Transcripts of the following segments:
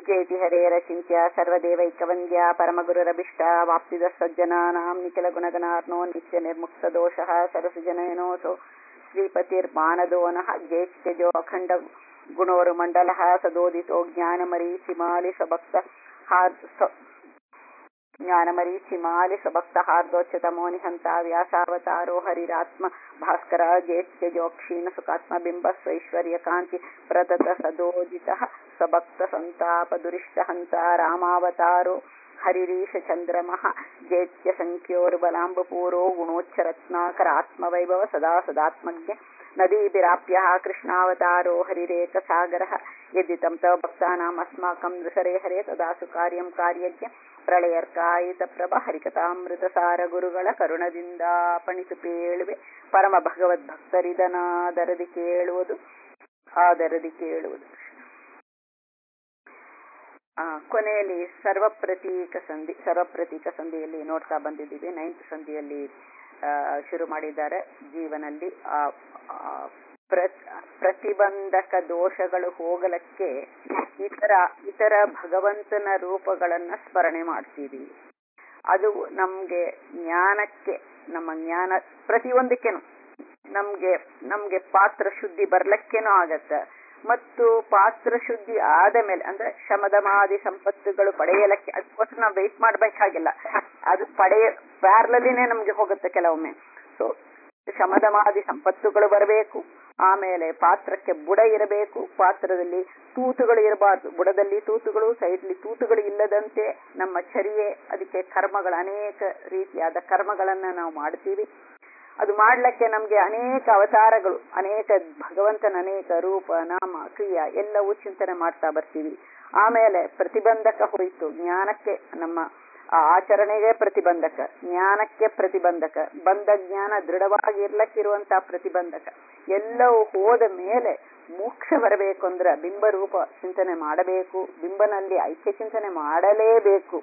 ನಿತ್ಯೇತಿ ಹರೇರಚಿಂತ್ಯ ಸರ್ವದೇವೈಕವಂದ್ಯ ಪರಮಗುರುರಭಿಷ್ಟ ವಾಪ್ತಿದ ಸಜ್ಜನಾನಾಂ ನಿಖಿಲ ಗುಣಗಣಾರ್ನೋ ನಿತ್ಯ ನಿರ್ಮುಕ್ತ ದೋಷಃ ಸರಸುಜನಯನೋಸೋ ಶ್ರೀಪತಿರ್ಮಾನದೋನಃ ಜೇತ್ಯಜೋ ಅಖಂಡ ಗುಣೋರುಮಂಡಲಃ ಸದೋದಿತೋ ಜ್ಞಾನಮರೀಚಿಮಾಲಿ ಸಭಕ್ತ ಜ್ಞಾನಮರೀಚಿಮಾಲಿ ಸಭಕ್ತ ಹಾರ್ದೋಚ್ಯತಮೋ ನಿಹಂತ ವ್ಯಾಸಾವತಾರೋ ಹರಿರಾತ್ಮ ಭಾಸ್ಕರ ಜೇತ್ಯಜೋ ಕ್ಷೀಣ ಸುಖಾತ್ಮ ಬಿಂಬ ಸ್ವೈಶ್ವರ್ಯ ಕಾಂತಿ ಪ್ರತತ ಸದೋದಿತ ಸಭಕ್ತ ಸಂತಾಪ ದುರಿಷ್ಟ ಹಂತ ರಾಮಾವತಾರೋ ಹರಿರೀಶ ಚಂದ್ರಮಃ ಜೇತ್ಯ ಸಂಖ್ಯೋರ್ಬಲಾಂಬಪೂರೋ ಗುಣೋಚ್ಚರತ್ನಾಕರ ಆತ್ಮವೈಭವ ಸದಾ ಸದಾತ್ಮಜ್ಞ ನದೀಭಿರಾಪ್ಯ ಕೃಷ್ಣಾವತಾರೋ ಹರಿರೇಕ ಸಾಗರ ಯದಿ ತಂ ತವ ಭಕ್ತಾನಾಂ ಅಸ್ಮಾಕಂ ನೃಸರೆ ಹರೇ ತದಾಸು ಕಾರ್ಯಂ ಕಾರ್ಯಜ್ಞ ಪ್ರಳಯರ್ಕಾಯಿತ ಪ್ರಭ ಹರಿಕಥಾಮೃತ ಸಾರ ಗುರುಗಳ ಕರುಣದಿಂದ ಪಣಿತು ಪೇಳುವೆ ಪರಮ ಭಗವದ್ಭಕ್ತರಿದನಾದರದಿ ಕೇಳುವುದು ಆದರದಿ ಕೇಳುವುದು ಆ ಕೊನೆಯಲ್ಲಿ ಸರ್ವಪ್ರತೀಕ ಸಂಧಿ ಸರ್ವಪ್ರತೀಕ ಸಂಧಿಯಲ್ಲಿ ನೋಡ್ತಾ ಬಂದಿದ್ದೀವಿ ನೈನ್ತ್ ಸಂಧಿಯಲ್ಲಿ ಶುರು ಮಾಡಿದ್ದಾರೆ ಜೀವನಲ್ಲಿ ಆ ಪ್ರತಿಬಂಧಕ ದೋಷಗಳು ಹೋಗಲಕ್ಕೆ ಇತರ ಇತರ ಭಗವಂತನ ರೂಪಗಳನ್ನ ಸ್ಮರಣೆ ಮಾಡ್ತೀವಿ ಅದು ನಮ್ಗೆ ಜ್ಞಾನಕ್ಕೆ ನಮ್ಮ ಜ್ಞಾನ ಪ್ರತಿಯೊಂದಕ್ಕೇನು ನಮ್ಗೆ ನಮ್ಗೆ ಪಾತ್ರ ಶುದ್ಧಿ ಬರ್ಲಕ್ಕೇನೂ ಆಗತ್ತ ಮತ್ತು ಪಾತ್ರ ಶುದ್ಧಿ ಆದ ಮೇಲೆ ಅಂದ್ರೆ ಶಮದಮಾದಿ ಸಂಪತ್ತುಗಳು ಪಡೆಯಲಕ್ಕೆ ಅದಕ್ಕೋಸ್ಕರ ನಾವು ವೆಯ್ಟ್ ಮಾಡ್ಬೇಕಾಗಿಲ್ಲ ಅದು ಪಡೆಯ ಪ್ಯಾರ್ಲಲ್ಲಿನೇ ನಮ್ಗೆ ಹೋಗುತ್ತೆ ಕೆಲವೊಮ್ಮೆ ಸೊ ಶಮದಮಾದಿ ಸಂಪತ್ತುಗಳು ಬರಬೇಕು ಆಮೇಲೆ ಪಾತ್ರಕ್ಕೆ ಬುಡ ಇರಬೇಕು ಪಾತ್ರದಲ್ಲಿ ತೂತುಗಳು ಇರಬಾರ್ದು ಬುಡದಲ್ಲಿ ತೂತುಗಳು ಸೈಡ್ಲಿ ತೂತುಗಳು ಇಲ್ಲದಂತೆ ನಮ್ಮ ಚರಿಯೆ ಅದಕ್ಕೆ ಕರ್ಮಗಳ ಅನೇಕ ರೀತಿಯಾದ ಕರ್ಮಗಳನ್ನ ನಾವು ಮಾಡ್ತೀವಿ ಅದು ಮಾಡ್ಲಿಕ್ಕೆ ನಮ್ಗೆ ಅನೇಕ ಅವತಾರಗಳು ಅನೇಕ ಭಗವಂತನ ಅನೇಕ ರೂಪ ನಾಮ ಕ್ರಿಯಾ ಎಲ್ಲವೂ ಚಿಂತನೆ ಮಾಡ್ತಾ ಬರ್ತೀವಿ ಆಮೇಲೆ ಪ್ರತಿಬಂಧಕ ಹೋಯಿತು ಜ್ಞಾನಕ್ಕೆ ನಮ್ಮ ಆಚರಣೆಗೆ ಪ್ರತಿಬಂಧಕ ಜ್ಞಾನಕ್ಕೆ ಪ್ರತಿಬಂಧಕ ಬಂದ ಜ್ಞಾನ ದೃಢವಾಗಿ ಇರ್ಲಕ್ಕಿರುವಂತಹ ಪ್ರತಿಬಂಧಕ ಎಲ್ಲವೂ ಹೋದ ಮೇಲೆ ಮೋಕ್ಷ ಬರಬೇಕು ಅಂದ್ರೆ ಬಿಂಬರೂಪ ಚಿಂತನೆ ಮಾಡಬೇಕು ಬಿಂಬನಲ್ಲಿ ಐಕ್ಯ ಚಿಂತನೆ ಮಾಡಲೇಬೇಕು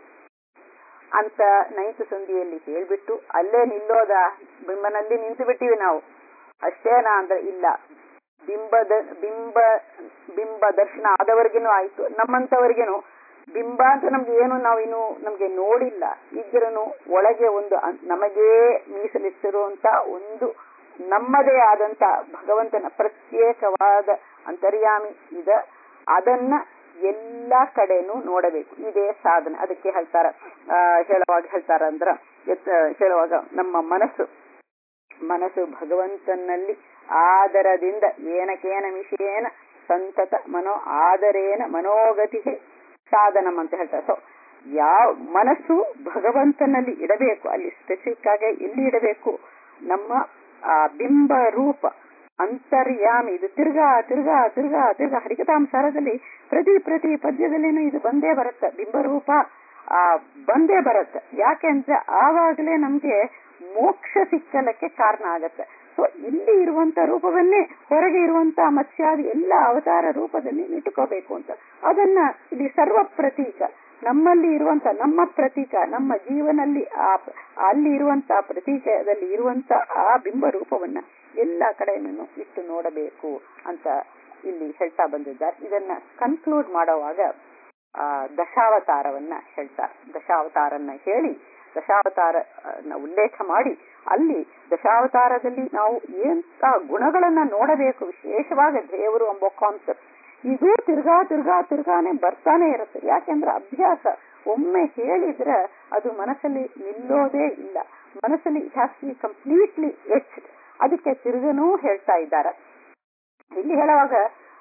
ಅಂತ ನೈತ ಸಂಧಿಯಲ್ಲಿ ಹೇಳ್ಬಿಟ್ಟು ಅಲ್ಲೇ ನಿಲ್ಲೋದ ಬಿಂಬನಲ್ಲಿ ನಿಂತು ಬಿಟ್ಟಿವಿ ನಾವು ಅಷ್ಟೇನಾ ಅಂದ್ರೆ ಇಲ್ಲ ಬಿಂಬದ ಬಿಂಬ ಬಿಂಬ ದರ್ಶನ ಆದವರ್ಗೇನು ಆಯ್ತು ನಮ್ಮಂತವರ್ಗೇನು ಬಿಂಬ ಅಂತ ನಮ್ಗೆ ಏನು ನಾವು ಇನ್ನು ನಮ್ಗೆ ನೋಡಿಲ್ಲ ಇದ್ರೂ ಒಳಗೆ ಒಂದು ನಮಗೇ ಮೀಸಲಿಟ್ಟಿರುವಂತ ಒಂದು ನಮ್ಮದೇ ಆದಂತ ಭಗವಂತನ ಪ್ರತ್ಯೇಕವಾದ ಅಂತರ್ಯಾಮಿ ಇದ ಅದನ್ನ ಎಲ್ಲಾ ಕಡೆನೂ ನೋಡಬೇಕು ಇದೇ ಸಾಧನೆ ಅದಕ್ಕೆ ಹೇಳ್ತಾರ ಹೇಳುವಾಗ ಹೇಳ್ತಾರ ಅಂದ್ರ ಹೇಳುವಾಗ ನಮ್ಮ ಮನಸ್ಸು ಮನಸ್ಸು ಭಗವಂತನಲ್ಲಿ ಆದರದಿಂದ ಏನಕೇನ ವಿಷಯೇನ ಸಂತತ ಮನೋ ಆದರೇನ ಮನೋಗತಿಗೆ ಸಾಧನಂ ಅಂತ ಹೇಳ್ತಾರೆ ಸೊ ಯಾವ ಮನಸ್ಸು ಭಗವಂತನಲ್ಲಿ ಇಡಬೇಕು ಅಲ್ಲಿ ಸ್ಪೆಸಿಫಿಕ್ ಆಗಿ ಎಲ್ಲಿ ಇಡಬೇಕು ನಮ್ಮ ಆ ಬಿಂಬ ರೂಪ ಅಂತರ್ಯಾಮಿ ಇದು ತಿರ್ಗಾ ತಿರ್ಗಾ ತಿರ್ಗಾ ತಿರ್ಗಾ ಹರಿಕತಾಂಸಾರದಲ್ಲಿ ಪ್ರತಿ ಪ್ರತಿ ಪದ್ಯದಲ್ಲೇನು ಇದು ಬಂದೇ ಬರುತ್ತೆ ಬಿಂಬರೂಪ ಆ ಬಂದೇ ಬರುತ್ತೆ ಯಾಕೆ ಅಂದ್ರೆ ಆವಾಗಲೇ ನಮ್ಗೆ ಮೋಕ್ಷ ಸಿಕ್ಕಲಕ್ಕೆ ಕಾರಣ ಆಗತ್ತೆ ಸೊ ಇಲ್ಲಿ ಇರುವಂತ ರೂಪವನ್ನೇ ಹೊರಗೆ ಇರುವಂತ ಮತ್ಸ್ಯಾದಿ ಎಲ್ಲ ಅವತಾರ ರೂಪದಲ್ಲಿ ಇಟ್ಟುಕೋಬೇಕು ಅಂತ ಅದನ್ನ ಇಲ್ಲಿ ಸರ್ವ ಪ್ರತೀಕ ನಮ್ಮಲ್ಲಿ ಇರುವಂತ ನಮ್ಮ ಪ್ರತೀಕ ನಮ್ಮ ಜೀವನಲ್ಲಿ ಆ ಅಲ್ಲಿ ಇರುವಂತ ಪ್ರತೀಕದಲ್ಲಿ ಇರುವಂತ ಆ ಬಿಂಬ ರೂಪವನ್ನ ಎಲ್ಲಾ ಕಡೆಯನ್ನು ಇಟ್ಟು ನೋಡಬೇಕು ಅಂತ ಇಲ್ಲಿ ಹೇಳ್ತಾ ಬಂದಿದ್ದಾರೆ ಇದನ್ನ ಕನ್ಕ್ಲೂಡ್ ಮಾಡುವಾಗ ಆ ದಶಾವತಾರವನ್ನ ಹೇಳ್ತಾರೆ ದಶಾವತಾರನ್ನ ಹೇಳಿ ದಶಾವತಾರ ಉಲ್ಲೇಖ ಮಾಡಿ ಅಲ್ಲಿ ದಶಾವತಾರದಲ್ಲಿ ನಾವು ಎಂತ ಗುಣಗಳನ್ನ ನೋಡಬೇಕು ವಿಶೇಷವಾಗಿ ದೇವರು ಎಂಬ ಕಾನ್ಸೆಪ್ಟ್ ಇದು ತಿರ್ಗಾ ತಿರ್ಗಾ ತಿರ್ಗಾನೆ ಬರ್ತಾನೆ ಇರುತ್ತೆ ಯಾಕೆಂದ್ರೆ ಅಭ್ಯಾಸ ಒಮ್ಮೆ ಹೇಳಿದ್ರೆ ಅದು ಮನಸ್ಸಲ್ಲಿ ನಿಲ್ಲೋದೇ ಇಲ್ಲ ಮನಸ್ಸಲ್ಲಿ it has be completely etched ಅದಕ್ಕೆ ತಿರುಗನೂ ಹೇಳ್ತಾ ಇದ್ದಾರೆ ಇಲ್ಲಿ ಹೇಳುವಾಗ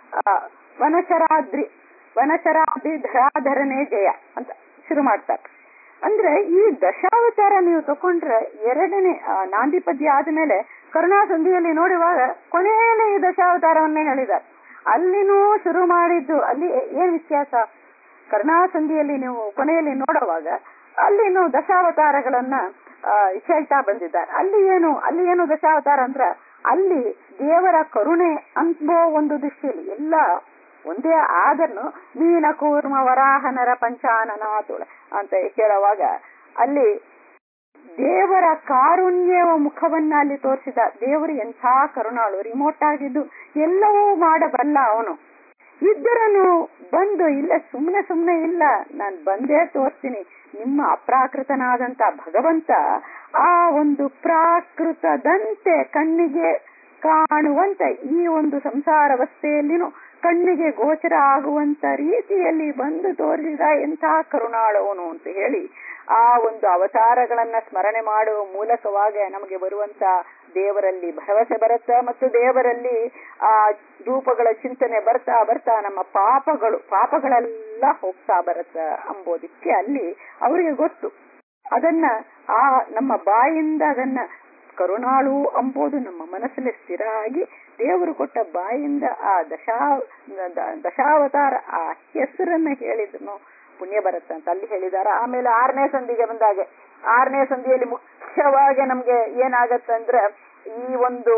ವನಚರಾದ್ರಿ ವನಚರಾದ್ರಿ ಧರಾಧರನೇ ಜಯ ಅಂತ ಶುರು ಮಾಡ್ತಾರೆ ಅಂದ್ರೆ ಈ ದಶಾವತಾರ ನೀವು ತಕೊಂಡ್ರೆ ಎರಡನೇ ನಾಂದಿ ಪದ್ಯ ಆದ್ಮೇಲೆ ಕರುಣಾ ಸಂಧಿಯಲ್ಲಿ ನೋಡುವಾಗ ಕೊನೆಯಲ್ಲಿ ಈ ದಶಾವತಾರವನ್ನೇ ಹೇಳಿದ್ದಾರೆ ಅಲ್ಲಿನೂ ಶುರು ಮಾಡಿದ್ದು ಅಲ್ಲಿ ಏನ್ ವ್ಯತ್ಯಾಸ ಕರುಣಾ ಸಂಧಿಯಲ್ಲಿ ನೀವು ಕೊನೆಯಲ್ಲಿ ನೋಡುವಾಗ ಅಲ್ಲಿನೂ ದಶಾವತಾರಗಳನ್ನ ಹೇಳ್ತಾ ಬಂದಿದ್ದಾರೆ ಅಲ್ಲಿ ಏನು ಅಲ್ಲಿ ಏನು ದಶಾವತಾರ ಅಂದ್ರ ಅಲ್ಲಿ ದೇವರ ಕರುಣೆ ಅನ್ನೋ ಒಂದು ದೃಷ್ಟಿಯಲ್ಲಿ ಎಲ್ಲ ಒಂದೇ ಆದನ್ನು ಮೀನ ಕೂರ್ಮ ವರಾಹನರ ಪಂಚಾನನಾತುಳ ಅಂತ ಹೇಳುವಾಗ ಅಲ್ಲಿ ದೇವರ ಕಾರುಣ್ಯವ ಮುಖವನ್ನ ಅಲ್ಲಿ ತೋರಿಸಿದ ದೇವರು ಎಂಥ ಕರುಣಾಳು ರಿಮೋಟ್ ಆಗಿದ್ದು ಎಲ್ಲವೂ ಮಾಡಬಲ್ಲ ಅವನು ಇದ್ದರನು ಬಂದು ಇಲ್ಲ ಸುಮ್ಮನೆ ಸುಮ್ಮನೆ ಇಲ್ಲ ನಾನು ಬಂದೇ ತೋರಿಸ್ತೀನಿ ನಿಮ್ಮ ಅಪ್ರಾಕೃತನಾದಂತ ಭಗವಂತ ಆ ಒಂದು ಪ್ರಾಕೃತದಂತೆ ಕಣ್ಣಿಗೆ ಕಾಣುವಂತ ಈ ಒಂದು ಸಂಸಾರವಸ್ಥೆಯಲ್ಲಿನೂ ಕಣ್ಣಿಗೆ ಗೋಚರ ಆಗುವಂತ ರೀತಿಯಲ್ಲಿ ಬಂದು ತೋರಿಸಿದ ಎಂಥ ಕರುಣಾಳವನು ಅಂತ ಹೇಳಿ ಆ ಒಂದು ಅವತಾರಗಳನ್ನ ಸ್ಮರಣೆ ಮಾಡುವ ಮೂಲಕವಾಗಿ ನಮಗೆ ಬರುವಂತ ದೇವರಲ್ಲಿ ಭರವಸೆ ಬರುತ್ತಾ ಮತ್ತು ದೇವರಲ್ಲಿ ಆ ರೂಪಗಳ ಚಿಂತನೆ ಬರ್ತಾ ಬರ್ತಾ ನಮ್ಮ ಪಾಪಗಳು ಪಾಪಗಳೆಲ್ಲ ಹೋಗ್ತಾ ಬರುತ್ತ ಅಂಬೋದಕ್ಕೆ ಅಲ್ಲಿ ಅವರಿಗೆ ಗೊತ್ತು ಅದನ್ನ ಆ ನಮ್ಮ ಬಾಯಿಂದ ಅದನ್ನ ಕರುಣಾಳು ಅಂಬೋದು ನಮ್ಮ ಮನಸ್ಸಲ್ಲಿ ಸ್ಥಿರ ಆಗಿ ದೇವರು ಕೊಟ್ಟ ಬಾಯಿಂದ ಆ ದಶಾ ದಶಾವತಾರ ಆ ಹೆಸರನ್ನ ಹೇಳಿದನು ಪುಣ್ಯ ಬರುತ್ತಂತ ಅಲ್ಲಿ ಹೇಳಿದಾರ ಆಮೇಲೆ ಆರನೇ ಸಂಧಿಗೆ ಬಂದಾಗೆ ಆರನೇ ಸಂಧಿಯಲ್ಲಿ ಮುಖ್ಯವಾಗಿ ನಮ್ಗೆ ಏನಾಗತ್ತಂದ್ರೆ ಈ ಒಂದು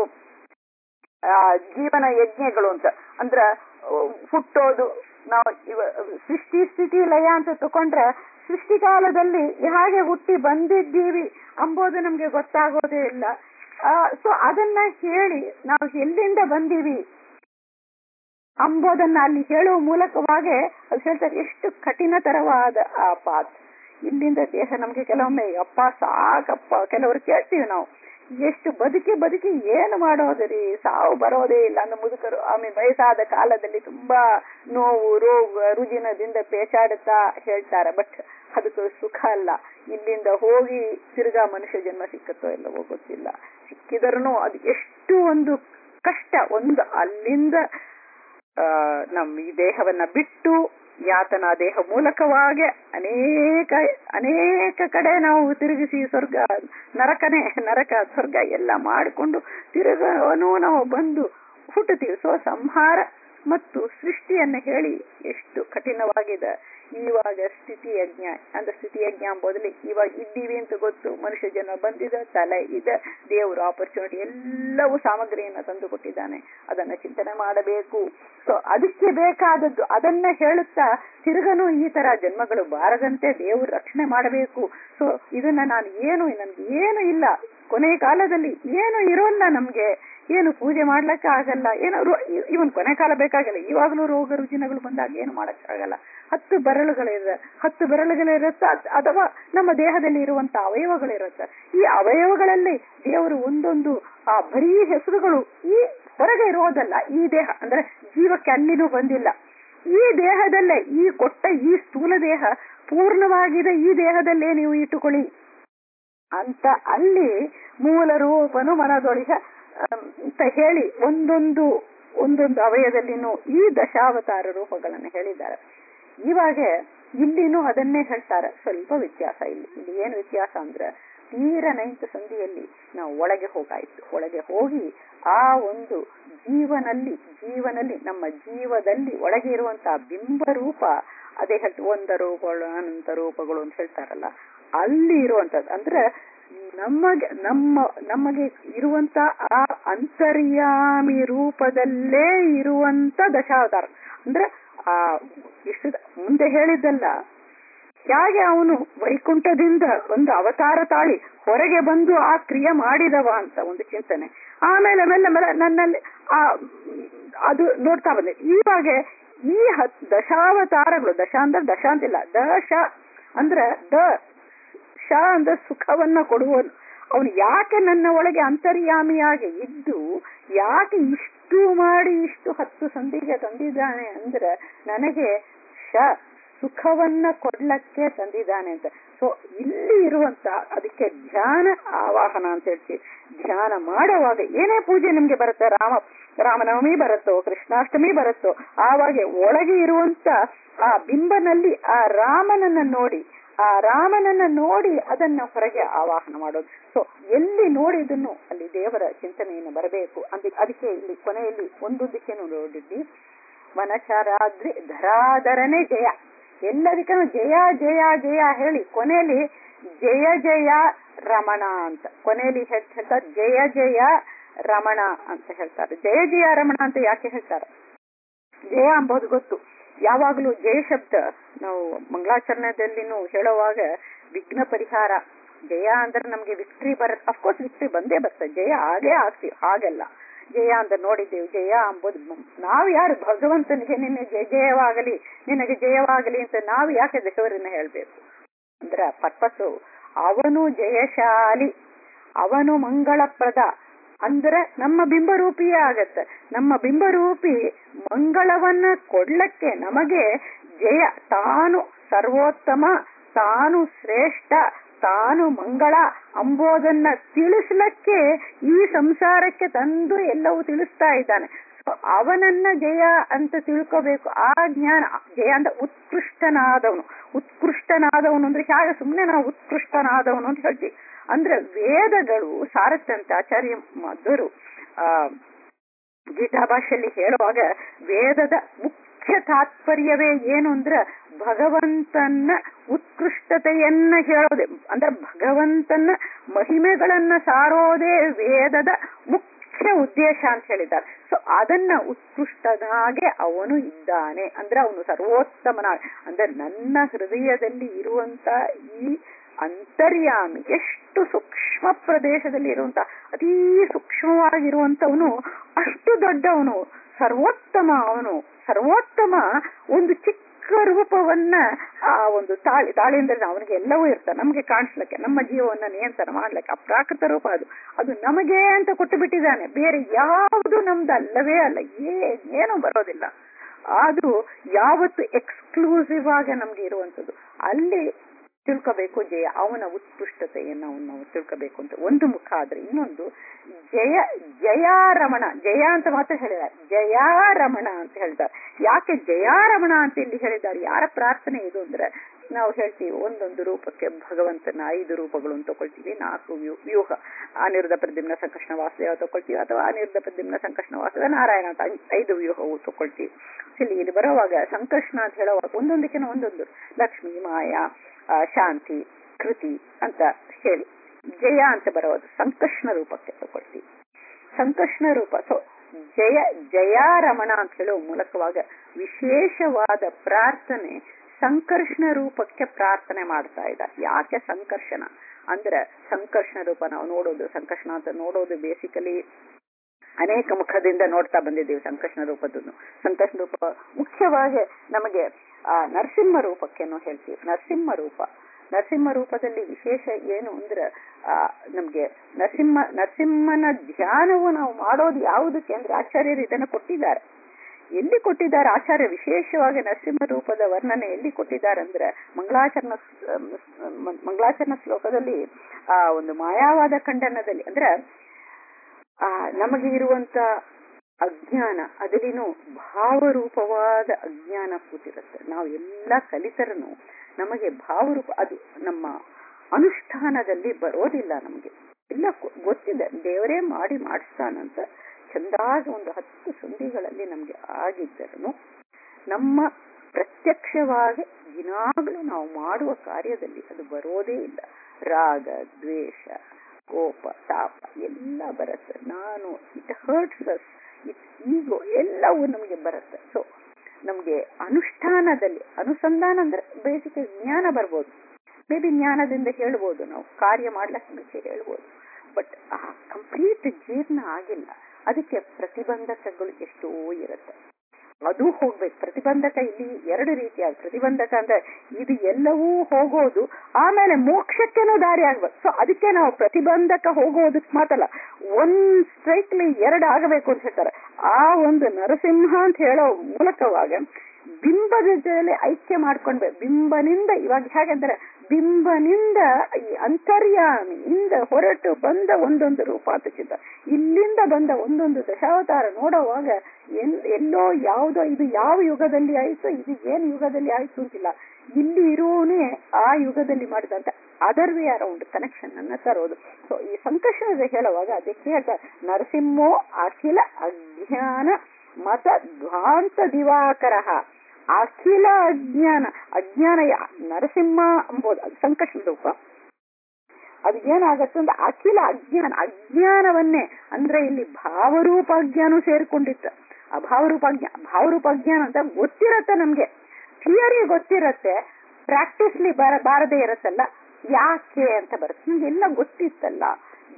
ಆ ಜೀವನ ಯಜ್ಞಗಳು ಅಂತ ಅಂದ್ರ ಹುಟ್ಟೋದು ನಾವು ಇವ ಸೃಷ್ಟಿ ಸ್ಥಿತಿ ಲಯ ಅಂತ ತಕೊಂಡ್ರೆ ಸೃಷ್ಟಿ ಕಾಲದಲ್ಲಿ ಹೇಗೆ ಹುಟ್ಟಿ ಬಂದಿದ್ದೀವಿ ಅಂಬೋದು ನಮ್ಗೆ ಗೊತ್ತಾಗೋದೇ ಇಲ್ಲ ಸೊ ಅದನ್ನ ಹೇಳಿ ನಾವು ಎಲ್ಲಿಂದ ಬಂದೀವಿ ಅಂಬೋದನ್ನ ಅಲ್ಲಿ ಹೇಳುವ ಮೂಲಕವಾಗಿ ಅದು ಹೇಳ್ತಾರೆ ಎಷ್ಟು ಕಠಿಣತರವಾದ ಆ ಪಾತ್ ಇಲ್ಲಿಂದ ದೇಹ ನಮ್ಗೆ ಕೆಲವೊಮ್ಮೆ ಅಪ್ಪ ಸಾಕಪ್ಪ ಕೆಲವರು ಕೇಳ್ತೀವಿ ನಾವು ಎಷ್ಟು ಬದುಕಿ ಬದುಕಿ ಏನು ಮಾಡೋದ್ರಿ ಸಾವು ಬರೋದೇ ಇಲ್ಲ ಅಂದ್ರೆ ಮುದುಕರು ಆಮೇಲೆ ವಯಸ್ಸಾದ ಕಾಲದಲ್ಲಿ ತುಂಬಾ ನೋವು ರೋಗ ರುಜಿನದಿಂದ ಪೇಚಾಡುತ್ತಾ ಹೇಳ್ತಾರೆ ಬಟ್ ಅದಕ್ಕೆ ಸುಖ ಅಲ್ಲ ಇಲ್ಲಿಂದ ಹೋಗಿ ತಿರ್ಗಾ ಮನುಷ್ಯ ಜನ್ಮ ಸಿಕ್ಕತ್ತೋ ಇಲ್ಲವೋ ಗೊತ್ತಿಲ್ಲ ಸಿಕ್ಕಿದರೂ ಅದು ಎಷ್ಟು ಒಂದು ಕಷ್ಟ ಒಂದು ಅಲ್ಲಿಂದ ಆ ನಮ್ಮ ಈ ದೇಹವನ್ನ ಬಿಟ್ಟು ಯಾತನ ದೇಹ ಮೂಲಕವಾಗಿ ಅನೇಕ ಅನೇಕ ಕಡೆ ನಾವು ತಿರುಗಿಸಿ ಸ್ವರ್ಗ ನರಕನೇ ನರಕ ಸ್ವರ್ಗ ಎಲ್ಲ ಮಾಡಿಕೊಂಡು ತಿರುಗವನು ನಾವು ಬಂದು ಹುಟ್ಟುತ್ತೀವಿ ಸೊ ಸಂಹಾರ ಮತ್ತು ಸೃಷ್ಟಿಯನ್ನ ಹೇಳಿ ಎಷ್ಟು ಕಠಿಣವಾಗಿದೆ ಇವಾಗ ಸ್ಥಿತಿ ಯಜ್ಞ ಅಂದ್ರೆ ಸ್ಥಿತಿ ಯಜ್ಞ ಅಂಬೋದಲ್ಲಿ ಇವಾಗ ಇದ್ದೀವಿ ಅಂತ ಗೊತ್ತು ಮನುಷ್ಯ ಜನ್ಮ ಬಂದಿದೆ ತಲೆ ಇದೆ ದೇವರು ಆಪರ್ಚುನಿಟಿ ಎಲ್ಲವೂ ಸಾಮಗ್ರಿಯನ್ನ ತಂದು ಕೊಟ್ಟಿದ್ದಾನೆ ಅದನ್ನ ಚಿಂತನೆ ಮಾಡಬೇಕು ಸೊ ಅದಕ್ಕೆ ಬೇಕಾದದ್ದು ಅದನ್ನ ಹೇಳುತ್ತಾ ತಿರುಗನು ಈ ತರ ಜನ್ಮಗಳು ಬಾರದಂತೆ ದೇವರು ರಕ್ಷಣೆ ಮಾಡಬೇಕು ಸೊ ಇದನ್ನ ನಾನು ಏನು ನನ್ಗೆ ಏನು ಇಲ್ಲ ಕೊನೆ ಕಾಲದಲ್ಲಿ ಏನು ಇರೋಲ್ಲ ನಮ್ಗೆ ಏನು ಪೂಜೆ ಮಾಡ್ಲಿಕ್ಕೆ ಆಗಲ್ಲ ಏನೋ ಇವನ್ ಕೊನೆ ಕಾಲ ಬೇಕಾಗಲ್ಲ ಇವಾಗಲೂ ರೋಗ ರುಜಿನಗಳು ಬಂದಾಗ ಏನು ಮಾಡಕ್ಕಾಗಲ್ಲ ಹತ್ತು ಬೆರಳುಗಳಿರ ಹತ್ತು ಬೆರಳುಗಳಿರುತ್ತೆ ಅಥವಾ ನಮ್ಮ ದೇಹದಲ್ಲಿ ಇರುವಂತ ಅವಯವಗಳಿರುತ್ತೆ ಈ ಅವಯವಗಳಲ್ಲಿ ದೇವರು ಒಂದೊಂದು ಆ ಬರೀ ಹೆಸರುಗಳು ಈ ಹೊರಗೆ ಇರೋದಲ್ಲ ಈ ದೇಹ ಅಂದ್ರೆ ಜೀವಕ್ಕೆ ಅಲ್ಲಿನೂ ಬಂದಿಲ್ಲ ಈ ದೇಹದಲ್ಲೇ ಈ ಕೊಟ್ಟ ಈ ಸ್ಥೂಲ ದೇಹ ಪೂರ್ಣವಾಗಿದೆ ಈ ದೇಹದಲ್ಲೇ ನೀವು ಇಟ್ಟುಕೊಳ್ಳಿ ಅಂತ ಅಲ್ಲಿ ಮೂಲ ರೂಪನು ಮನದೊಳಗೆ ಅಂತ ಹೇಳಿ ಒಂದೊಂದು ಒಂದೊಂದು ಅವಯದಲ್ಲಿನೂ ಈ ದಶಾವತಾರ ರೂಪಗಳನ್ನು ಹೇಳಿದ್ದಾರೆ ಇವಾಗ ಇಲ್ಲಿನೂ ಅದನ್ನೇ ಹೇಳ್ತಾರೆ ಸ್ವಲ್ಪ ವ್ಯತ್ಯಾಸ ಇಲ್ಲಿ ಇಲ್ಲಿ ಏನು ವ್ಯತ್ಯಾಸ ಅಂದ್ರೆ ತೀರ ನೈನ್ತ್ ಸಂಧಿಯಲ್ಲಿ ನಾವು ಒಳಗೆ ಹೋಗಾಯ್ತು ಒಳಗೆ ಹೋಗಿ ಆ ಒಂದು ಜೀವನಲ್ಲಿ ಜೀವನಲ್ಲಿ ನಮ್ಮ ಜೀವದಲ್ಲಿ ಒಳಗೆ ಇರುವಂತಹ ಬಿಂಬ ರೂಪ ಅದೇ ಹೇಳ್ತು ಒಂದ ರೂಪಗಳು ಅನಂತ ರೂಪಗಳು ಅಂತ ಹೇಳ್ತಾರಲ್ಲ ಅಲ್ಲಿ ಇರುವಂತದ್ದು ಅಂದ್ರೆ ನಮಗೆ ನಮ್ಮ ನಮಗೆ ಇರುವಂತ ಆ ಅಂತರ್ಯಾಮಿ ರೂಪದಲ್ಲೇ ಇರುವಂತ ದಶಾವತಾರ ಅಂದ್ರೆ ಆ ಇಷ್ಟು ಮುಂದೆ ಹೇಳಿದ್ದಲ್ಲ ಹೇಗೆ ಅವನು ವೈಕುಂಠದಿಂದ ಒಂದು ಅವತಾರ ತಾಳಿ ಹೊರಗೆ ಬಂದು ಆ ಕ್ರಿಯೆ ಮಾಡಿದವ ಅಂತ ಒಂದು ಚಿಂತನೆ ಆಮೇಲೆ ಮೇಲೆ ಮೇಲೆ ನನ್ನಲ್ಲಿ ಆ ಅದು ನೋಡ್ತಾ ಬಂದೆ ಇವಾಗ ಈ ಹತ್ ದಶಾವತಾರಗಳು ದಶ ಅಂದ್ರೆ ದಶ ಅಂತಿಲ್ಲ ದಶ ಅಂದ್ರೆ ದ ಶ ಅಂದ್ರೆ ಸುಖವನ್ನ ಕೊಡುವನು ಅವನು ಯಾಕೆ ನನ್ನ ಒಳಗೆ ಅಂತರ್ಯಾಮಿಯಾಗಿ ಇದ್ದು ಯಾಕೆ ಇಷ್ಟು ಮಾಡಿ ಇಷ್ಟು ಹತ್ತು ಸಂಧಿಗೆ ತಂದಿದ್ದಾನೆ ಅಂದ್ರೆ ನನಗೆ ಶ ಸುಖವನ್ನ ಕೊಡ್ಲಕ್ಕೆ ತಂದಿದ್ದಾನೆ ಅಂತ ಸೊ ಇಲ್ಲಿ ಇರುವಂತ ಅದಕ್ಕೆ ಧ್ಯಾನ ಆವಾಹನ ಅಂತ ಹೇಳ್ತೀವಿ ಧ್ಯಾನ ಮಾಡುವಾಗ ಏನೇ ಪೂಜೆ ನಿಮ್ಗೆ ಬರುತ್ತೆ ರಾಮ ರಾಮನವಮಿ ಬರುತ್ತೋ ಕೃಷ್ಣಾಷ್ಟಮಿ ಬರುತ್ತೋ ಆವಾಗ ಒಳಗೆ ಇರುವಂತ ಆ ಬಿಂಬನಲ್ಲಿ ಆ ರಾಮನನ್ನ ನೋಡಿ ಆ ರಾಮನನ್ನ ನೋಡಿ ಅದನ್ನ ಹೊರಗೆ ಆವಾಹನ ಮಾಡೋದು ಸೊ ಎಲ್ಲಿ ನೋಡಿದನ್ನು ಅಲ್ಲಿ ದೇವರ ಚಿಂತನೆಯನ್ನು ಬರಬೇಕು ಅಂತ ಅದಕ್ಕೆ ಇಲ್ಲಿ ಕೊನೆಯಲ್ಲಿ ಒಂದೊಂದಕ್ಕೆ ನೋಡಿದ್ವಿ ವನಚಾರಾದ್ರಿ ಧರಾಧರನೇ ಜಯ ಎಲ್ಲದಕ್ಕೂ ಜಯ ಜಯ ಜಯ ಹೇಳಿ ಕೊನೆಯಲ್ಲಿ ಜಯ ಜಯ ರಮಣ ಅಂತ ಕೊನೆಯಲ್ಲಿ ಹೇಳ್ತಾರೆ ಜಯ ಜಯ ರಮಣ ಅಂತ ಹೇಳ್ತಾರೆ ಜಯ ಜಯ ರಮಣ ಅಂತ ಯಾಕೆ ಹೇಳ್ತಾರೆ ಜಯ ಅಂಬೋದು ಗೊತ್ತು ಯಾವಾಗಲೂ ಜಯ ಶಬ್ದ ನಾವು ಮಂಗಳಾಚರಣೆದಲ್ಲಿನೂ ಹೇಳುವಾಗ ವಿಘ್ನ ಪರಿಹಾರ ಜಯ ಅಂದ್ರೆ ನಮ್ಗೆ ವಿಕ್ಟ್ರಿ ಬರುತ್ತೆ ಅಫ್ಕೋರ್ಸ್ ವಿಕ್ಟ್ರಿ ಬಂದೇ ಬರ್ತದೆ ಜಯ ಆಗೇ ಆಗ್ತೀವಿ ಹಾಗೆಲ್ಲ ಜಯ ಅಂತ ನೋಡಿದ್ದೇವೆ ಜಯ ಅಂಬುದು ನಾವು ಯಾರು ಭಗವಂತನಿಗೆ ನಿನ್ನ ಜಯ ಜಯವಾಗಲಿ ನಿನಗೆ ಜಯವಾಗಲಿ ಅಂತ ನಾವು ಯಾಕೆ ದೇವರನ್ನ ಹೇಳ್ಬೇಕು ಅಂದ್ರ ಪರ್ಪಸ್ಸು ಅವನು ಜಯಶಾಲಿ ಅವನು ಮಂಗಳಪ್ರದ ಅಂದ್ರೆ ನಮ್ಮ ಬಿಂಬರೂಪಿಯೇ ಆಗತ್ತೆ ನಮ್ಮ ಬಿಂಬರೂಪಿ ಮಂಗಳವನ್ನ ಕೊಡ್ಲಕ್ಕೆ ನಮಗೆ ಜಯ ತಾನು ಸರ್ವೋತ್ತಮ ತಾನು ಶ್ರೇಷ್ಠ ತಾನು ಮಂಗಳ ಅಂಬೋದನ್ನ ತಿಳಿಸ್ಲಕ್ಕೆ ಈ ಸಂಸಾರಕ್ಕೆ ತಂದು ಎಲ್ಲವೂ ತಿಳಿಸ್ತಾ ಇದ್ದಾನೆ So, ಅವನನ್ನ ಜಯ ಅಂತ ತಿಳ್ಕೋಬೇಕು ಆ ಜ್ಞಾನ ಜಯ ಅಂತ ಉತ್ಕೃಷ್ಟನಾದವನು ಉತ್ಕೃಷ್ಟನಾದವನು ಅಂದ್ರೆ ಹೇಗೆ ಸುಮ್ಮನೆ ನಾವು ಉತ್ಕೃಷ್ಟನಾದವನು ಅಂತ ಹೇಳ್ತೀವಿ ಅಂದ್ರೆ ವೇದಗಳು ಸಾರಥ್ಯಂತ ಆಚಾರ್ಯ ಮಧುರು ಆ ಗೀತಾ ಭಾಷೆಯಲ್ಲಿ ಹೇಳುವಾಗ ವೇದದ ಮುಖ್ಯ ತಾತ್ಪರ್ಯವೇ ಏನು ಅಂದ್ರೆ ಭಗವಂತನ ಉತ್ಕೃಷ್ಟತೆಯನ್ನ ಹೇಳೋದೆ ಅಂದ್ರೆ ಭಗವಂತನ ಮಹಿಮೆಗಳನ್ನ ಸಾರೋದೇ ವೇದದ ಮುಖ್ಯ ಉದ್ದೇಶ ಅಂತ ಹೇಳಿದ್ದಾರೆ ಸೊ ಅದನ್ನ ಉತ್ಕೃಷ್ಟನಾಗೆ ಅವನು ಇದ್ದಾನೆ ಅಂದ್ರೆ ಅವನು ಸರ್ವೋತ್ತಮನ ಅಂದ್ರೆ ನನ್ನ ಹೃದಯದಲ್ಲಿ ಇರುವಂತ ಈ ಅಂತರ್ಯಾಮಿ ಎಷ್ಟು ಸೂಕ್ಷ್ಮ ಪ್ರದೇಶದಲ್ಲಿ ಇರುವಂತ ಅತೀ ಸೂಕ್ಷ್ಮವಾಗಿರುವಂತವನು ಅಷ್ಟು ದೊಡ್ಡವನು ಸರ್ವೋತ್ತಮ ಅವನು ಸರ್ವೋತ್ತಮ ಒಂದು ಚಿಕ್ಕ ರೂಪವನ್ನ ಆ ಒಂದು ತಾಳಿ ತಾಳಿ ಅಂದ್ರೆ ಅವನಿಗೆ ಎಲ್ಲವೂ ಇರ್ತಾನೆ ನಮಗೆ ಕಾಣಿಸ್ಲಿಕ್ಕೆ ನಮ್ಮ ಜೀವವನ್ನ ನಿಯಂತ್ರಣ ಮಾಡ್ಲಿಕ್ಕೆ ಆ ಪ್ರಾಕೃತ ರೂಪ ಅದು ಅದು ನಮಗೆ ಅಂತ ಕೊಟ್ಟು ಬಿಟ್ಟಿದ್ದಾನೆ ಬೇರೆ ಯಾವುದು ನಮ್ದು ಅಲ್ಲವೇ ಅಲ್ಲ ಏನು ಬರೋದಿಲ್ಲ ಅದು ಯಾವತ್ತು ಎಕ್ಸ್ಕ್ಲೂಸಿವ್ ಆಗಿ ನಮ್ಗೆ ಇರುವಂತದ್ದು ಅಲ್ಲಿ ತಿಳ್ಕೋಬೇಕು ಜಯ ಅವನ ಉತ್ಕೃಷ್ಟತೆಯನ್ನು ಅವನು ನಾವು ತಿಳ್ಕೋಬೇಕು ಅಂತ ಒಂದು ಮುಖ ಆದ್ರೆ ಇನ್ನೊಂದು ಜಯ ಜಯಾರಮಣ ಜಯ ಅಂತ ಮಾತ್ರ ಹೇಳಿದ್ದಾರೆ ಜಯಾರಮಣ ಅಂತ ಹೇಳ್ತಾರೆ ಯಾಕೆ ಜಯಾರಮಣ ಅಂತ ಇಲ್ಲಿ ಹೇಳಿದ್ದಾರೆ ಯಾರ ಪ್ರಾರ್ಥನೆ ಇದು ಅಂದ್ರೆ ನಾವು ಹೇಳ್ತೀವಿ ಒಂದೊಂದು ರೂಪಕ್ಕೆ ಭಗವಂತನ ಐದು ರೂಪಗಳು ಅಂತ ತಗೊಳ್ತೀವಿ ನಾಲ್ಕು ವ್ಯೂ ವ್ಯೂಹ ಅನಿರುದ್ಧ ಪ್ರದ್ಯುಮ್ನ ಸಂಕಷ್ಣ ವಾಸುದೇವ ತಗೊಳ್ತೀವಿ ಅಥವಾ ಅನಿರುದ್ಧ ಪ್ರದ್ಯುಮ್ನ ಸಂಕಷ್ಣ ವಾಸುದೇವ ನಾರಾಯಣ ಅಂತ ಐದು ವ್ಯೂಹವು ತಗೊಳ್ತೀವಿ ಇಲ್ಲಿ ಇಲ್ಲಿ ಬರುವಾಗ ಸಂಕಷ್ಣ ಅಂತ ಹೇಳುವಾಗ ಒಂದೊಂದಕ್ಕಿನ ಒಂದೊಂದು ಲಕ್ಷ್ಮಿ ಮಾಯಾ ಶಾಂತಿ ಕೃತಿ ಅಂತ ಹೇಳಿ ಜಯ ಅಂತ ಬರೋದು ಸಂಕಷ್ಣ ರೂಪಕ್ಕೆ ತಗೊಳ್ತೀವಿ ಸಂಕಷ್ಣ ರೂಪ ಸೊ ಜಯ ಜಯಾರಮಣ ಅಂತ ಹೇಳುವ ಮೂಲಕವಾಗ ವಿಶೇಷವಾದ ಪ್ರಾರ್ಥನೆ ಸಂಕರ್ಷಣ ರೂಪಕ್ಕೆ ಪ್ರಾರ್ಥನೆ ಮಾಡ್ತಾ ಇದ್ದಾರೆ ಯಾಕೆ ಸಂಕರ್ಷಣ ಅಂದ್ರೆ ಸಂಕರ್ಷಣ ರೂಪ ನಾವು ನೋಡೋದು ಸಂಕರ್ಷಣ ಅಂತ ನೋಡೋದು ಬೇಸಿಕಲಿ ಅನೇಕ ಮುಖದಿಂದ ನೋಡ್ತಾ ಬಂದಿದ್ದೀವಿ ಸಂಕರ್ಷಣ ರೂಪದನ್ನು ಸಂಕರ್ಷಣ ರೂಪ ಮುಖ್ಯವಾಗಿ ನಮಗೆ ಆ ನರಸಿಂಹ ರೂಪಕ್ಕೆನೋ ಹೇಳ್ತೀವಿ ನರಸಿಂಹ ರೂಪ ನರಸಿಂಹ ರೂಪದಲ್ಲಿ ವಿಶೇಷ ಏನು ಅಂದ್ರೆ ಆ ನಮ್ಗೆ ನರಸಿಂಹ ನರಸಿಂಹನ ಧ್ಯಾನವು ನಾವು ಮಾಡೋದು ಯಾವುದಕ್ಕೆ ಅಂದ್ರೆ ಆಚಾರ್ಯರು ಇದನ್ನು ಕೊಟ್ಟಿದ್ದಾರೆ ಎಲ್ಲಿ ಕೊಟ್ಟಿದ್ದಾರೆ ಆಚಾರ್ಯ ವಿಶೇಷವಾಗಿ ನರಸಿಂಹ ರೂಪದ ವರ್ಣನೆ ಎಲ್ಲಿ ಕೊಟ್ಟಿದ್ದಾರೆ ಅಂದ್ರೆ ಮಂಗಳಾಚರಣ ಮಂಗಳಾಚರಣ ಶ್ಲೋಕದಲ್ಲಿ ಆ ಒಂದು ಮಾಯಾವಾದ ಖಂಡನದಲ್ಲಿ ಅಂದ್ರೆ ಆ ನಮಗೆ ಇರುವಂತ ಅಜ್ಞಾನ ಅದರಲ್ಲಿನೂ ಭಾವರೂಪವಾದ ಅಜ್ಞಾನ ಕೂತಿರುತ್ತೆ ನಾವು ಎಲ್ಲ ಕಲಿತರನು ನಮಗೆ ಭಾವರೂಪ ಅದು ನಮ್ಮ ಅನುಷ್ಠಾನದಲ್ಲಿ ಬರೋದಿಲ್ಲ ನಮಗೆ ಎಲ್ಲ ಗೊತ್ತಿದೆ ದೇವರೇ ಮಾಡಿ ಮಾಡಿಸ್ತಾನಂತ ಚಂದಾಗಿ ಒಂದು ಹತ್ತು ಸಂಧಿಗಳಲ್ಲಿ ನಮ್ಗೆ ಆಗಿದ್ದರೂ ನಮ್ಮ ಪ್ರತ್ಯಕ್ಷವಾಗಿ ದಿನಾಗಲೂ ನಾವು ಮಾಡುವ ಕಾರ್ಯದಲ್ಲಿ ಅದು ಬರೋದೇ ಇಲ್ಲ ರಾಗ ದ್ವೇಷ ಕೋಪ ತಾಪ ಎಲ್ಲ ಬರುತ್ತೆ ನಾನು it hurts us it ego ಎಲ್ಲವೂ ನಮಗೆ ಬರುತ್ತೆ ಸೊ ನಮ್ಗೆ ಅನುಷ್ಠಾನದಲ್ಲಿ ಅನುಸಂಧಾನ ಅಂದ್ರೆ ಬೇಸಿಕ್ ಜ್ಞಾನ ಬರ್ಬೋದು ಮೇ ಬಿ ಜ್ಞಾನದಿಂದ ಹೇಳ್ಬೋದು ನಾವು ಕಾರ್ಯ ಮಾಡ್ಲಿಕ್ಕೆ ಮುಂಚೆ ಹೇಳ್ಬೋದು ಬಟ್ ಆ ಕಂಪ್ಲೀಟ್ ಜೀರ್ಣ ಆಗಿಲ್ಲ ಅದಕ್ಕೆ ಪ್ರತಿಬಂಧಕಗಳು ಎಷ್ಟೋ ಇರುತ್ತೆ ಅದು ಹೋಗ್ಬೇಕು ಪ್ರತಿಬಂಧಕ ಇಲ್ಲಿ ಎರಡು ರೀತಿಯಾದ ಪ್ರತಿಬಂಧಕ ಅಂದ್ರೆ ಇದು ಎಲ್ಲವೂ ಹೋಗೋದು ಆಮೇಲೆ ಮೋಕ್ಷಕ್ಕೆನೂ ದಾರಿ ಆಗ್ಬೇಕು ಸೊ ಅದಕ್ಕೆ ನಾವು ಪ್ರತಿಬಂಧಕ ಹೋಗೋದಕ್ಕೆ ಮಾತಲ್ಲ ಒಂದ್ ಸ್ಟ್ರೈಕ್ಲಿ ಎರಡು ಆಗಬೇಕು ಅಂತ ಹೇಳ್ತಾರೆ ಆ ಒಂದು ನರಸಿಂಹ ಅಂತ ಹೇಳೋ ಮೂಲಕವಾಗ ಬಿಂಬದ ಜೊತೆ ಐಕ್ಯ ಮಾಡ್ಕೊಂಡ್ಬೇಕು ಬಿಂಬನಿಂದ ಇವಾಗ ಹೇಗಂದ್ರೆ ಬಿಂಬನಿಂದ ಈ ಅಂತರ್ಯಾಮಿಯಿಂದ ಹೊರಟು ಬಂದ ಒಂದೊಂದು ರೂಪ ಅಂತ ಚಿತ್ತ ಇಲ್ಲಿಂದ ಬಂದ ಒಂದೊಂದು ದಶಾವತಾರ ನೋಡುವಾಗ ಎಲ್ಲೋ ಯಾವುದೋ ಇದು ಯಾವ ಯುಗದಲ್ಲಿ ಆಯ್ತು ಇದು ಏನ್ ಯುಗದಲ್ಲಿ ಆಯ್ತು ಅಂತಿಲ್ಲ ಇಲ್ಲಿ ಇರೋನೇ ಆ ಯುಗದಲ್ಲಿ ಮಾಡಿದಂತ ಅದರ್ ವೇ ಅರೌಂಡ್ ಕನೆಕ್ಷನ್ ಅನ್ನ ತರೋದು ಸೊ ಈ ಸಂಕಷ್ಟದ ಹೇಳುವಾಗ ಅದಕ್ಕೆ ಹೇಳ್ತಾರೆ ನರಸಿಂಹೋ ಅಖಿಲ ಅಜ್ಞಾನ ಮತ ಧ್ವಾಂತ ದಿವಾಕರ ಅಖಿಲ ಅಜ್ಞಾನ ಅಜ್ಞಾನ ನರಸಿಂಹ ಎಂಬುದು ಅದು ಸಂಕಷ್ಟ ರೂಪ ಅದು ಏನಾಗತ್ತೆ ಅಂದ್ರೆ ಅಖಿಲ ಅಜ್ಞಾನ ಅಜ್ಞಾನವನ್ನೇ ಅಂದ್ರೆ ಇಲ್ಲಿ ಭಾವರೂಪ ಅಜ್ಞಾನ ಸೇರ್ಕೊಂಡಿತ್ತು ಅಭಾವರೂಪ ಅಜ್ಞಾನ ಭಾವರೂಪ ಅಜ್ಞಾನ ಅಂತ ಗೊತ್ತಿರತ್ತೆ ನಮ್ಗೆ ಥಿಯರಿ ಗೊತ್ತಿರತ್ತೆ ಪ್ರಾಕ್ಟೀಸ್ಲಿ ಬರ ಬಾರದೇ ಇರತ್ತಲ್ಲ ಯಾಕೆ ಅಂತ ಬರುತ್ತೆ ನಮ್ಗೆ ಎಲ್ಲ ಗೊತ್ತಿತ್ತಲ್ಲ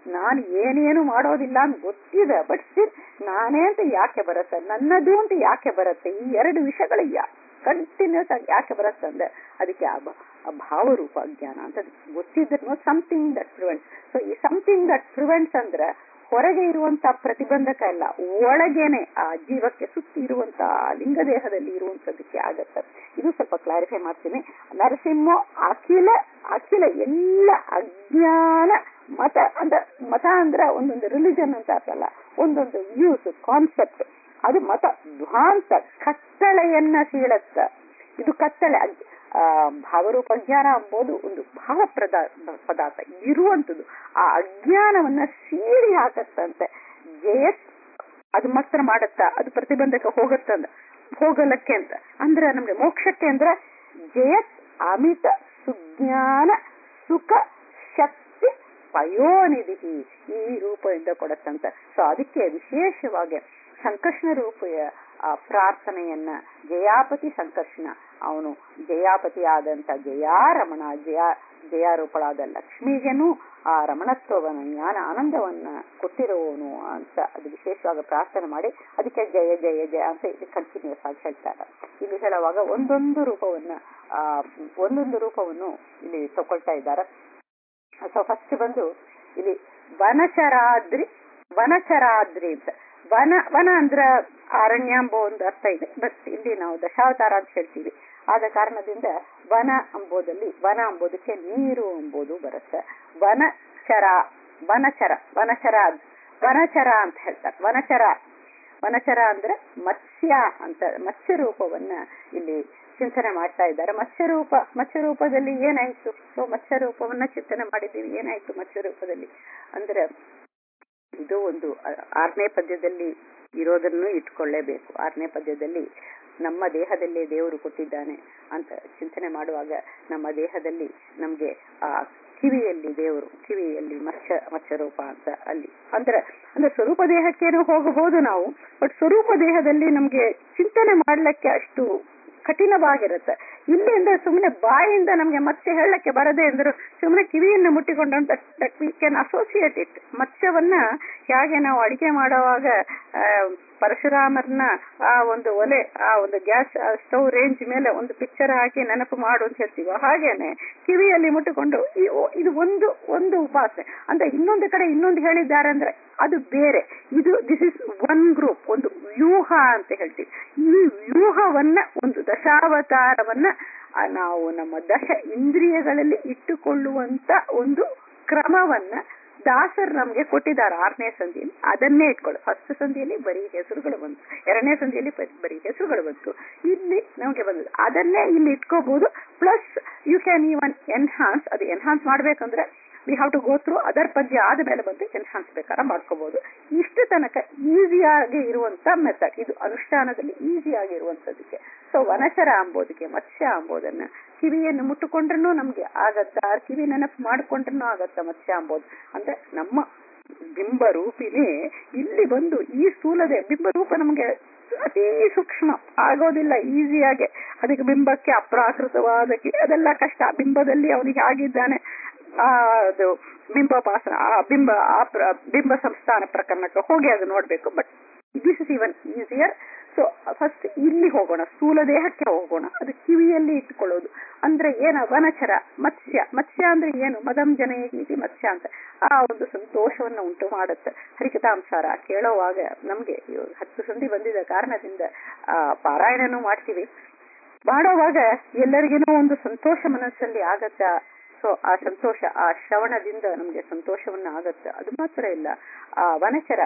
ನಾನು ಏನೇನು ಮಾಡೋದಿಲ್ಲ ಅಂತ ಗೊತ್ತಿದೆ ಬಟ್ ಸ್ಟಿಲ್ ನಾನೇ ಅಂತ ಯಾಕೆ ಬರುತ್ತೆ ನನ್ನದು ಅಂತ ಯಾಕೆ ಬರುತ್ತೆ ಈ ಎರಡು ವಿಷಯಗಳು ಯಾ ಕಂಟಿನ್ಯೂಸ್ ಆಗಿ ಯಾಕೆ ಬರುತ್ತೆ ಅಂದ್ರೆ ಅದಕ್ಕೆ ಆ ಭ- ಆ ಭಾವರೂಪ ಜ್ಞಾನ ಅಂತ ಗೊತ್ತಿದ್ರು ಸಮಥಿಂಗ್ ದಟ್ ಪ್ರಿವೆಂಟ್ಸ್ ಸೊ ಈ ಸಮಥಿಂಗ್ ದಟ್ ಪ್ರಿವೆಂಟ್ಸ್ ಅಂದ್ರೆ ಹೊರಗೆ ಇರುವಂತ ಪ್ರತಿಬಂಧಕ ಅಲ್ಲ ಒಳಗೇನೆ ಆ ಜೀವಕ್ಕೆ ಸುತ್ತಿ ಇರುವಂತ ಲಿಂಗದೇಹದಲ್ಲಿ ಇರುವಂತದಕ್ಕೆ ಆಗತ್ತೆ ಇದು ಸ್ವಲ್ಪ ಕ್ಲಾರಿಫೈ ಮಾಡ್ತೀನಿ ನರಸಿಂಹ ಅಖಿಲ ಅಖಿಲ ಎಲ್ಲ ಅಜ್ಞಾನ ಮತ ಅಂದ್ರೆ ಮತ ಅಂದ್ರೆ ಒಂದೊಂದು ರಿಲಿಜನ್ ಅಂತ ಅರ್ಥಲ್ಲ ಒಂದೊಂದು ವ್ಯೂಸ್ ಕಾನ್ಸೆಪ್ಟ್ ಅದು ಮತ ಧ್ವಾಂತ ಕತ್ತಳೆಯನ್ನ ಸೀಳತ್ತ ಇದು ಕತ್ತಳೆ ಅಗ್- ಆ, ಭಾವರೂಪ ಜ್ಞಾನ ಎಂಬುದು ಒಂದು ಭಾವ ಪ್ರದಾ ಪದಾರ್ಥ ಇರುವಂತದ್ದು ಆ ಅಜ್ಞಾನವನ್ನ ಸೀಳಿ ಹಾಕತ್ತಂತೆ ಜಯತ್ ಅದು ಮಾತ್ರ ಮಾಡತ್ತ ಅದು ಪ್ರತಿಬಂಧಕ ಹೋಗತ್ತಂದ ಹೋಗಲಕ್ಕೆ ಅಂತ ಅಂದ್ರೆ ನಮ್ಗೆ ಮೋಕ್ಷಕ್ಕೆ ಅಂದ್ರೆ ಜಯತ್ ಅಮಿತ ಸುಜ್ಞಾನ ಸುಖ ಶಕ್ತಿ ಪಯೋನಿಧಿ ಈ ರೂಪದಿಂದ ಕೊಡತ್ತಂತ ಸೊ ಅದಕ್ಕೆ ವಿಶೇಷವಾಗಿ ಸಂಕರ್ಷಣ ರೂಪೆಯ ಆ ಪ್ರಾರ್ಥನೆಯನ್ನ ಜಯಾಪತಿ ಸಂಕರ್ಷಣ ಅವನು ಜಯಾಪತಿ ಆದಂತ ಜಯಾರಮಣ ಜಯ ಜಯಾರೂಪಳಾದ ಲಕ್ಷ್ಮಿಗೆನೂ ಆ ರಮಣತ್ವವನ್ನು ಜ್ಞಾನ ಆನಂದವನ್ನ ಕೊಟ್ಟಿರುವವನು ಅಂತ ಅದು ವಿಶೇಷವಾಗಿ ಪ್ರಾರ್ಥನೆ ಮಾಡಿ ಅದಕ್ಕೆ ಜಯ ಜಯ ಜಯ ಅಂತ ಇಲ್ಲಿ ಕಂಟಿನ್ಯೂಸ್ ಆಗಿ ಹೇಳ್ತಾರೆ ಇಲ್ಲಿ ಹೇಳುವಾಗ ಒಂದೊಂದು ರೂಪವನ್ನ ಆ ಒಂದೊಂದು ರೂಪವನ್ನು ಇಲ್ಲಿ ತಗೊಳ್ತಾ ಇದ್ದಾರೆ ಸೊ ಫಸ್ಟ್ ಬಂದು ಇಲ್ಲಿ ವನಚರಾದ್ರಿ ವನಚರಾದ್ರಿ ಅಂತ ವನ ವನ ಅಂದ್ರ ಅರಣ್ಯ ಎಂಬ ಒಂದು ಅರ್ಥ ಇದೆ ಬಟ್ ಇಲ್ಲಿ ನಾವು ದಶಾವತಾರ ಅಂತ ಹೇಳ್ತೀವಿ ಆದ ಕಾರಣದಿಂದ ವನ ಎಂಬುದಲ್ಲಿ ವನ ಎಂಬುದಕ್ಕೆ ನೀರು ಎಂಬುದು ಬರುತ್ತೆ ವನಚರ ವನಚರ ವನಚರ ವನಚರ ಅಂತ ಹೇಳ್ತಾರೆ ವನಚರ ವನಚರ ಅಂದ್ರೆ ಮತ್ಸ್ಯ ಅಂತ ಮತ್ಸ್ಯ ರೂಪವನ್ನ ಇಲ್ಲಿ ಚಿಂತನೆ ಮಾಡ್ತಾ ಇದ್ದಾರೆ ಮತ್ಸ್ಯ ರೂಪ ಮತ್ಸ್ಯ ರೂಪದಲ್ಲಿ ಏನಾಯ್ತು ಸೊ ಮತ್ಸ್ಯ ರೂಪವನ್ನ ಚಿಂತನೆ ಮಾಡಿದ್ದೀವಿ ಏನಾಯ್ತು ಮತ್ಸ್ಯ ರೂಪದಲ್ಲಿ ಅಂದ್ರೆ ಇದು ಒಂದು ಆ- ಆರನೇ ಪದ್ಯದಲ್ಲಿ ಇರೋದನ್ನು ಇಟ್ಕೊಳ್ಳೇಬೇಕು ಆರನೇ ಪದ್ಯದಲ್ಲಿ ನಮ್ಮ ದೇಹದಲ್ಲೇ ದೇವರು ಕೊಟ್ಟಿದ್ದಾನೆ ಅಂತ ಚಿಂತನೆ ಮಾಡುವಾಗ ನಮ್ಮ ದೇಹದಲ್ಲಿ ನಮ್ಗೆ ಆ ಕಿವಿಯಲ್ಲಿ ದೇವರು ಕಿವಿಯಲ್ಲಿ ಮತ್ಸ್ಯ ಮತ್ಸ್ಯ ರೂಪ ಅಂತ ಅಲ್ಲಿ ಅಂದ್ರೆ ಅಂದ್ರೆ ಸ್ವರೂಪ ದೇಹಕ್ಕೇನೋ ಹೋಗಬಹುದು ನಾವು ಬಟ್ ಸ್ವರೂಪ ದೇಹದಲ್ಲಿ ನಮ್ಗೆ ಚಿಂತನೆ ಮಾಡ್ಲಿಕ್ಕೆ ಅಷ್ಟು ಕಠಿಣವಾಗಿರುತ್ತೆ ಇಲ್ಲಿಂದ ಸುಮ್ಮನೆ ಬಾಯಿಂದ ನಮ್ಗೆ ಮತ್ಸ್ಯ ಹೇಳಕ್ಕೆ ಬರದೆ ಅಂದ್ರು ಸುಮ್ಮನೆ ಕಿವಿಯನ್ನು ಮುಟ್ಟಿಕೊಂಡಂತ ವಿ ಕ್ಯಾನ್ ಅಸೋಸಿಯೇಟ್ ಇಟ್ ಮತ್ಸ್ಯವನ್ನ ಹೇಗೆ ನಾವು ಅಡಿಗೆ ಮಾಡುವಾಗ ಆ, ಪರಶುರಾಮರನ್ನ ಆ ಒಂದು ಒಲೆ ಆ ಒಂದು ಗ್ಯಾಸ್ ಸ್ಟವ್ ರೇಂಜ್ ಮೇಲೆ ಒಂದು ಪಿಕ್ಚರ್ ಹಾಕಿ ನೆನಪು ಮಾಡು ಅಂತ ಹೇಳ್ತೀವೋ ಹಾಗೇನೆ ಕಿವಿಯಲ್ಲಿ ಮುಟ್ಟಿಕೊಂಡು ಈ- ಓ, ಇದು ಒಂದು ಒಂದು ಉಪಾಸನೆ ಅಂದ್ರೆ ಇನ್ನೊಂದು ಕಡೆ ಇನ್ನೊಂದು ಹೇಳಿದ್ದಾರೆ ಅಂದ್ರೆ ಅದು ಬೇರೆ ಇದು ದಿಸ್ ಇಸ್ ಒನ್ ಗ್ರೂಪ್ ಒಂದು ವ್ಯೂಹ ಅಂತ ಹೇಳ್ತೀವಿ ಈ ವ್ಯೂಹವನ್ನ ಒಂದು ದಶಾವತಾರವನ್ನ ಆ, ನಾವು ನಮ್ಮ ದಶ ಇಂದ್ರಿಯಗಳಲ್ಲಿ ಇಟ್ಟುಕೊಳ್ಳುವಂತ ಒಂದು ಕ್ರಮವನ್ನ ದಾಸರು ನಮ್ಗೆ ಕೊಟ್ಟಿದ್ದಾರೆ ಆರನೇ ಸಂಧಿಯಲ್ಲಿ ಅದನ್ನೇ ಇಟ್ಕೊಳ್ಳಿ ಫಸ್ಟ್ ಸಂಧಿಯಲ್ಲಿ ಬರೀ ಹೆಸರುಗಳು ಬಂತು ಎರಡನೇ ಸಂಧಿಯಲ್ಲಿ ಬರೀ- ಬರೀ ಹೆಸರುಗಳು ಬಂತು ಇಲ್ಲಿ ನಮ್ಗೆ ಬಂದದ್ದು ಅದನ್ನೇ ಇಲ್ಲಿ ಇಟ್ಕೋಬಹುದು plus you can even enhance ಅದು ಎನ್ಹಾನ್ಸ್ ಮಾಡ್ಬೇಕಂದ್ರೆ we have to go through other ಪದ್ಯ ಆದ ಮೇಲೆ ಬಂದು ಎನ್ಹಾನ್ಸ್ ಬೇಕಾದ್ರೆ ಮಾಡ್ಕೋಬಹುದು ಇಷ್ಟು ತನಕ ಈಸಿಯಾಗಿ ಇರುವಂತ ಮೆಥಡ್ ಇದು ಅನುಷ್ಠಾನದಲ್ಲಿ ಈಸಿಯಾಗಿ ಇರುವಂತದಕ್ಕೆ ಸೊ ವನಚರ ಅಂಬೋದಕ್ಕೆ ಮತ್ಸ್ಯ ಅಂಬೋದನ್ನ ಕಿವಿಯನ್ನು ಮುಟ್ಟುಕೊಂಡ್ರೂ ನಮ್ಗೆ ಆಗತ್ತ ಕಿವಿ ನೆನಪು ಮಾಡ್ಕೊಂಡ್ರೂ ಆಗತ್ತ ಮತ್ಸ್ಯ ಅಂಬೋದು ಅಂದ್ರೆ ನಮ್ಮ ಬಿಂಬ ರೂಪಿನೇ ಇಲ್ಲಿ ಬಂದು ಈ ಸ್ಥೂಲದೆ ಬಿಂಬ ರೂಪ ನಮ್ಗೆ ಅತಿ ಸೂಕ್ಷ್ಮ ಆಗೋದಿಲ್ಲ ಈಸಿಯಾಗಿ ಅದಕ್ಕೆ ಬಿಂಬಕ್ಕೆ ಅಪ್ರಾಕೃತವಾದ ಕಿ- ಅದೆಲ್ಲ ಕಷ್ಟ ಬಿಂಬದಲ್ಲಿ ಅವನಿಗೆ ಆಗಿದ್ದಾನೆ ಆ ಅದು ಬಿಂಬಪಾಸನ ಆ ಬಿಂಬ ಆ ಪ್ರ- ಬಿಂಬ ಸಂಸ್ಥಾನ ಪ್ರಕರಣಕ್ಕೆ ಹೋಗಿ ಅದು ನೋಡ್ಬೇಕು but this is even easier so first ಇಲ್ಲಿ ಹೋಗೋಣ ಸ್ಥೂಲ ದೇಹಕ್ಕೆ ಹೋಗೋಣ ಅದು ಕಿವಿಯಲ್ಲಿ ಇಟ್ಕೊಳ್ಳೋದು ಅಂದ್ರೆ ಏನ ವನಚರ ಮತ್ಸ್ಯ ಮತ್ಸ್ಯ ಅಂದ್ರೆ ಏನು ಮದಂ ಜನಯಗೀತಿ ಮತ್ಸ್ಯ ಅಂತ ಆ ಒಂದು ಸಂತೋಷವನ್ನ ಉಂಟು ಮಾಡುತ್ತೆ ಹರಿಕಥಾಂಸಾರ ಕೇಳೋವಾಗ ನಮ್ಗೆ ಇವಾಗ ಹತ್ತು ಸಂಧಿ ಬಂದಿದ್ದ ಕಾರಣದಿಂದ ಆ ಪಾರಾಯಣನೂ ಮಾಡ್ತೀವಿ ಮಾಡೋವಾಗ ಎಲ್ಲರಿಗೇನೋ ಒಂದು ಸಂತೋಷ ಮನಸ್ಸಲ್ಲಿ ಆಗತ್ತ ಸೊ ಆ ಸಂತೋಷ ಆ ಶ್ರವಣದಿಂದ ನಮ್ಗೆ ಸಂತೋಷವನ್ನ ಆಗತ್ತೆ ಅದು ಮಾತ್ರ ಇಲ್ಲ ಆ ವನಚರ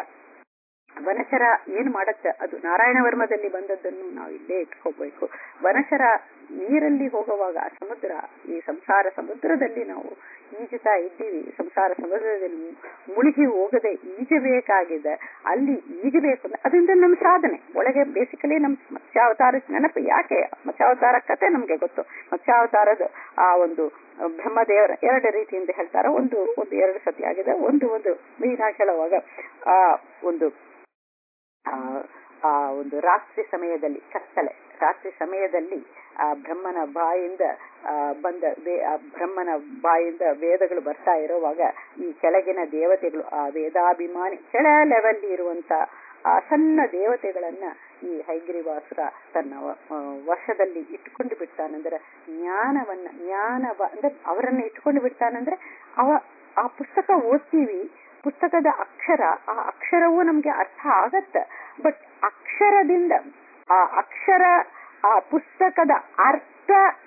ವನಚರ ಏನ್ ಮಾಡತ್ತೆ ಅದು ನಾರಾಯಣ ವರ್ಮದಲ್ಲಿ ಬಂದದ್ದನ್ನು ನಾವು ಇಲ್ಲೇ ಇಟ್ಕೋಬೇಕು ವನಚರ ನೀರಲ್ಲಿ ಹೋಗುವಾಗ ಆ ಸಮುದ್ರ ಈ ಸಂಸಾರ ಸಮುದ್ರದಲ್ಲಿ ನಾವು ಈಜುತ್ತಾ ಇದ್ದೀವಿ ಸಂಸಾರ ಸಮುದ್ರದಲ್ಲಿ ಮುಳುಗಿ ಹೋಗದೆ ಈಜಬೇಕಾಗಿದೆ ಅಲ್ಲಿ ಈಜಬೇಕು ಅಂದ್ರೆ ಅದರಿಂದ ನಮ್ಮ ಸಾಧನೆ ಒಳಗೆ ಬೇಸಿಕಲಿ ನಮ್ ಮತ್ಸ್ಯಾವತಾರ ನೆನಪು ಯಾಕೆ ಮತ್ಸ್ಯಾವತಾರ ಕತೆ ನಮ್ಗೆ ಗೊತ್ತು ಮತ್ಸ್ಯಾವತಾರದ ಆ ಒಂದು ಬ್ರಹ್ಮದೇವರ ಎರಡು ರೀತಿಯಿಂದ ಹೇಳ್ತಾರೆ ಒಂದು ಒಂದು ಎರಡು ಸತಿ ಆಗಿದೆ ಒಂದು ಒಂದು ಮೀನಾಗಿ ಹೇಳುವಾಗ ಆ ಒಂದು ಆ ಆ ಒಂದು ರಾತ್ರಿ ಸಮಯದಲ್ಲಿ ಕತ್ತಲೆ ರಾತ್ರಿ ಸಮಯದಲ್ಲಿ ಆ ಬ್ರಹ್ಮನ ಬಾಯಿಂದ ಆ ಬಂದ ವೇ- ಆ ಬ್ರಹ್ಮನ ಬಾಯಿಂದ ವೇದಗಳು ಬರ್ತಾ ಇರುವಾಗ ಈ ಕೆಳಗಿನ ದೇವತೆಗಳು ಆ ವೇದಾಭಿಮಾನಿ ಕೆಳ ಲೆವೆಲ್ ಇರುವಂತ ಆ ಸಣ್ಣ ದೇವತೆಗಳನ್ನ ಈ ಹೈಗ್ರೀವಾಸುರ ತನ್ನ ವ- ಆ, ವಶದಲ್ಲಿ ಇಟ್ಕೊಂಡು ಬಿಡ್ತಾನಂದ್ರೆ ಜ್ಞಾನವನ್ನ ಜ್ಞಾನ ಬ- ಅಂದ್ರೆ ಅವರನ್ನ ಇಟ್ಕೊಂಡು ಬಿಡ್ತಾನಂದ್ರೆ ಅವ ಆ ಪುಸ್ತಕ ಓದ್ತೀವಿ ಪುಸ್ತಕದ ಅಕ್ಷರ ಆ ಅಕ್ಷರವೂ ನಮ್ಗೆ ಅರ್ಥ ಆಗತ್ತೆ ಬಟ್ ಅಕ್ಷರದಿಂದ ಆ ಅಕ್ಷರ ಆ ಪುಸ್ತಕದ ಅರ್ಥ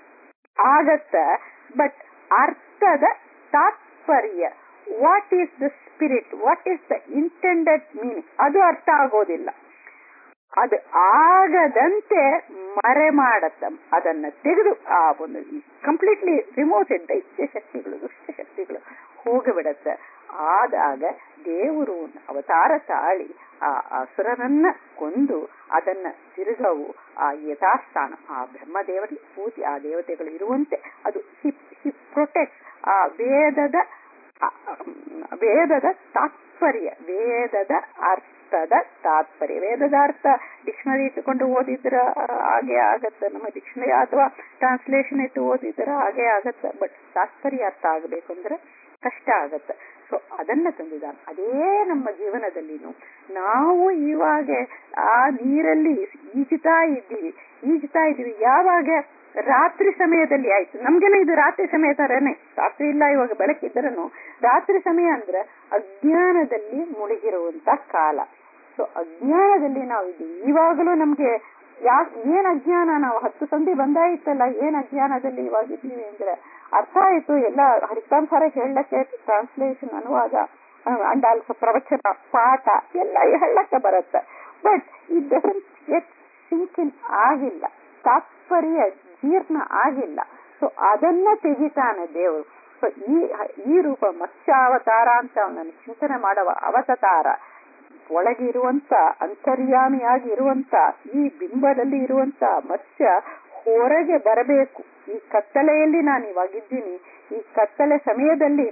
ಆಗತ್ತ ಬಟ್ ಅರ್ಥದ ತಾತ್ಪರ್ಯ what is the spirit what is the intended meaning ಅದು ಅರ್ಥ ಆಗೋದಿಲ್ಲ ಅದು ಆಗದಂತೆ ಮರೆ ಮಾಡತ್ತ ಅದನ್ನ ತೆಗೆದು ಆ ಒಂದು ಕಂಪ್ಲೀಟ್ಲಿ ರಿಮೋಟೆಡ್ ದೈತ್ಯ ಶಕ್ತಿಗಳು ದುಷ್ಟ ಶಕ್ತಿಗಳು ಹೋಗಿಬಿಡತ್ತೆ ಆದಾಗ ದೇವರು ಅವತಾರ ತಾಳಿ ಆ ಅಸುರನನ್ನ ಕೊಂದು ಅದನ್ನ ತಿರುಗವು ಆ ಯಥಾಸ್ಥಾನ ಆ ಬ್ರಹ್ಮದೇವರಿಗೆ ಪೂಜೆ ಆ ದೇವತೆಗಳು ಇರುವಂತೆ ಅದು ಹಿ ಪ್ರೊಟೆಕ್ಟ್ ಆ ವೇದದ ಆ, ವೇದದ ತಾತ್ಪರ್ಯ ವೇದದ ಅರ್ಥದ ತಾತ್ಪರ್ಯ ವೇದದ ಅರ್ಥ ಡಿಕ್ಷನರಿ ಇಟ್ಟುಕೊಂಡು ಓದಿದ್ರ ಹಾಗೆ ಆಗತ್ತೆ ನಮ್ಮ ಡಿಕ್ಷನರಿ ಅಥವಾ ಟ್ರಾನ್ಸ್ಲೇಷನ್ ಇಟ್ಟು ಓದಿದ್ರ ಹಾಗೆ ಆಗತ್ತೆ ಬಟ್ ತಾತ್ಪರ್ಯ ಅರ್ಥ ಆಗಬೇಕು ಅಂದ್ರೆ ಕಷ್ಟ ಆಗತ್ತೆ ಸೊ ಅದನ್ನ ತಂದಿದ್ದಾನೆ ಅದೇ ನಮ್ಮ ಜೀವನದಲ್ಲಿನೂ ನಾವು ಇವಾಗ ಆ ನೀರಲ್ಲಿ ಈಜುತ್ತಾ ಇದ್ದೀವಿ ಈಜುತ್ತಾ ಇದ್ದೀವಿ ಯಾವಾಗ ರಾತ್ರಿ ಸಮಯದಲ್ಲಿ ಆಯ್ತು ನಮ್ಗೆಲ್ಲ ಇದು ರಾತ್ರಿ ಸಮಯ ತರನೇ ರಾತ್ರಿ ಇಲ್ಲ ಇವಾಗ ಬೆಳಕಿದ್ರೂ ರಾತ್ರಿ ಸಮಯ ಅಂದ್ರೆ ಅಜ್ಞಾನದಲ್ಲಿ ಮುಳುಗಿರುವಂತ ಕಾಲ ಸೊ ಅಜ್ಞಾನದಲ್ಲಿ ನಾವು ಇದ್ದೀವಿ ಇವಾಗಲೂ ನಮ್ಗೆ ಯಾ ಏನ್ ಅಜ್ಞಾನ ನಾವು ಹತ್ತು ಸಂಧಿ ಬಂದಾಯ್ತಲ್ಲ ಏನ್ ಅಜ್ಞಾನದಲ್ಲಿ ಇವಾಗ ಇದ್ದೀವಿ ಅಂದ್ರೆ ಅರ್ಥ ಆಯ್ತು ಎಲ್ಲ ಹರಿಕಾಂಸಾರ ಹೇಳಕ್ಕೆ ಟ್ರಾನ್ಸ್ಲೇಷನ್ ಅನುವಾದ ಅಂಡ್ ಆಲ್ಸೋ ಪ್ರವಚನ ಪಾಠ ಎಲ್ಲ ಹೇಳಕ್ಕೆ ಬರುತ್ತೆ but it doesn't get sink in ಆಗಿಲ್ಲ ತಾತ್ಪರ್ಯ ಜೀರ್ಣ ಆಗಿಲ್ಲ ಸೊ ಅದನ್ನ ತೆಗಿತಾನೆ ದೇವರು ಸೊ ಈ ಈ ರೂಪ ಮತ್ಸ್ಯಾವತಾರ ಅಂತ ಅವನನ್ನು ಚಿಂತನೆ ಮಾಡುವ ಅವತಾರ ಒಳಗಿರುವಂತ ಅಂತರ್ಯಾಮಿಯಾಗಿ ಇರುವಂತ ಈ ಬಿಂಬದಲ್ಲಿ ಇರುವಂತ ಮತ್ಸ್ಯ ಹೊರಗೆ ಬರಬೇಕು ಈ ಕತ್ತಲೆಯಲ್ಲಿ ನಾನು ಇವಾಗಿದ್ದೀನಿ ಈ ಕತ್ತಲೆ ಸಮಯದಲ್ಲಿ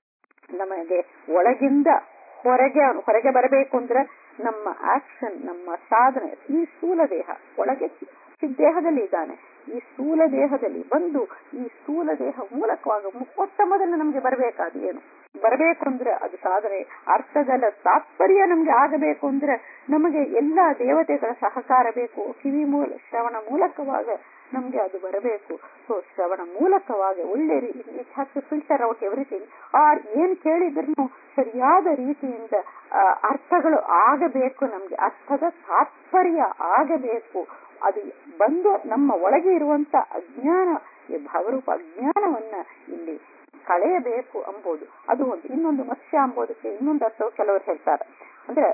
ನಮಗೆ ಒಳಗಿಂದ ಹೊರಗೆ ಹೊರಗೆ ಬರಬೇಕು ಅಂದ್ರೆ ನಮ್ಮ ಆಕ್ಷನ್ ನಮ್ಮ ಸಾಧನೆ ಈ ಸ್ಥೂಲ ದೇಹ ಒಳಗೆ ದೇಹದಲ್ಲಿ ಇದ್ದಾನೆ ಈ ಸ್ಥೂಲ ದೇಹದಲ್ಲಿ ಬಂದು ಈ ಸ್ಥೂಲ ದೇಹ ಮೂಲಕವಾಗ ಮೊಟ್ಟ ಮೊದಲು ನಮ್ಗೆ ಬರಬೇಕಾದ ಏನು ಬರಬೇಕು ಅಂದ್ರೆ ಅದು ಸಾಧನೆ ಅರ್ಥದಲ್ಲ ತಾತ್ಪರ್ಯ ನಮ್ಗೆ ಆಗಬೇಕು ಅಂದ್ರೆ ನಮಗೆ ಎಲ್ಲಾ ದೇವತೆಗಳ ಸಹಕಾರ ಬೇಕು ಕಿವಿ ಮೂಲ ಶ್ರವಣ ಮೂಲಕವಾಗ ನಮ್ಗೆ ಅದು ಬರಬೇಕು ಸೊ ಶ್ರವಣ ಮೂಲಕವಾಗಿ ಒಳ್ಳೆ has to filter out everything are ಏನ್ ಕೇಳಿದ್ರು ಸರಿಯಾದ ರೀತಿಯಿಂದ ಅರ್ಥಗಳು ಆಗಬೇಕು ನಮ್ಗೆ ಅರ್ಥದ ತಾತ್ಪರ್ಯ ಆಗಬೇಕು ಅದು ಬಂದು ನಮ್ಮ ಒಳಗೆ ಇರುವಂತ ಅಜ್ಞಾನ ಈ ಭಾವರೂಪ ಅಜ್ಞಾನವನ್ನ ಇಲ್ಲಿ ಕಳೆಯಬೇಕು ಅಂಬೋದು ಅದು ಒಂದು ಇನ್ನೊಂದು ಮತ್ಸ್ಯ ಅಂಬೋದಕ್ಕೆ ಇನ್ನೊಂದು ಅರ್ಥವು ಕೆಲವರು ಹೇಳ್ತಾರೆ ಅಂದ್ರೆ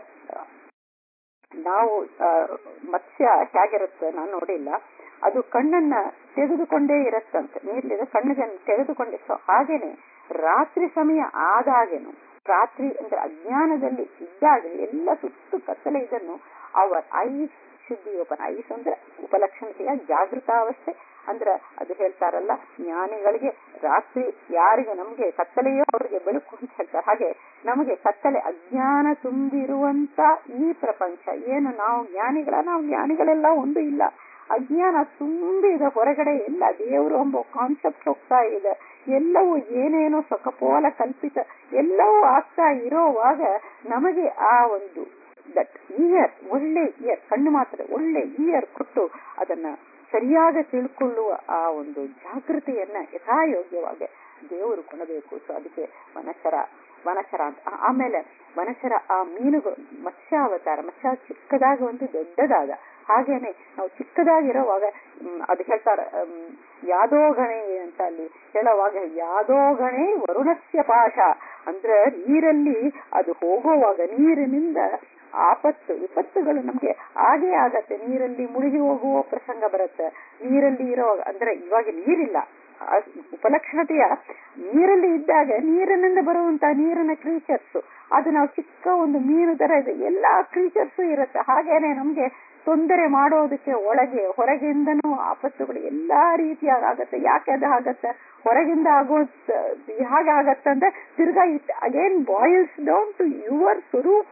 ನಾವು ಮತ್ಸ್ಯ ಹೇಗಿರುತ್ತೆ ನಾನು ನೋಡಿಲ್ಲ ಅದು ಕಣ್ಣನ್ನ ತೆಗೆದುಕೊಂಡೇ ಇರತ್ತಂತೆ ನೀರ್ಲಿದೆ ಕಣ್ಣಿಗೆ ತೆಗೆದುಕೊಂಡೆ ಸೊ ಹಾಗೇನೆ ರಾತ್ರಿ ಸಮಯ ಆದಾಗೇನು ರಾತ್ರಿ ಅಂದ್ರೆ ಅಜ್ಞಾನದಲ್ಲಿ ಇದ್ದಾಗ ಎಲ್ಲ ಸುತ್ತು ಕತ್ತಲೆ ಇದನ್ನು ಅವರ್ ಐಸ್ ಶುದ್ಧಿ ಓಪನ್ ಐಸ್ ಅಂದ್ರೆ ಉಪಲಕ್ಷಣತೆಯ ಜಾಗೃತಾವಸ್ಥೆ ಅಂದ್ರೆ ಅದು ಹೇಳ್ತಾರಲ್ಲ ಜ್ಞಾನಿಗಳಿಗೆ ರಾತ್ರಿ ಯಾರಿಗೆ ನಮ್ಗೆ ಕತ್ತಲೆಯೋ ಅವರಿಗೆ ಬೆಳಕು ಅಂತ ಹೇಳ್ತಾರೆ ಹಾಗೆ ನಮಗೆ ಕತ್ತಲೆ ಅಜ್ಞಾನ ತುಂಬಿರುವಂತ ಈ ಪ್ರಪಂಚ ಏನು ನಾವು ಜ್ಞಾನಿಗಳ ನಾವು ಜ್ಞಾನಿಗಳೆಲ್ಲ ಒಂದು ಇಲ್ಲ ಅಜ್ಞಾನ ತುಂಬಿದ ಹೊರಗಡೆ ಎಲ್ಲ ದೇವರು ಎಂಬ ಕಾನ್ಸೆಪ್ಟ್ ಹೋಗ್ತಾ ಇದೆ ಎಲ್ಲವೂ ಏನೇನೋ ಸೊಕಪೋಲ ಕಲ್ಪಿತ ಎಲ್ಲವೂ ಆಗ್ತಾ ಇರೋವಾಗ ನಮಗೆ ಆ ಒಂದು ದಟ್ ಇಯರ್ ಒಳ್ಳೆ ಇಯರ್ ಕಣ್ಣು ಮಾತ್ರ ಒಳ್ಳೆ ಇಯರ್ ಕೊಟ್ಟು ಅದನ್ನ ಸರಿಯಾಗಿ ತಿಳ್ಕೊಳ್ಳುವ ಆ ಒಂದು ಜಾಗೃತಿಯನ್ನ ಯಥಾಯೋಗ್ಯವಾಗಿ ದೇವರು ಕೊಡಬೇಕು ಸೊ ಅದಕ್ಕೆ ವನಚರ ವನಚರ ಅಂತ ಆಮೇಲೆ ವನಚರ ಆ ಮೀನುಗಳು ಮತ್ಸ್ಯಾವತಾರ ಮತ್ಸ್ಯ ಚಿಕ್ಕದಾಗಿ ಒಂದು ದೊಡ್ಡದಾದ ಹಾಗೇನೆ ನಾವು ಚಿಕ್ಕದಾಗಿರೋವಾಗ ಅದು ಹೇಳ್ತಾರ ಯಾದೋಗಣೆ ಅಂತ ಅಲ್ಲಿ ಹೇಳುವಾಗ ಯಾದೋಗಣೆ ವರುಣಸ್ಯ ಪಾಶ ಅಂದ್ರೆ ನೀರಲ್ಲಿ ಅದು ಹೋಗುವಾಗ ನೀರಿನಿಂದ ಆಪತ್ತು ವಿಪತ್ತುಗಳು ನಮ್ಗೆ ಹಾಗೇ ಆಗತ್ತೆ ನೀರಲ್ಲಿ ಮುಳುಗಿ ಹೋಗುವ ಪ್ರಸಂಗ ಬರುತ್ತೆ ನೀರಲ್ಲಿ ಇರೋ ಅಂದ್ರೆ ಇವಾಗ ನೀರಿಲ್ಲ ಉಪಲಕ್ಷಣತೆಯ ನೀರಲ್ಲಿ ಇದ್ದಾಗ ನೀರಿನಿಂದ ಬರುವಂತ ನೀರಿನ ಕ್ರೀಚರ್ಸ್ ಅದು ನಾವು ಚಿಕ್ಕ ಒಂದು ಮೀನು ತರ ಇದೆ ಎಲ್ಲಾ ಕ್ರೀಚರ್ಸ್ ಇರುತ್ತೆ ಹಾಗೇನೆ ನಮ್ಗೆ ತೊಂದರೆ ಮಾಡೋದಕ್ಕೆ ಒಳಗೆ ಹೊರಗಿಂದನೂ ಆಪತ್ತುಗಳು ಎಲ್ಲಾ ರೀತಿಯಾಗಿ ಆಗತ್ತೆ ಯಾಕೆ ಅದು ಆಗತ್ತೆ ಹೊರಗಿಂದ ಆಗೋ ಹಾಗೆ ಆಗತ್ತೆ ಅಂದ್ರೆ ತಿರ್ಗಾ it again boils down to your ಸ್ವರೂಪ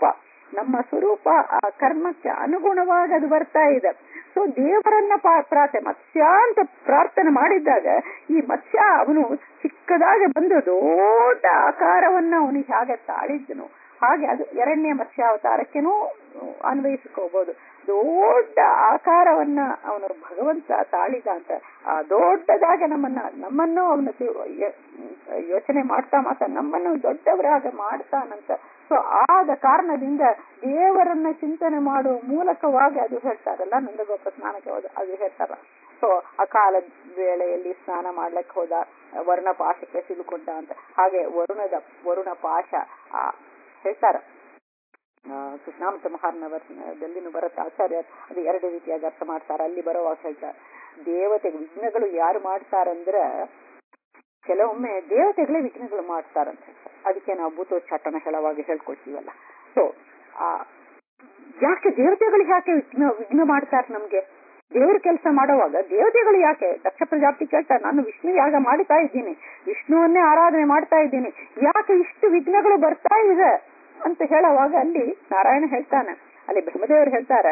ನಮ್ಮ ಸ್ವರೂಪ ಆ ಕರ್ಮಕ್ಕೆ ಅನುಗುಣವಾಗಿ ಅದು ಬರ್ತಾ ಇದೆ ಸೊ ದೇವರನ್ನ ಪ್ರಾರ್ಥನೆ ಮತ್ಸ್ಯ ಅಂತ ಪ್ರಾರ್ಥನೆ ಮಾಡಿದ್ದಾಗ ಈ ಮತ್ಸ್ಯ ಅವನು ಚಿಕ್ಕದಾಗಿ ಬಂದು ದೊಡ್ಡ ಆಕಾರವನ್ನ ಅವನಿಗೆ ಹಾಗೆ ತಾಳಿದ್ದನು ಹಾಗೆ ಅದು ಎರಡನೇ ಮತ್ಸ್ಯಾವತಾರಕ್ಕೆನೂ ಅನ್ವಯಿಸ್ಕೋಬಹುದು ದೊಡ್ಡ ಆಕಾರವನ್ನ ಅವನು ಭಗವಂತ ತಾಳಿದ ಅಂತ ಆ ದೊಡ್ಡದಾಗಿ ನಮ್ಮನ್ನ ನಮ್ಮನ್ನು ಅವನು ಯೋಚನೆ ಮಾಡ್ತಾ ಮಾಡ್ತಾ ನಮ್ಮನ್ನು ದೊಡ್ಡವರಾಗ ಮಾಡ್ತಾನಂತ ಸೊ ಆದ ಕಾರಣದಿಂದ ದೇವರನ್ನ ಚಿಂತನೆ ಮಾಡುವ ಮೂಲಕವಾಗಿ ಅದು ಹೇಳ್ತಾರಲ್ಲ ನಂದಗೋಪ ಸ್ನಾನಕ್ಕೆ ಹೋದ ಅದು ಹೇಳ್ತಾರ ಸೊ ಅಕಾಲ ವೇಳೆಯಲ್ಲಿ ಸ್ನಾನ ಮಾಡ್ಲಿಕ್ಕೆ ಹೋದ ವರ್ಣ ಪಾಶಕ್ಕೆ ಸಿಲುಕೊಂಡ ಅಂತ ಹಾಗೆ ವರುಣದ ವರುಣ ಪಾಶ ಆ ಹೇಳ್ತಾರ ಕೃಷ್ಣಾಮೃತ ಮಹಾರ್ನವರದಲ್ಲಿನೂ ಬರುತ್ತೆ ಆಚಾರ್ಯ ಅದು ಎರಡು ರೀತಿಯಾಗಿ ಅರ್ಥ ಮಾಡ್ತಾರೆ ಅಲ್ಲಿ ಬರೋವಾಗ ಹೇಳ್ತಾರೆ ದೇವತೆ ವಿಘ್ನಗಳು ಯಾರು ಮಾಡ್ತಾರಂದ್ರ ಕೆಲವೊಮ್ಮೆ ದೇವತೆಗಳೇ ವಿಘ್ನಗಳು ಮಾಡ್ತಾರಂತ ಅದಕ್ಕೆ ನಾವು ಭೂತೋಚ್ಚಾಟನ ಹೇಳುವಾಗ ಹೇಳ್ಕೊಳ್ತೀವಲ್ಲ ಸೊ ಆ ಯಾಕೆ ದೇವತೆಗಳು ಯಾಕೆ ವಿಘ್ನ ವಿಘ್ನ ಮಾಡ್ತಾರೆ ನಮ್ಗೆ ದೇವ್ರ ಕೆಲಸ ಮಾಡುವಾಗ ದೇವತೆಗಳು ಯಾಕೆ ದಕ್ಷ ಪ್ರಜಾಪತಿ ಕೇಳ್ತಾರೆ ನಾನು ವಿಷ್ಣು ಯಾಗ ಮಾಡ್ತಾ ಇದ್ದೀನಿ ವಿಷ್ಣುವನ್ನೇ ಆರಾಧನೆ ಮಾಡ್ತಾ ಇದ್ದೀನಿ ಯಾಕೆ ಇಷ್ಟು ವಿಘ್ನಗಳು ಬರ್ತಾ ಇದೆ ಅಂತ ಹೇಳುವಾಗ ಅಲ್ಲಿ ನಾರಾಯಣ ಹೇಳ್ತಾನೆ ಅಲ್ಲಿ ಬ್ರಹ್ಮದೇವರು ಹೇಳ್ತಾರೆ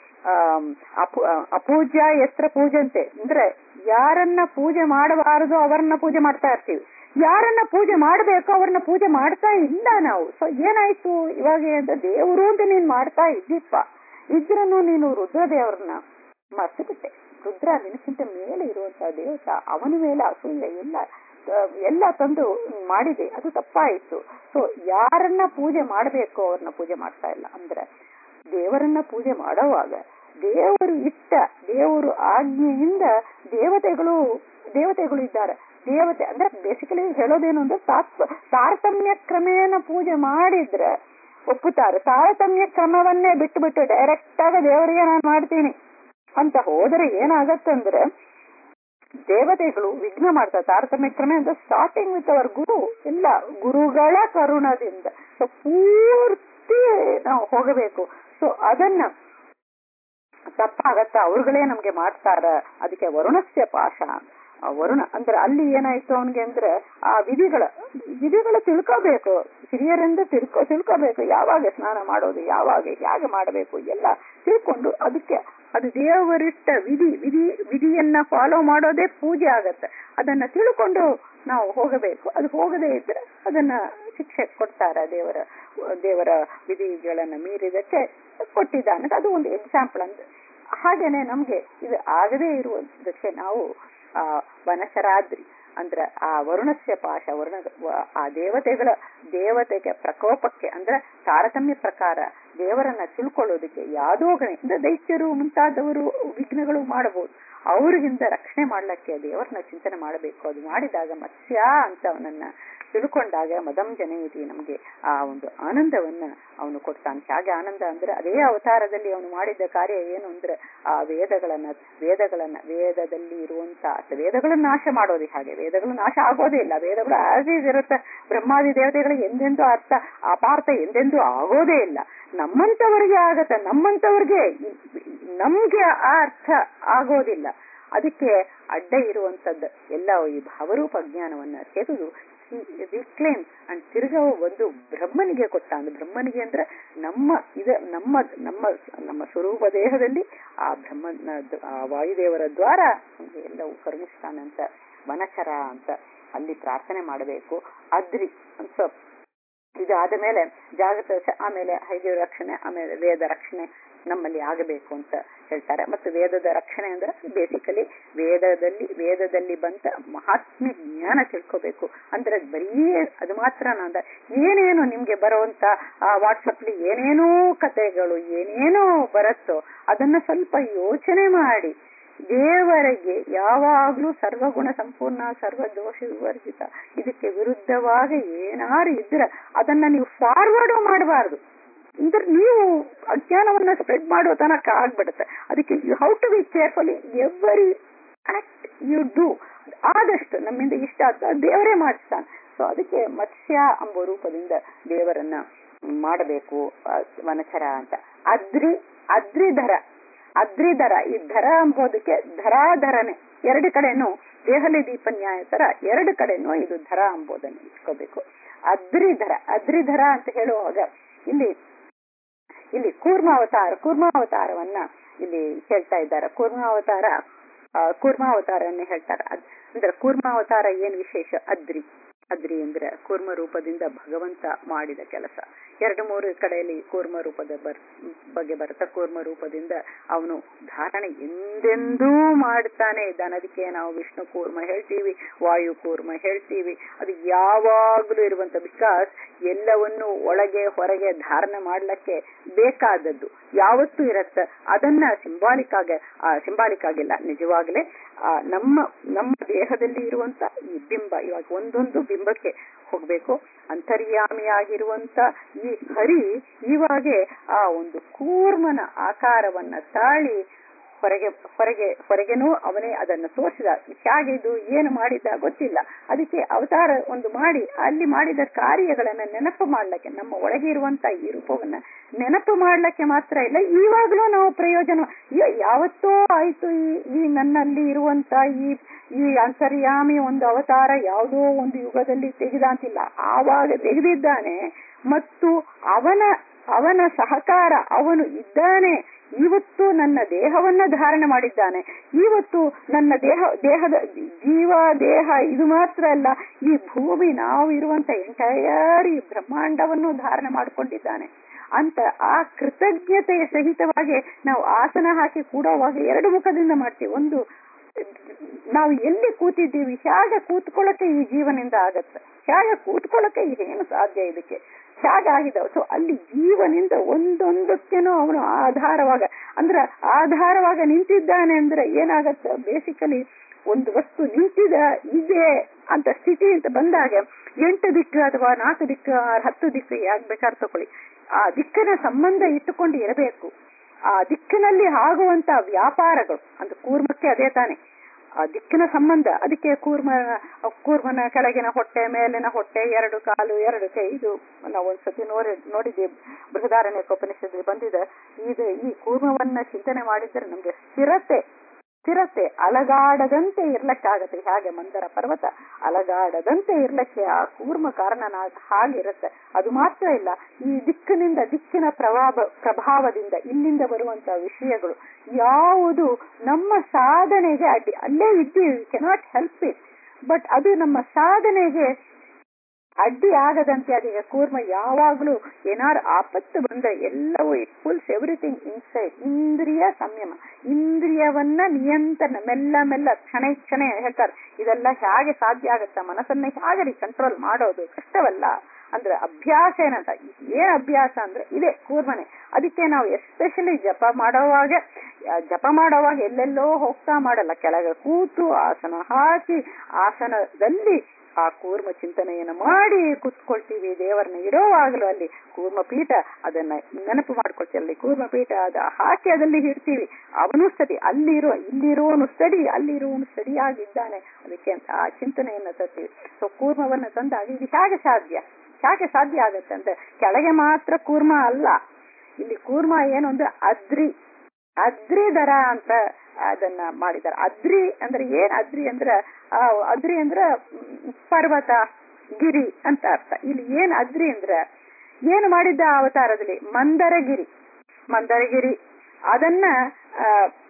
ಅಪೂಜ್ಯ ಎಸ್ತ್ರ ಪೂಜಂತೆ ಅಂದ್ರೆ ಯಾರನ್ನ ಪೂಜೆ ಮಾಡಬಾರದು ಅವರನ್ನ ಪೂಜೆ ಮಾಡ್ತಾ ಇರ್ತೀವಿ ಯಾರನ್ನ ಪೂಜೆ ಮಾಡಬೇಕು ಅವ್ರನ್ನ ಪೂಜೆ ಮಾಡ್ತಾ ಇಲ್ಲ ನಾವು ಸೊ ಏನಾಯ್ತು ಇವಾಗ ಅಂತ ದೇವರು ಅಂತ ನೀನ್ ಮಾಡ್ತಾ ಇದ್ದೀಪ್ಪ ಇದ್ರನ್ನು ನೀನು ರುದ್ರದೇವ್ರನ್ನ ಮರ್ತು ಬಿಟ್ಟೆ ರುದ್ರ ನಿನಕ್ಕಿಂತ ಮೇಲೆ ಇರುವಂತಹ ದೇವತ ಅವನ ಮೇಲೆ ಅಸೂಯ ಎಲ್ಲ ಎಲ್ಲ ತಂದು ಮಾಡಿದೆ ಅದು ತಪ್ಪಾಯಿತು ಸೊ ಯಾರನ್ನ ಪೂಜೆ ಮಾಡಬೇಕು ಅವ್ರನ್ನ ಪೂಜೆ ಮಾಡ್ತಾ ಇಲ್ಲ ಅಂದ್ರೆ ದೇವರನ್ನ ಪೂಜೆ ಮಾಡೋವಾಗ ದೇವರು ಇಟ್ಟ ದೇವರು ಆಜ್ಞೆಯಿಂದ ದೇವತೆಗಳು ದೇವತೆಗಳು ಇದ್ದಾರೆ ದೇವತೆ ಅಂದ್ರೆ ಬೇಸಿಕಲಿ ಹೇಳೋದೇನು ಅಂದ್ರೆ ತಾರತಮ್ಯ ಕ್ರಮೇಣ ಪೂಜೆ ಮಾಡಿದ್ರೆ ಒಪ್ಪುತ್ತಾರೆ ತಾರತಮ್ಯ ಕ್ರಮವನ್ನೇ ಬಿಟ್ಟು ಬಿಟ್ಟು ಡೈರೆಕ್ಟ್ ಆಗ ದೇವರಿಗೆ ನಾನು ಮಾಡ್ತೀನಿ ಅಂತ ಹೋದರೆ ಏನಾಗತ್ತಂದ್ರೆ ದೇವತೆಗಳು ವಿಘ್ನ ಮಾಡ್ತಾರೆ ತಾರತಮ್ಯ ಕ್ರಮ ಅಂತ ಸ್ಟಾರ್ಟಿಂಗ್ ವಿತ್ ಅವರ್ ಗುರು ಇಲ್ಲ ಗುರುಗಳ ಕರುಣದಿಂದ ಸೊ ಪೂರ್ತಿ ನಾವು ಹೋಗಬೇಕು ಸೊ ಅದನ್ನ ತಪ್ಪಾಗತ್ತ ಅವ್ರುಗಳೇ ನಮ್ಗೆ ಮಾಡ್ತಾರ ಅದಕ್ಕೆ ವರುಣಸ್ಯ ಪಾಶ ವರುಣ ಅಂದ್ರೆ ಅಲ್ಲಿ ಏನಾಯ್ತು ಅವನ್ಗೆ ಅಂದ್ರೆ ಆ ವಿಧಿಗಳ ವಿಧಿಗಳ ತಿಳ್ಕೋಬೇಕು ಹಿರಿಯರಿಂದ ತಿಳ್ಕೊ ತಿಳ್ಕೋಬೇಕು ಯಾವಾಗ ಸ್ನಾನ ಮಾಡೋದು ಯಾವಾಗ ಹೇಗೆ ಮಾಡಬೇಕು ಎಲ್ಲ ತಿಳ್ಕೊಂಡು ಅದಕ್ಕೆ ಅದು ದೇವರಿಟ್ಟ ವಿಧಿ ವಿಧಿ ವಿಧಿಯನ್ನ ಫಾಲೋ ಮಾಡೋದೇ ಪೂಜೆ ಆಗತ್ತೆ ಅದನ್ನ ತಿಳ್ಕೊಂಡು ನಾವು ಹೋಗಬೇಕು ಅದು ಹೋಗದೇ ಇದ್ರೆ ಅದನ್ನ ಶಿಕ್ಷೆ ಕೊಡ್ತಾರ ದೇವರ ದೇವರ ವಿಧಿಗಳನ್ನ ಮೀರಿದಕ್ಕೆ ಕೊಟ್ಟಿದ್ದಾನೆ ಅದು ಒಂದು ಎಕ್ಸಾಂಪಲ್ ಅಂತ ಹಾಗೇನೆ ನಮ್ಗೆ ಇದು ಆಗದೇ ಇರುವುದಕ್ಕೆ ನಾವು ಆ ವನಶರಾದ್ರಿ ಅಂದ್ರೆ ಆ ವರುಣಸ್ಯ ಪಾಶ ವರುಣ ಆ ದೇವತೆಗಳ ದೇವತೆಗೆ ಪ್ರಕೋಪಕ್ಕೆ ಅಂದ್ರೆ ತಾರತಮ್ಯ ಪ್ರಕಾರ ದೇವರನ್ನ ತಿಳ್ಕೊಳ್ಳೋದಕ್ಕೆ ಯಾವ್ದೋ ಗಣೆ ಅಂದ್ರೆ ದೈತ್ಯರು ಮುಂತಾದವರು ವಿಘ್ನಗಳು ಮಾಡಬಹುದು ಅವ್ರಿಗಿಂತ ರಕ್ಷಣೆ ಮಾಡ್ಲಿಕ್ಕೆ ದೇವರನ್ನ ಚಿಂತನೆ ಮಾಡಬೇಕು ಅದು ಮಾಡಿದಾಗ ಮತ್ಸ್ಯ ಅಂತ ಅವನನ್ನ ತಿಳ್ಕೊಂಡಾಗ ಮದಂ ಜನಯಿತಿ ನಮಗೆ ಆ ಒಂದು ಆನಂದವನ್ನ ಅವನು ಕೊಡ್ತಾನೆ ಹೇಗೆ ಆನಂದ ಅಂದ್ರೆ ಅದೇ ಅವತಾರದಲ್ಲಿ ಅವನು ಮಾಡಿದ್ದ ಕಾರ್ಯ ಏನು ಅಂದ್ರೆ ಆ ವೇದಗಳನ್ನ ವೇದಗಳನ್ನ ವೇದದಲ್ಲಿ ಇರುವಂತ ವೇದಗಳನ್ನ ನಾಶ ಮಾಡೋದು ಹಾಗೆ ವೇದಗಳು ನಾಶ ಆಗೋದೇ ಇಲ್ಲ ವೇದಗಳು ಆಸ್ ಈಸ್ ಇರುತ್ತೆ ಬ್ರಹ್ಮಾದಿ ದೇವತೆಗಳಿಗೆ ಎಂದೆಂದೂ ಅರ್ಥ ಅಪಾರ್ಥ ಎಂದೆಂದೂ ಆಗೋದೇ ಇಲ್ಲ ನಮ್ಮಂತವರಿಗೆ ಆಗತ್ತ ನಮ್ಮಂತವ್ರಿಗೆ ನಮ್ಗೆ ಆ ಅರ್ಥ ಆಗೋದಿಲ್ಲ ಅದಕ್ಕೆ ಅಡ್ಡ ಇರುವಂತದ್ದು ಎಲ್ಲ ಈ ಭಾವರೂಪ ಜ್ಞಾನವನ್ನ ತೆಗೆದು ರಿಕ್ಲೇಮ್ ಅಂಡ್ ತಿರ್ಗ ಒಂದು ಬ್ರಹ್ಮನಿಗೆ ಕೊಟ್ಟ ಅಂದ್ರೆ ಬ್ರಹ್ಮನಿಗೆ ಅಂದ್ರೆ ನಮ್ಮ ಇದ ನಮ್ಮ ನಮ್ಮ ನಮ್ಮ ಸ್ವರೂಪ ದೇಹದಲ್ಲಿ ಆ ಬ್ರಹ್ಮನ ಆ ವಾಯುದೇವರ ದ್ವಾರ ನಮ್ಗೆ ಎಲ್ಲವೂ ಕರುಣಿಸ್ತಾನಂತ ವನಚರ ಅಂತ ಅಲ್ಲಿ ಪ್ರಾರ್ಥನೆ ಮಾಡಬೇಕು ಅದ್ರಿ ಅಂತ ಇದಾದ ಮೇಲೆ ಜಾಗೃತ ಆಮೇಲೆ ಹೈದೇವ ರಕ್ಷಣೆ ಆಮೇಲೆ ವೇದ ರಕ್ಷಣೆ ನಮ್ಮಲ್ಲಿ ಆಗಬೇಕು ಅಂತ ಹೇಳ್ತಾರೆ ಮತ್ತು ವೇದದ ರಕ್ಷಣೆ ಅಂದ್ರೆ ಬೇಸಿಕಲಿ ವೇದದಲ್ಲಿ ವೇದದಲ್ಲಿ ಬಂತ ಮಹಾತ್ಮ್ಯ ಜ್ಞಾನ ತಿಳ್ಕೋಬೇಕು ಅಂದ್ರೆ ಬರೀ ಅದು ಮಾತ್ರ ಅಂದ್ರೆ ಏನೇನು ನಿಮ್ಗೆ ಬರುವಂತ ಆ ವಾಟ್ಸಪ್ಲಿ ಏನೇನೋ ಕತೆಗಳು ಏನೇನೋ ಬರುತ್ತೋ ಅದನ್ನ ಸ್ವಲ್ಪ ಯೋಚನೆ ಮಾಡಿ ದೇವರಿಗೆ ಯಾವಾಗ್ಲೂ ಸರ್ವಗುಣ ಸಂಪೂರ್ಣ ಸರ್ವ ದೋಷ ವಿವರ್ಜಿತ ಇದಕ್ಕೆ ವಿರುದ್ಧವಾಗಿ ಏನಾರು ಇದ್ರೆ ಅದನ್ನ ನೀವು ಫಾರ್ವರ್ಡ್ ಮಾಡಬಾರ್ದು ಅಂದ್ರೆ ನೀವು ಅಜ್ಞಾನವನ್ನ ಸ್ಪ್ರೆಡ್ ಮಾಡೋ ತನಕ ಆಗ್ಬಿಡುತ್ತೆ ಅದಕ್ಕೆ you have to be carefully every act you do ಆದಷ್ಟು ನಮ್ಮಿಂದ ಇಷ್ಟ ಆಗ್ತದೆ ದೇವರೇ ಮಾಡಿಸ್ತಾನೆ ಸೊ ಅದಕ್ಕೆ ಮತ್ಸ್ಯ ಎಂಬ ರೂಪದಿಂದ ದೇವರನ್ನ ಮಾಡಬೇಕು ವನಚರ ಅಂತ ಅದ್ರಿ ಅದ್ರಿಧರ ಅದ್ರಿಧರ ಈ ಧರ ಎಂಬುದಕ್ಕೆ ಧರಾಧರನೆ ಎರಡು ಕಡೆನೂ ದೇಹಲಿ ದೀಪ ನ್ಯಾಯ ತರ ಎರಡು ಕಡೆನೂ ಇದು ಧರ ಎಂಬುದನ್ನು ಇಟ್ಕೋಬೇಕು ಅದ್ರಿಧರ ಅದ್ರಿಧರ ಅಂತ ಹೇಳುವಾಗ ಇಲ್ಲಿ ಇಲ್ಲಿ ಕೂರ್ಮಾವತಾರ ಕೂರ್ಮಾವತಾರವನ್ನ ಇಲ್ಲಿ ಹೇಳ್ತಾ ಇದ್ದಾರೆ ಕೂರ್ಮಾವತಾರ ಆ, ಕೂರ್ಮಾವತಾರನ್ನೇ ಹೇಳ್ತಾರೆ ಅದ್- ಅಂದ್ರೆ ಕೂರ್ಮಾವತಾರ ಏನ್ ವಿಶೇಷ ಅದ್ರಿ ಅದ್ರಿ ಅಂದ್ರೆ ಕೂರ್ಮ ರೂಪದಿಂದ ಭಗವಂತ ಮಾಡಿದ ಕೆಲಸ ಎರಡು ಮೂರು ಕಡೆಯಲ್ಲಿ ಕೂರ್ಮ ರೂಪದ ಬರ್ ಬಗ್ಗೆ ಬರುತ್ತೆ ಕೂರ್ಮ ರೂಪದಿಂದ ಅವನು ಧಾರಣೆ ಎಂದೆಂದೂ ಮಾಡ್ತಾನೆ ಇದ್ದಾನೆ ಅದಕ್ಕೆ ನಾವು ವಿಷ್ಣು ಕೂರ್ಮ ಹೇಳ್ತೀವಿ ವಾಯು ಕೂರ್ಮ ಹೇಳ್ತೀವಿ ಅದು ಯಾವಾಗಲೂ ಇರುವಂತ ಬಿಕಾಸ್ ಎಲ್ಲವನ್ನು ಒಳಗೆ ಹೊರಗೆ ಧಾರಣೆ ಮಾಡ್ಲಿಕ್ಕೆ ಬೇಕಾದದ್ದು ಯಾವತ್ತೂ ಇರತ್ತೆ ಅದನ್ನ ಸಿಂಬಾಲಿಕ್ ಆಗ ಸಿಂಬಾಲಿಕ್ ಆಗಿಲ್ಲ ನಿಜವಾಗ್ಲೇ ಆ, ನಮ್ಮ ನಮ್ಮ ದೇಹದಲ್ಲಿ ಇರುವಂತ ಈ ಬಿಂಬ ಇವಾಗ ಒಂದೊಂದು ಬಿಂಬಕ್ಕೆ ಹೋಗ್ಬೇಕು ಅಂತರ್ಯಾಮಿಯಾಗಿರುವಂತ ಈ ಹರಿ ಇವಾಗೆ ಆ ಒಂದು ಕೂರ್ಮನ ಆಕಾರವನ್ನ ತಾಳಿ ಹೊರಗೆ ಹೊರಗೆ ಹೊರಗೆನೂ ಅವನೇ ಅದನ್ನು ತೋರಿಸಿದ ಹೇಗೆ ಇದು ಏನು ಮಾಡಿದ ಗೊತ್ತಿಲ್ಲ ಅದಕ್ಕೆ ಅವತಾರ ಒಂದು ಮಾಡಿ ಅಲ್ಲಿ ಮಾಡಿದ ಕಾರ್ಯಗಳನ್ನ ನೆನಪು ಮಾಡ್ಲಿಕ್ಕೆ ನಮ್ಮ ಒಳಗೆ ಇರುವಂತ ಈ ರೂಪವನ್ನ ನೆನಪು ಮಾಡ್ಲಿಕ್ಕೆ ಮಾತ್ರ ಇಲ್ಲ ಇವಾಗ್ಲೂ ನಾವು ಪ್ರಯೋಜನ ಯ- ಯಾವತ್ತೋ ಆಯ್ತು ಈ ಈ ನನ್ನಲ್ಲಿ ಇರುವಂತ ಈ ಈ ಅಂತರ್ಯಾಮಿ ಒಂದು ಅವತಾರ ಯಾವುದೋ ಒಂದು ಯುಗದಲ್ಲಿ ತೆಗೆದ ಅಂತಿಲ್ಲ ಆವಾಗ ತೆಗೆದಿದ್ದಾನೆ ಮತ್ತು ಅವನ ಅವನ ಸಹಕಾರ ಅವನು ಇದ್ದಾನೆ ಇವತ್ತು ನನ್ನ ದೇಹವನ್ನ ಧಾರಣೆ ಮಾಡಿದ್ದಾನೆ ಇವತ್ತು ನನ್ನ ದೇಹ ದೇಹದ ಜೀವ ದೇಹ ಇದು ಮಾತ್ರ ಅಲ್ಲ ಈ ಭೂಮಿ ನಾವು ಇರುವಂತ ಎಂಟೈರ್ ಈ ಬ್ರಹ್ಮಾಂಡವನ್ನು ಧಾರಣೆ ಮಾಡಿಕೊಂಡಿದ್ದಾನೆ ಅಂತ ಆ ಕೃತಜ್ಞತೆಯ ಸಹಿತವಾಗಿ ನಾವು ಆಸನ ಹಾಕಿ ಕೂಡೋವಾಗ ಎರಡು ಮುಖದಿಂದ ಮಾಡ್ತೀವಿ ಒಂದು ನಾವು ಎಲ್ಲಿ ಕೂತಿದ್ದೀವಿ ಹೇಗೆ ಕೂತ್ಕೊಳ್ಳಕ್ಕೆ ಈ ಜೀವನಿಂದ ಆಗತ್ತೆ ಹೇಗೆ ಕೂತ್ಕೊಳ್ಳಕ್ಕೆ ಏನು ಸಾಧ್ಯ ಇದಕ್ಕೆ ಹೇಗಾಗಿದ್ದಾವೆ ಸೊ ಅಲ್ಲಿ ಜೀವನಿಂದ ಒಂದೊಂದಕ್ಕೇನೋ ಅವನು ಆಧಾರವಾಗ ಅಂದ್ರೆ ಆಧಾರವಾಗ ನಿಂತಿದ್ದಾನೆ ಅಂದ್ರೆ ಏನಾಗತ್ತೆ ಬೇಸಿಕಲಿ ಒಂದು ವಸ್ತು ನಿಂತಿದ ಇದೆ ಅಂತ ಸ್ಥಿತಿ ಅಂತ ಬಂದಾಗ ಎಂಟು ದಿಕ್ಕು ಅಥವಾ ನಾಲ್ಕು ದಿಕ್ಕು ಆರ್ ಹತ್ತು ದಿಕ್ಕು ಯಾಕೆ ಬೇಕಾದ್ರೆ ತಕೊಳ್ಳಿ ಆ ದಿಕ್ಕನ ಸಂಬಂಧ ಇಟ್ಟುಕೊಂಡು ಇರಬೇಕು ಆ ದಿಕ್ಕಿನಲ್ಲಿ ಆಗುವಂತ ವ್ಯಾಪಾರಗಳು ಅಂದ್ರೆ ಕೂರ್ಮಕ್ಕೆ ಅದೇ ತಾನೆ ಆ ದಿಕ್ಕಿನ ಸಂಬಂಧ ಅದಕ್ಕೆ ಕೂರ್ಮ ಕೂರ್ಮನ ಕೆಳಗಿನ ಹೊಟ್ಟೆ ಮೇಲಿನ ಹೊಟ್ಟೆ ಎರಡು ಕಾಲು ಎರಡು ಕೈ ಇದು ನಾವು ಒಂದ್ಸತಿ ನೋಡಿ ನೋಡಿದ್ದೀವಿ ಬೃಹದಾರಣ್ಯ ಉಪನಿಷತ್ನಲ್ಲಿ ಬಂದಿದೆ ಇದು ಈ ಕೂರ್ಮವನ್ನ ಚಿಂತನೆ ಮಾಡಿದ್ರೆ ನಮ್ಗೆ ಸ್ಥಿರತೆ ಸ್ಥಿರತೆ ಅಲಗಾಡದಂತೆ ಇರ್ಲಕ್ಕಾಗತ್ತೆ ಹಾಗೆ ಮಂದರ ಪರ್ವತ ಅಲಗಾಡದಂತೆ ಇರ್ಲಕ್ಕೆ ಆ ಕೂರ್ಮ ಕಾರಣ ಹಾಗಿರುತ್ತೆ ಅದು ಮಾತ್ರ ಇಲ್ಲ ಈ ದಿಕ್ಕಿನಿಂದ ದಿಕ್ಕಿನ ಪ್ರಭಾವ ಪ್ರಭಾವದಿಂದ ಇಲ್ಲಿಂದ ಬರುವಂತ ವಿಷಯಗಳು ಯಾವುದು ನಮ್ಮ ಸಾಧನೆಗೆ ಅಡ್ಡಿ ಅಲ್ಲೇ ಇದ್ದೀವಿ ಕೆನಾಟ್ ಹೆಲ್ಪ್ ಇಟ್ ಬಟ್ ಅದು ನಮ್ಮ ಸಾಧನೆಗೆ ಅಡ್ಡಿ ಆಗದಂತೆ ಅದೀಗ ಕೂರ್ಮ ಯಾವಾಗ್ಲೂ ಏನಾರು ಆಪತ್ತು ಬಂದ್ರೆ ಎಲ್ಲವೂ ಇಟ್ ಫುಲ್ಸ್ ಎವ್ರಿಥಿಂಗ್ ಇನ್ಸೈಡ್ ಇಂದ್ರಿಯ ಸಂಯಮ ಇಂದ್ರಿಯವನ್ನ ನಿಯಂತ್ರಣ ಮೆಲ್ಲ ಮೆಲ್ಲ ಕ್ಷಣ ಕ್ಷಣ ಹೇಳ್ತಾರೆ ಇದೆಲ್ಲ ಹೇಗೆ ಸಾಧ್ಯ ಆಗುತ್ತಾ ಮನಸ್ಸನ್ನ ಹೇಗೆ ಕಂಟ್ರೋಲ್ ಮಾಡೋದು ಕಷ್ಟವಲ್ಲ ಅಂದ್ರೆ ಅಭ್ಯಾಸ ಏನಂತ ಏನ್ ಅಭ್ಯಾಸ ಅಂದ್ರೆ ಇದೆ ಕೂರ್ಮನೆ ಅದಕ್ಕೆ ನಾವು ಎಸ್ಪೆಷಲಿ ಜಪ ಮಾಡೋವಾಗ ಆ, ಜಪ ಮಾಡೋವಾಗ ಎಲ್ಲೆಲ್ಲೋ ಹೋಗ್ತಾ ಮಾಡಲ್ಲ ಕೆಳಗೆ ಕೂತು ಆಸನ ಹಾಕಿ ಆಸನದಲ್ಲಿ ಆ ಕೂರ್ಮ ಚಿಂತನೆಯನ್ನು ಮಾಡಿ ಕೂತ್ಕೊಳ್ತೀವಿ ದೇವರನ್ನ ಇರೋವಾಗಲೂ ಅಲ್ಲಿ ಕೂರ್ಮ ಪೀಠ ಅದನ್ನ ನೆನಪು ಮಾಡ್ಕೊಳ್ತೀವಿ ಅಲ್ಲಿ ಕೂರ್ಮ ಪೀಠ ಅದ ಹಾಕಿ ಅದಲ್ಲಿ ಇಡ್ತೀವಿ ಅವನು ಸ್ಟಡಿ ಅಲ್ಲಿರೋ ಇಲ್ಲಿರುವನು ಸ್ಟಡಿ ಅಲ್ಲಿರುವನು ಸ್ಟಡಿ ಆಗಿದ್ದಾನೆ ಅದಕ್ಕೆ ಅಂತ ಆ ಚಿಂತನೆಯನ್ನ ತರ್ತೀವಿ ಸೊ ಕೂರ್ಮವನ್ನ ತಂದಾಗ ಇದು ಹೇಗೆ ಸಾಧ್ಯ ಹೇಗೆ ಸಾಧ್ಯ ಆಗತ್ತೆ ಅಂತ ಕೆಳಗೆ ಮಾತ್ರ ಕೂರ್ಮ ಅಲ್ಲ ಇಲ್ಲಿ ಕೂರ್ಮ ಏನು ಅಂದ್ರೆ ಅದ್ರಿ ಅದ್ರಿ ದರ ಅಂತ ಅದನ್ನ ಮಾಡಿದ್ದಾರೆ ಅದ್ರಿ ಅಂದ್ರೆ ಏನ್ ಅದ್ರಿ ಅಂದ್ರ ಆ, ಅದ್ರಿ ಅಂದ್ರ ಮ್, ಪರ್ವತ ಗಿರಿ ಅಂತ ಅರ್ಥ ಇಲ್ಲಿ ಏನ್ ಅದ್ರಿ ಅಂದ್ರ ಏನು ಮಾಡಿದ್ದ ಆ ಅವತಾರದಲ್ಲಿ ಮಂದರಗಿರಿ ಮಂದರಗಿರಿ ಅದನ್ನ ಆ,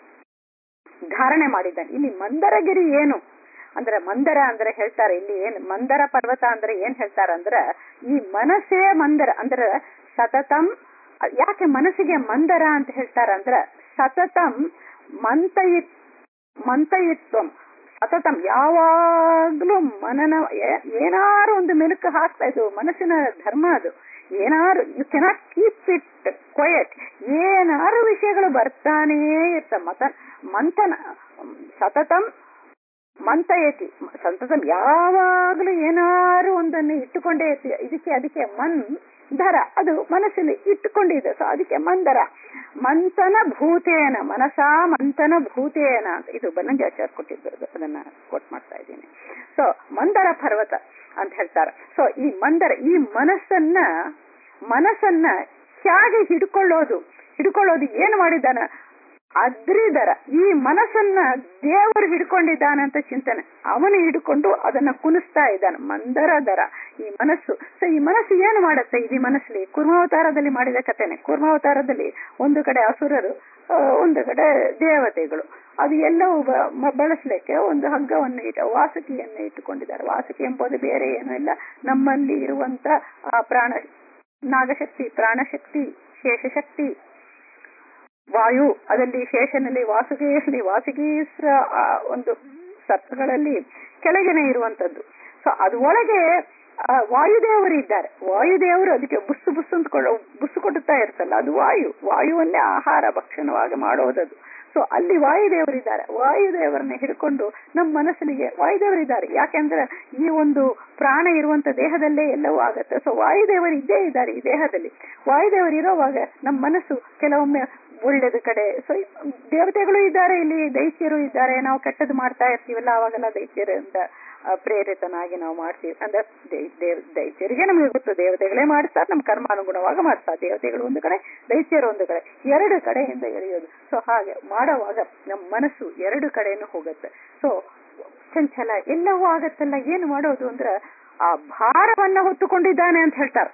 ಧಾರಣೆ ಮಾಡಿದ್ದಾನೆ ಇಲ್ಲಿ ಮಂದರಗಿರಿ ಏನು ಅಂದ್ರೆ ಮಂದರ ಅಂದ್ರೆ ಹೇಳ್ತಾರೆ ಇಲ್ಲಿ ಏನ್ ಮಂದರ ಪರ್ವತ ಅಂದ್ರೆ ಏನ್ ಹೇಳ್ತಾರ ಅಂದ್ರ ಈ ಮನಸ್ಸೇ ಮಂದರ ಅಂದ್ರೆ ಸತತಂ ಯಾಕೆ ಮನಸ್ಸಿಗೆ ಮಂದರ ಅಂತ ಹೇಳ್ತಾರ ಅಂದ್ರ ಸತತಂ ಮಂತಯಿತ್ ಮಂತಯಿತ್ವಂ ಸತತಂ ಯಾವಾಗ್ಲೂ ಮನನ ಏ- ಏನಾರು ಒಂದು ಮೆಲುಕು ಹಾಕ್ತಾ ಇದು ಮನಸ್ಸಿನ ಧರ್ಮ ಅದು ಏನಾರು you cannot keep it quiet ಏನಾರು ವಿಷಯಗಳು ಬರ್ತಾನೇ ಇರ್ತ ಮತ ಮಂಥನ ಸತತಂ ಮಂತಯತಿ ಸಂತತಂ ಯಾವಾಗಲೂ ಏನಾರು ಒಂದನ್ನು ಇಟ್ಟುಕೊಂಡೇ ಇರ್ತೀವಿ ಇದಕ್ಕೆ ಅದಕ್ಕೆ ಮನ್ ದರ ಅದು ಮನಸ್ಸಲ್ಲಿ ಇಟ್ಟುಕೊಂಡಿದೆ ಸೊ ಅದಕ್ಕೆ ಮಂದರ ಮಂಥನ ಭೂತೇನ ಮನಸಾ ಮಂಥನ ಭೂತೇನ ಅಂತ ಇದು ಬನ್ನಂಜಾಚಾರ್ಯ ಕೊಟ್ಟಿದ್ದು ಅದನ್ನ ಕೋಟ್ ಮಾಡ್ತಾ ಇದ್ದೀನಿ ಸೊ ಮಂದರ ಪರ್ವತ ಅಂತ ಹೇಳ್ತಾರೆ ಸೊ ಈ ಮಂದರ ಈ ಮನಸ್ಸನ್ನ ಮನಸ್ಸನ್ನ ಹೇಗೆ ಹಿಡ್ಕೊಳ್ಳೋದು ಹಿಡ್ಕೊಳ್ಳೋದು ಏನು ಮಾಡಿದ್ದಾನ ಅದ್ರಿದರ ಈ ಮನಸ್ಸನ್ನ ದೇವರು ಹಿಡ್ಕೊಂಡಿದ್ದಾನೆ ಅಂತ ಚಿಂತನೆ ಅವನು ಹಿಡ್ಕೊಂಡು ಅದನ್ನ ಕುಣಿಸ್ತಾ ಇದ್ದಾನೆ ಮಂದರ ದರ ಈ ಮನಸ್ಸು ಸೊ ಈ ಮನಸ್ಸು ಏನು ಮಾಡುತ್ತೆ ಈ ಮನಸ್ಸಲ್ಲಿ ಕೂರ್ಮಾವತಾರದಲ್ಲಿ ಮಾಡಿದ ಕಥೆನೆ ಕೂರ್ಮಾವತಾರದಲ್ಲಿ ಒಂದು ಕಡೆ ಅಸುರರು ಆ, ಒಂದು ಕಡೆ ದೇವತೆಗಳು ಅದು ಎಲ್ಲವೂ ಬ- ಮ- ಬಳಸಲಿಕ್ಕೆ ಒಂದು ಹಗ್ಗವನ್ನು ಇಟ್ಟು ವಾಸುಕಿಯನ್ನು ಇಟ್ಟುಕೊಂಡಿದ್ದಾರೆ ವಾಸುಕಿ ಎಂಬುದು ಬೇರೆ ಏನೂ ಇಲ್ಲ ನಮ್ಮಲ್ಲಿ ಇರುವಂತ ಆ ಪ್ರಾಣ ನಾಗಶಕ್ತಿ ಪ್ರಾಣಶಕ್ತಿ ಶೇಷಶಕ್ತಿ ವಾಯು ಅದರಲ್ಲಿ ಶೇಷನಲ್ಲಿ ವಾಸುಕಿಯಲ್ಲಿ ವಾಸುಕಿ ಸ- ಆ ಒಂದು ಸತ್ವಗಳಲ್ಲಿ ಕೆಳಗನೆ ಇರುವಂತದ್ದು ಸೊ ಅದು ಒಳಗೆ ಆ, ವಾಯುದೇವರು ಇದ್ದಾರೆ ವಾಯುದೇವರು ಅದಕ್ಕೆ ಬುಸ್ಸು ಬುಸ್ಸು ಅಂತ ಕೊಡ ಬುಸ್ಸು ಕೊಡುತ್ತಾ ಇರ್ತಲ್ಲ ಅದು ವಾಯು ವಾಯುವನ್ನೇ ಆಹಾರ ಭಕ್ಷಣವಾಗಿ ಮಾಡೋದದು ಸೊ ಅಲ್ಲಿ ವಾಯುದೇವರಿದ್ದಾರೆ ವಾಯುದೇವರನ್ನ ಹಿಡ್ಕೊಂಡು ನಮ್ಮ ಮನಸ್ಸಿಗೆ ವಾಯುದೇವರಿದ್ದಾರೆ ಯಾಕೆಂದ್ರೆ ಈ ಒಂದು ಪ್ರಾಣ ಇರುವಂತ ದೇಹದಲ್ಲೇ ಎಲ್ಲವೂ ಆಗತ್ತೆ ಸೊ ವಾಯುದೇವರು ಇದ್ದೇ ಇದ್ದಾರೆ ಈ ದೇಹದಲ್ಲಿ ವಾಯುದೇವರು ಇರೋವಾಗ ನಮ್ಮ ಮನಸ್ಸು ಕೆಲವೊಮ್ಮೆ ಒಳ್ಳೇದು ಕಡೆ ಸೊ ದೇವತೆಗಳು ಇದ್ದಾರೆ ಇಲ್ಲಿ ದೈತ್ಯರು ಇದ್ದಾರೆ ನಾವು ಕೆಟ್ಟದ್ದು ಮಾಡ್ತಾ ಇರ್ತೀವಲ್ಲ ಅವಾಗೆಲ್ಲ ದೈತ್ಯರಿಂದ ಆ, ಪ್ರೇರಿತನಾಗಿ ನಾವು ಮಾಡ್ತೀವಿ ಅಂದ್ರೆ ದೈ- ದೇವ್- ದೈತ್ಯರಿಗೆ ನಮಗೆ ಗೊತ್ತು ದೇವತೆಗಳೇ ಮಾಡ್ತಾರೆ ನಮ್ಮ ಕರ್ಮಾನುಗುಣವಾಗಿ ಮಾಡ್ತಾರೆ ದೇವತೆಗಳು ಒಂದು ಕಡೆ ದೈತ್ಯರು ಒಂದು ಕಡೆ ಎರಡು ಕಡೆಯಿಂದ ಎಳೆಯೋದು ಸೊ ಹಾಗೆ ಮಾಡುವಾಗ ನಮ್ಮ ಮನಸ್ಸು ಎರಡು ಕಡೆನೂ ಹೋಗುತ್ತೆ ಸೊ ಚಂಚಲ ಎಲ್ಲವೂ ಆಗತ್ತಲ್ಲ ಏನು ಮಾಡೋದು ಅಂದ್ರೆ ಆ ಭಾರವನ್ನ ಹೊತ್ತುಕೊಂಡಿದ್ದಾನೆ ಅಂತ ಹೇಳ್ತಾರೆ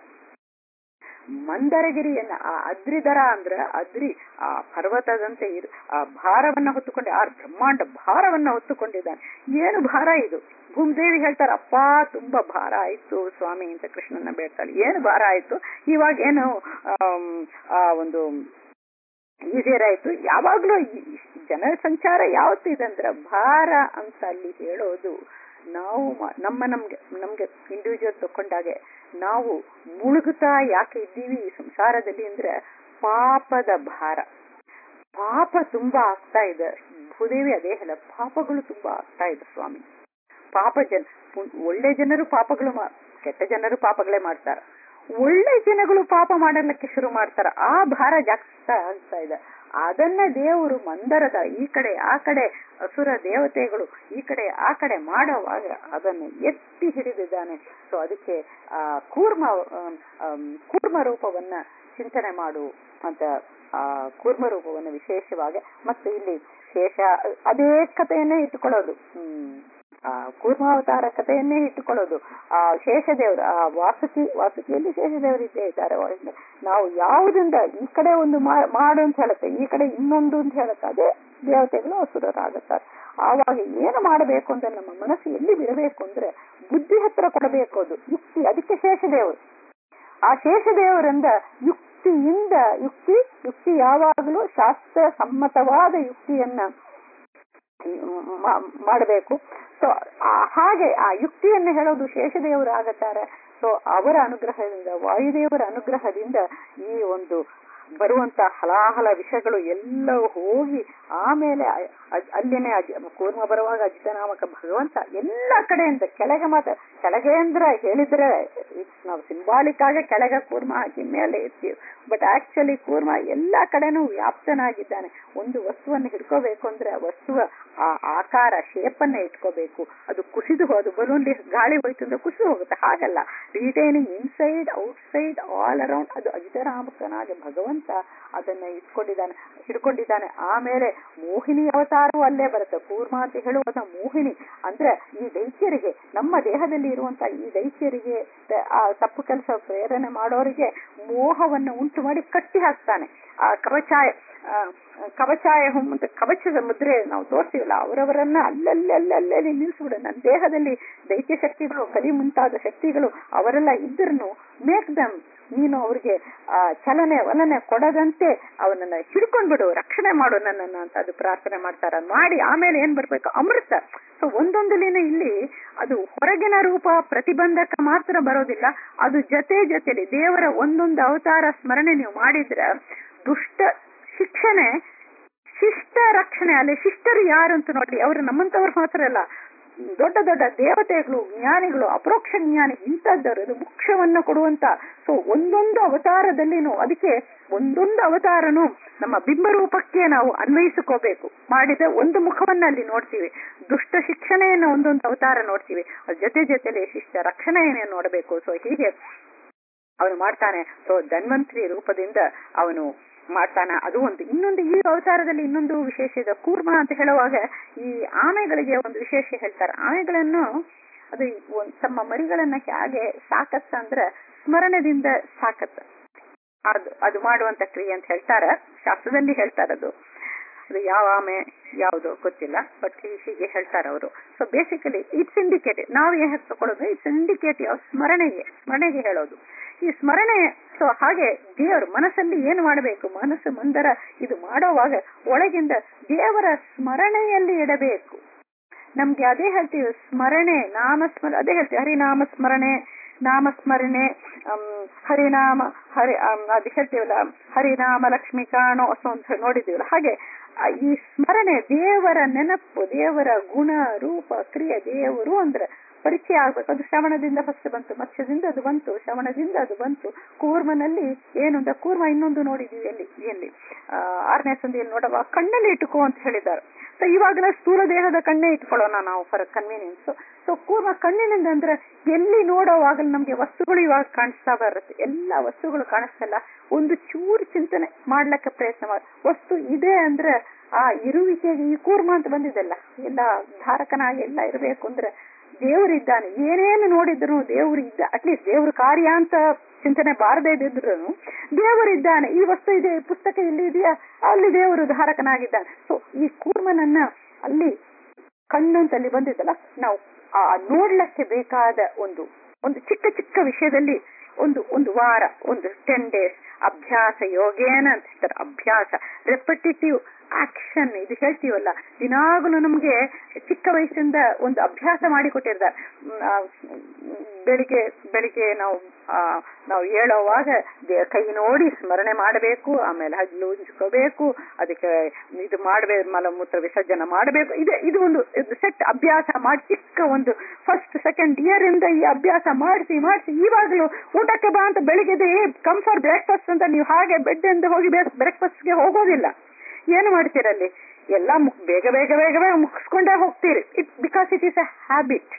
ಮಂದರಗಿರಿಯನ್ನ ಆ ಅದ್ರಿದರ ಅಂದ್ರ ಅದ್ರಿ ಆ ಪರ್ವತದಂತೆ ಇರು ಆ ಭಾರವನ್ನ ಹೊತ್ತುಕೊಂಡೆ ಆ ಬ್ರಹ್ಮಾಂಡ ಭಾರವನ್ನ ಹೊತ್ತುಕೊಂಡಿದ್ದಾನೆ ಏನು ಭಾರ ಇದು ಭೂಮಿದೇವಿ ಹೇಳ್ತಾರೆ ಅಪ್ಪ ತುಂಬಾ ಭಾರ ಆಯ್ತು ಸ್ವಾಮಿ ಅಂತ ಕೃಷ್ಣನ ಬೇಡ್ತಾಳೆ ಏನು ಭಾರ ಆಯ್ತು ಇವಾಗ ಏನು ಆಮ್, ಆ ಒಂದು ಈಸಿಯರ್ ಆಯ್ತು ಯಾವಾಗ್ಲೂ ಈ ಜನರ ಸಂಚಾರ ಯಾವತ್ತು ಇದೆ ಅಂದ್ರೆ ಭಾರ ಅಂತ ಅಲ್ಲಿ ಹೇಳೋದು ನಾವು ಮ- ನಮ್ಮ ನಮ್ಗೆ ನಮ್ಗೆ ಇಂಡಿವಿಜುವಲ್ ತಕೊಂಡಾಗೆ ನಾವು ಮುಳುಗುತ್ತಾ ಯಾಕೆ ಇದ್ದೀವಿ ಈ ಸಂಸಾರದಲ್ಲಿ ಅಂದ್ರೆ ಪಾಪದ ಭಾರ ಪಾಪ ತುಂಬಾ ಆಗ್ತಾ ಇದೆ ಭೂದೇವಿ ಅದೇ ಹೇಳ ಪಾಪಗಳು ತುಂಬಾ ಆಗ್ತಾ ಇದೆ ಸ್ವಾಮಿ ಪಾಪ ಜನ ಪು- ಒಳ್ಳೆ ಜನರು ಪಾಪಗಳು ಮಾ- ಕೆಟ್ಟ ಜನರು ಪಾಪಗಳೇ ಮಾಡ್ತಾರ ಒಳ್ಳೆ ಜನಗಳು ಪಾಪ ಮಾಡಲಿಕ್ಕೆ ಶುರು ಮಾಡ್ತಾರ ಆ ಭಾರ ಜಾಸ್ತಿ ಆಗ್ತಾ ಇದೆ ಅದನ್ನ ದೇವರು ಮಂದರದ ಈ ಕಡೆ ಆ ಕಡೆ ಅಸುರ ದೇವತೆಗಳು ಈ ಕಡೆ ಆ ಕಡೆ ಮಾಡುವಾಗ ಅದನ್ನು ಎತ್ತಿ ಹಿಡಿದಿದ್ದಾನೆ ಸೊ ಅದಕ್ಕೆ ಆ ಕೂರ್ಮ ಆಮ್, ಆಮ್, ಕೂರ್ಮ ರೂಪವನ್ನ ಚಿಂತನೆ ಮಾಡು ಅಂತ ಆ ಕೂರ್ಮ ರೂಪವನ್ನು ವಿಶೇಷವಾಗಿ ಮತ್ತು ಇಲ್ಲಿ ಶೇಷ ಅದೇ ಕಥೆಯನ್ನೇ ಇಟ್ಟುಕೊಳ್ಳೋದು ಹ್ಮ್ ಆ ಕೂರ್ಮಾವತಾರ ಕಥೆಯನ್ನೇ ಇಟ್ಟುಕೊಳ್ಳೋದು ಆ ಶೇಷದೇವರು ಆ ವಾಸುಕಿ ವಾಸುಕಿಯಲ್ಲಿ ಶೇಷದೇವರು ಇದ್ದೇ ಇದ್ದಾರೆ ಒಳಗೆ. ನಾವು ಯಾವುದರಿಂದ ಈ ಕಡೆ ಒಂದು ಮಾ- ಮಾಡು ಅಂತ ಹೇಳುತ್ತೆ ಈ ಕಡೆ ಇನ್ನೊಂದು ಅಂತ ಹೇಳುತ್ತೆ ಅದೇ ದೇವತೆಗಳು ಅಸುರರಾಗುತ್ತಾರೆ ಆವಾಗ ಏನು ಮಾಡಬೇಕು ಅಂದ್ರೆ ನಮ್ಮ ಮನಸ್ಸು ಎಲ್ಲಿ ಬಿಡಬೇಕು ಅಂದ್ರೆ ಬುದ್ಧಿ ಹತ್ರ ಕೊಡಬೇಕು ಅದು ಯುಕ್ತಿ ಅದಕ್ಕೆ ಶೇಷದೇವರು ಆ ಶೇಷದೇವರಿಂದ ಯುಕ್ತಿಯಿಂದ ಯುಕ್ತಿ ಯುಕ್ತಿ ಯಾವಾಗಲೂ ಶಾಸ್ತ್ರ ಸಮ್ಮತವಾದ ಯುಕ್ತಿಯನ್ನ ಮಾ- ಮಾಡಬೇಕು ಸೊ ಹಾಗೆ ಆ ಯುಕ್ತಿಯನ್ನು ಹೇಳೋದು ಶೇಷದೇವರು ಆಗತ್ತಾರೆ ಸೊ ಅವರ ಅನುಗ್ರಹದಿಂದ ವಾಯುದೇವರ ಅನುಗ್ರಹದಿಂದ ಈ ಒಂದು ಬರುವಂತ ಹಲಾಹಲ ವಿಷಯಗಳು ಎಲ್ಲವೂ ಹೋಗಿ ಆಮೇಲೆ ಅ- ಅ- ಅಲ್ಲಿನೇ ಅಜ ಕೂರ್ಮ ಬರುವಾಗ ಅಜಿತನಾಮಕ ಭಗವಂತ ಎಲ್ಲ ಕಡೆಯಿಂದ ಕೆಳಗೆ ಮಾತ್ರ ಕೆಳಗೆ ಅಂದ್ರೆ ಹೇಳಿದ್ರೆ ಇಟ್ಸ್ ನಾವು ಸಿಂಬಾಲಿಕ್ ಆಗಿ ಕೆಳಗೆ ಕೂರ್ಮ ಹಾಕಿ ಮೇಲೆ ಇರ್ತೀವಿ ಬಟ್ ಆಕ್ಚುಲಿ ಕೂರ್ಮ ಎಲ್ಲಾ ಕಡೆನೂ ವ್ಯಾಪ್ತನಾಗಿದ್ದಾನೆ ಒಂದು ವಸ್ತುವನ್ನು ಹಿಡ್ಕೋಬೇಕು ಅಂದ್ರೆ ಆ ವಸ್ತುವ ಆ ಆಕಾರ ಶೇಪನ್ನ ಇಟ್ಕೋಬೇಕು ಅದು ಕುಸಿದು ಹೋದು ಬಲೂನ್ ಗಾಳಿ ಹೋಯ್ತು ಅಂದ್ರೆ ಕುಸಿದು ಹೋಗುತ್ತೆ ಹಾಗಲ್ಲ retaining inside outside all around ಅದು ಅಜಿತರಾಮಕನಾಗಿ ಭಗವಂತ ಅದನ್ನ ಇಟ್ಕೊಂಡಿದ್ದಾನೆ ಹಿಡ್ಕೊಂಡಿದ್ದಾನೆ ಆಮೇಲೆ ಮೋಹಿನಿ ಅವತಾರವೂ ಅಲ್ಲೇ ಬರುತ್ತೆ ಕೂರ್ಮ ಅಂತ ಹೇಳುವಂತ ಮೋಹಿನಿ ಅಂದ್ರೆ ಈ ದೈತ್ಯರಿಗೆ ನಮ್ಮ ದೇಹದಲ್ಲಿ ಇರುವಂತ ಈ ದೈತ್ಯರಿಗೆ ತ- ಆ ತಪ್ಪು ಕೆಲಸ ಪ್ರೇರಣೆ ಮಾಡೋರಿಗೆ ಮೋಹವನ್ನು ಉಂಟು ಮಾಡಿ ಕಟ್ಟಿ ಹಾಕ್ತಾನೆ ಆ ಕವಚಾಯ ಆ, ಕವಚಾಯ ಹುಮ್ ಅಂತ ಕವಚದ ಮುದ್ರೆ ನಾವು ತೋರ್ತೀವಲ್ಲ ಅವರವರನ್ನ ಅಲ್ಲಲ್ಲಿ ಅಲ್ಲಲ್ಲಿ ನಿಲ್ಲಿಸ್ಬಿಡು ನನ್ನ ದೇಹದಲ್ಲಿ ದೈತ್ಯ ಶಕ್ತಿಗಳು ಕಲಿ ಮುಂತಾದ ಶಕ್ತಿಗಳು ಅವರೆಲ್ಲ ಇದ್ರೂ ಮೇಕ್ ದಮ್ ನೀನು ಅವ್ರಿಗೆ ಆ ಚಲನೆ ವಲನೆ ಕೊಡದಂತೆ ಅವನನ್ನ ಹಿಡ್ಕೊಂಡ್ಬಿಡು ರಕ್ಷಣೆ ಮಾಡು ನನ್ನನ್ನ ಅಂತ ಅದು ಪ್ರಾರ್ಥನೆ ಮಾಡ್ತಾರ ಮಾಡಿ ಆಮೇಲೆ ಏನ್ ಬರ್ಬೇಕು ಅಮೃತ ಸೊ ಒಂದೊಂದಲಿನ ಇಲ್ಲಿ ಅದು ಹೊರಗಿನ ರೂಪ ಪ್ರತಿಬಂಧಕ ಮಾತ್ರ ಬರೋದಿಲ್ಲ ಅದು ಜೊತೆ ಜೊತೆಲಿ ದೇವರ ಒಂದೊಂದು ಅವತಾರ ಸ್ಮರಣೆ ನೀವು ಮಾಡಿದ್ರೆ ದುಷ್ಟ ಶಿಕ್ಷಣೆ ಶಿಷ್ಟ ರಕ್ಷಣೆ ಅಲ್ಲಿ ಶಿಷ್ಟರು ಯಾರು ಅಂತ ನೋಡಿ ಅವರು ನಮ್ಮಂತವ್ರು ಮಾತ್ರ ಅಲ್ಲ ದೊಡ್ಡ ದೊಡ್ಡ ದೇವತೆಗಳು ಜ್ಞಾನಿಗಳು ಅಪರೋಕ್ಷ ಜ್ಞಾನಿ ಇಂಥದ್ದವರು ಇದು ಮೋಕ್ಷವನ್ನ ಕೊಡುವಂತ ಸೊ ಒಂದೊಂದು ಅವತಾರದಲ್ಲಿನೂ ಅದಕ್ಕೆ ಒಂದೊಂದು ಅವತಾರನು ನಮ್ಮ ಬಿಂಬರೂಪಕ್ಕೆ ನಾವು ಅನ್ವಯಿಸಿಕೋಬೇಕು ಮಾಡಿದ ಒಂದು ಮುಖವನ್ನ ಅಲ್ಲಿ ನೋಡ್ತೀವಿ ದುಷ್ಟ ಶಿಕ್ಷಣೆಯನ್ನು ಒಂದೊಂದು ಅವತಾರ ನೋಡ್ತೀವಿ ಅದ್ರ ಜೊತೆ ಜೊತೆಲಿ ಶಿಷ್ಟ ರಕ್ಷಣೆಯನ್ನೇ ನೋಡಬೇಕು ಸೊ ಹೀಗೆ ಅವನು ಮಾಡ್ತಾನೆ ಸೊ ಧನ್ವಂತ್ರಿ ರೂಪದಿಂದ ಅವನು ಮಾಡ್ತಾನ ಅದು ಒಂದು ಇನ್ನೊಂದು ಈ ಅವತಾರದಲ್ಲಿ ಇನ್ನೊಂದು ವಿಶೇಷ ಇದೆ ಕೂರ್ಮ ಅಂತ ಹೇಳುವಾಗ ಈ ಆಮೆಗಳಿಗೆ ಒಂದು ವಿಶೇಷ ಹೇಳ್ತಾರೆ ಆಮೆಗಳನ್ನು ಅದು ಒಂದ್ ತಮ್ಮ ಮರಿಗಳನ್ನ ಹೇಗೆ ಸಾಕತ್ತ ಅಂದ್ರೆ ಸ್ಮರಣದಿಂದ ಸಾಕತ್ತ ಅದು ಅದು ಮಾಡುವಂತ ಕ್ರಿಯೆ ಅಂತ ಹೇಳ್ತಾರ ಶಾಸ್ತ್ರದಲ್ಲಿ ಹೇಳ್ತಾರ ಅದು ಅದು ಯಾವ ಆಮೆ ಯಾವುದು ಗೊತ್ತಿಲ್ಲ ಬಟ್ ಹೀಗೆ ಹೇಳ್ತಾರೆ ಅವರು ಸೊ ಬೇಸಿಕಲಿ ಇಟ್ಸ್ ಇಂಡಿಕೇಟಿವ್ ನಾವು ಏನ್ ತಗೊಳ್ಳೋದು ಇಟ್ಸ್ ಇಂಡಿಕೇಟಿವ್ ಸ್ಮರಣೆಗೆ ಸ್ಮರಣೆಗೆ ಹೇಳೋದು ಈ ಸ್ಮರಣೆ ಸೊ ಹಾಗೆ ದೇವರು ಮನಸ್ಸಲ್ಲಿ ಏನು ಮಾಡಬೇಕು ಮನಸ್ಸು ಮಂದರ ಇದು ಮಾಡೋವಾಗ ಒಳಗಿಂದ ದೇವರ ಸ್ಮರಣೆಯಲ್ಲಿ ಇಡಬೇಕು ನಮ್ಗೆ ಅದೇ ಹೇಳ್ತೀವಿ ಸ್ಮರಣೆ ನಾಮಸ್ಮರ ಅದೇ ಹೇಳ್ತೀವಿ ಹರಿನಾಮ ಸ್ಮರಣೆ ನಾಮಸ್ಮರಣೆ ಹರಿನಾಮ ಹರಿ ಅದು ಹೇಳ್ತೀವಲ್ಲ ಹರಿನಾಮ ಲಕ್ಷ್ಮಿ ಕಾಣೋ ಅಂತ ನೋಡಿದೀವಲ್ಲ ಹಾಗೆ ಈ ಸ್ಮರಣೆ ದೇವರ ನೆನಪು ದೇವರ ಗುಣ ರೂಪ ಕ್ರಿಯೆ ದೇವರು ಅಂದ್ರೆ ಪರಿಚಯ ಆಗ್ಬೇಕು ಅದು ಶ್ರವಣದಿಂದ ಫಸ್ಟ್ ಬಂತು ಮತ್ಸ್ಯದಿಂದ ಅದು ಬಂತು ಶ್ರವಣದಿಂದ ಅದು ಬಂತು ಕೂರ್ಮನಲ್ಲಿ ಏನು ಕೂರ್ಮ ಇನ್ನೊಂದು ನೋಡಿದೀವಿ ಎಲ್ಲಿ ಎಲ್ಲಿ ಆರನೇ ಸಂಧಿಯಲ್ಲಿ ನೋಡುವ ಕಣ್ಣಲ್ಲಿ ಇಟ್ಟುಕೋ ಅಂತ ಹೇಳಿದ್ದಾರೆ ಸೊ ಇವಾಗಲ ಸ್ಥೂಲ ದೇಹದ ಕಣ್ಣೇ ಇಟ್ಕೊಳ್ಳೋಣ ನಾವು ಫಾರ್ ಕನ್ವೀನಿಯನ್ಸ್ ಸೊ ಕೂರ್ಮ ಕಣ್ಣಿನಿಂದ ಅಂದ್ರೆ ಎಲ್ಲಿ ನೋಡೋವಾಗಲೂ ನಮ್ಗೆ ವಸ್ತುಗಳು ಇವಾಗ ಕಾಣಿಸ್ತಾ ಬರುತ್ತೆ ಎಲ್ಲಾ ವಸ್ತುಗಳು ಕಾಣಿಸ್ತಲ್ಲ ಒಂದು ಚೂರು ಚಿಂತನೆ ಮಾಡ್ಲಿಕ್ಕೆ ಪ್ರಯತ್ನ ಮಾಡಿ ವಸ್ತು ಇದೆ ಅಂದ್ರೆ ಆ ಇರುವಿಕೆಗೆ ಈ ಕೂರ್ಮ ಅಂತ ಬಂದಿದೆಲ್ಲ ಎಲ್ಲ ಧಾರಕನಾಗಿ ಎಲ್ಲ ಇರಬೇಕು ಅಂದ್ರೆ ದೇವರಿದ್ದಾನೆ ಏನೇನು ನೋಡಿದ್ರು ದೇವರು ಇದ್ದ ಅಟ್ಲೀಸ್ಟ್ ದೇವ್ರ ಕಾರ್ಯ ಅಂತ ಚಿಂತನೆ ಬಾರದೇ ಇದ್ದಿದ್ರು ದೇವರಿದ್ದಾನೆ ಈ ವಸ್ತು ಇದೆ ಪುಸ್ತಕ ಇಲ್ಲಿ ಇದೆಯಾ ಅಲ್ಲಿ ದೇವರು ಧಾರಕನಾಗಿದ್ದಾನೆ ಸೊ ಈ ಕೂರ್ಮನನ್ನ ಅಲ್ಲಿ ಕಣ್ಣು ಅಂತ ಅಲ್ಲಿ ಬಂದಿದ್ದಲ್ಲ ನಾವು ಆ ನೋಡ್ಲಕ್ಕೆ ಬೇಕಾದ ಒಂದು ಒಂದು ಚಿಕ್ಕ ಚಿಕ್ಕ ವಿಷಯದಲ್ಲಿ ಒಂದು ಒಂದು ವಾರ ಒಂದು ಟೆನ್ ಡೇಸ್ ಅಭ್ಯಾಸ ಯೋಗೇನ ಅಂತ ಹೇಳ್ತಾರೆ ಅಭ್ಯಾಸ ರೆಪಿಟೇಟಿವ್ ಆಕ್ಷನ್ ಇದು ಹೇಳ್ತೀವಲ್ಲ ದಿನಾಗಲೂ ನಮ್ಗೆ ಚಿಕ್ಕ ವಯಸ್ಸಿಂದ ಒಂದು ಅಭ್ಯಾಸ ಮಾಡಿಕೊಟ್ಟಿರ್ತಾರೆ ಬೆಳಿಗ್ಗೆ ಬೆಳಿಗ್ಗೆ ನಾವು ನಾವು ಹೇಳೋವಾಗ ಕೈ ನೋಡಿ ಸ್ಮರಣೆ ಮಾಡಬೇಕು ಆಮೇಲೆ ಹಗ್ಲು ಉಂಚ್ಕೋಬೇಕು ಅದಕ್ಕೆ ಇದು ಮಾಡಬೇಕು ಮಲಮೂತ್ರ ವಿಸರ್ಜನೆ ಮಾಡಬೇಕು ಇದೆ ಇದು ಒಂದು ಸೆಟ್ ಅಭ್ಯಾಸ ಮಾಡಿ ಚಿಕ್ಕ ಒಂದು ಫಸ್ಟ್ ಸೆಕೆಂಡ್ ಇಯರ್ ಇಂದ ಈ ಅಭ್ಯಾಸ ಮಾಡಿಸಿ ಮಾಡಿಸಿ ಇವಾಗಲೂ ಊಟಕ್ಕೆ ಬಾ ಅಂತ ಬೆಳಿಗ್ಗೆ ಕಮ್ ಫಾರ್ ಬ್ರೇಕ್ಫಾಸ್ಟ್ ಅಂತ ನೀವು ಹಾಗೆ ಬೆಡ್ ಇಂದ ಹೋಗಿ ಬ್ರೇಕ್ಫಾಸ್ಟ್ಗೆ ಹೋಗೋದಿಲ್ಲ ಏನು ಮಾಡ್ತೀರಲ್ಲಿ ಎಲ್ಲ ಬೇಗ ಬೇಗ ಬೇಗ ಬೇಗ ಮುಗಿಸ್ಕೊಂಡೇ ಹೋಗ್ತೀರಿ it because it is a habit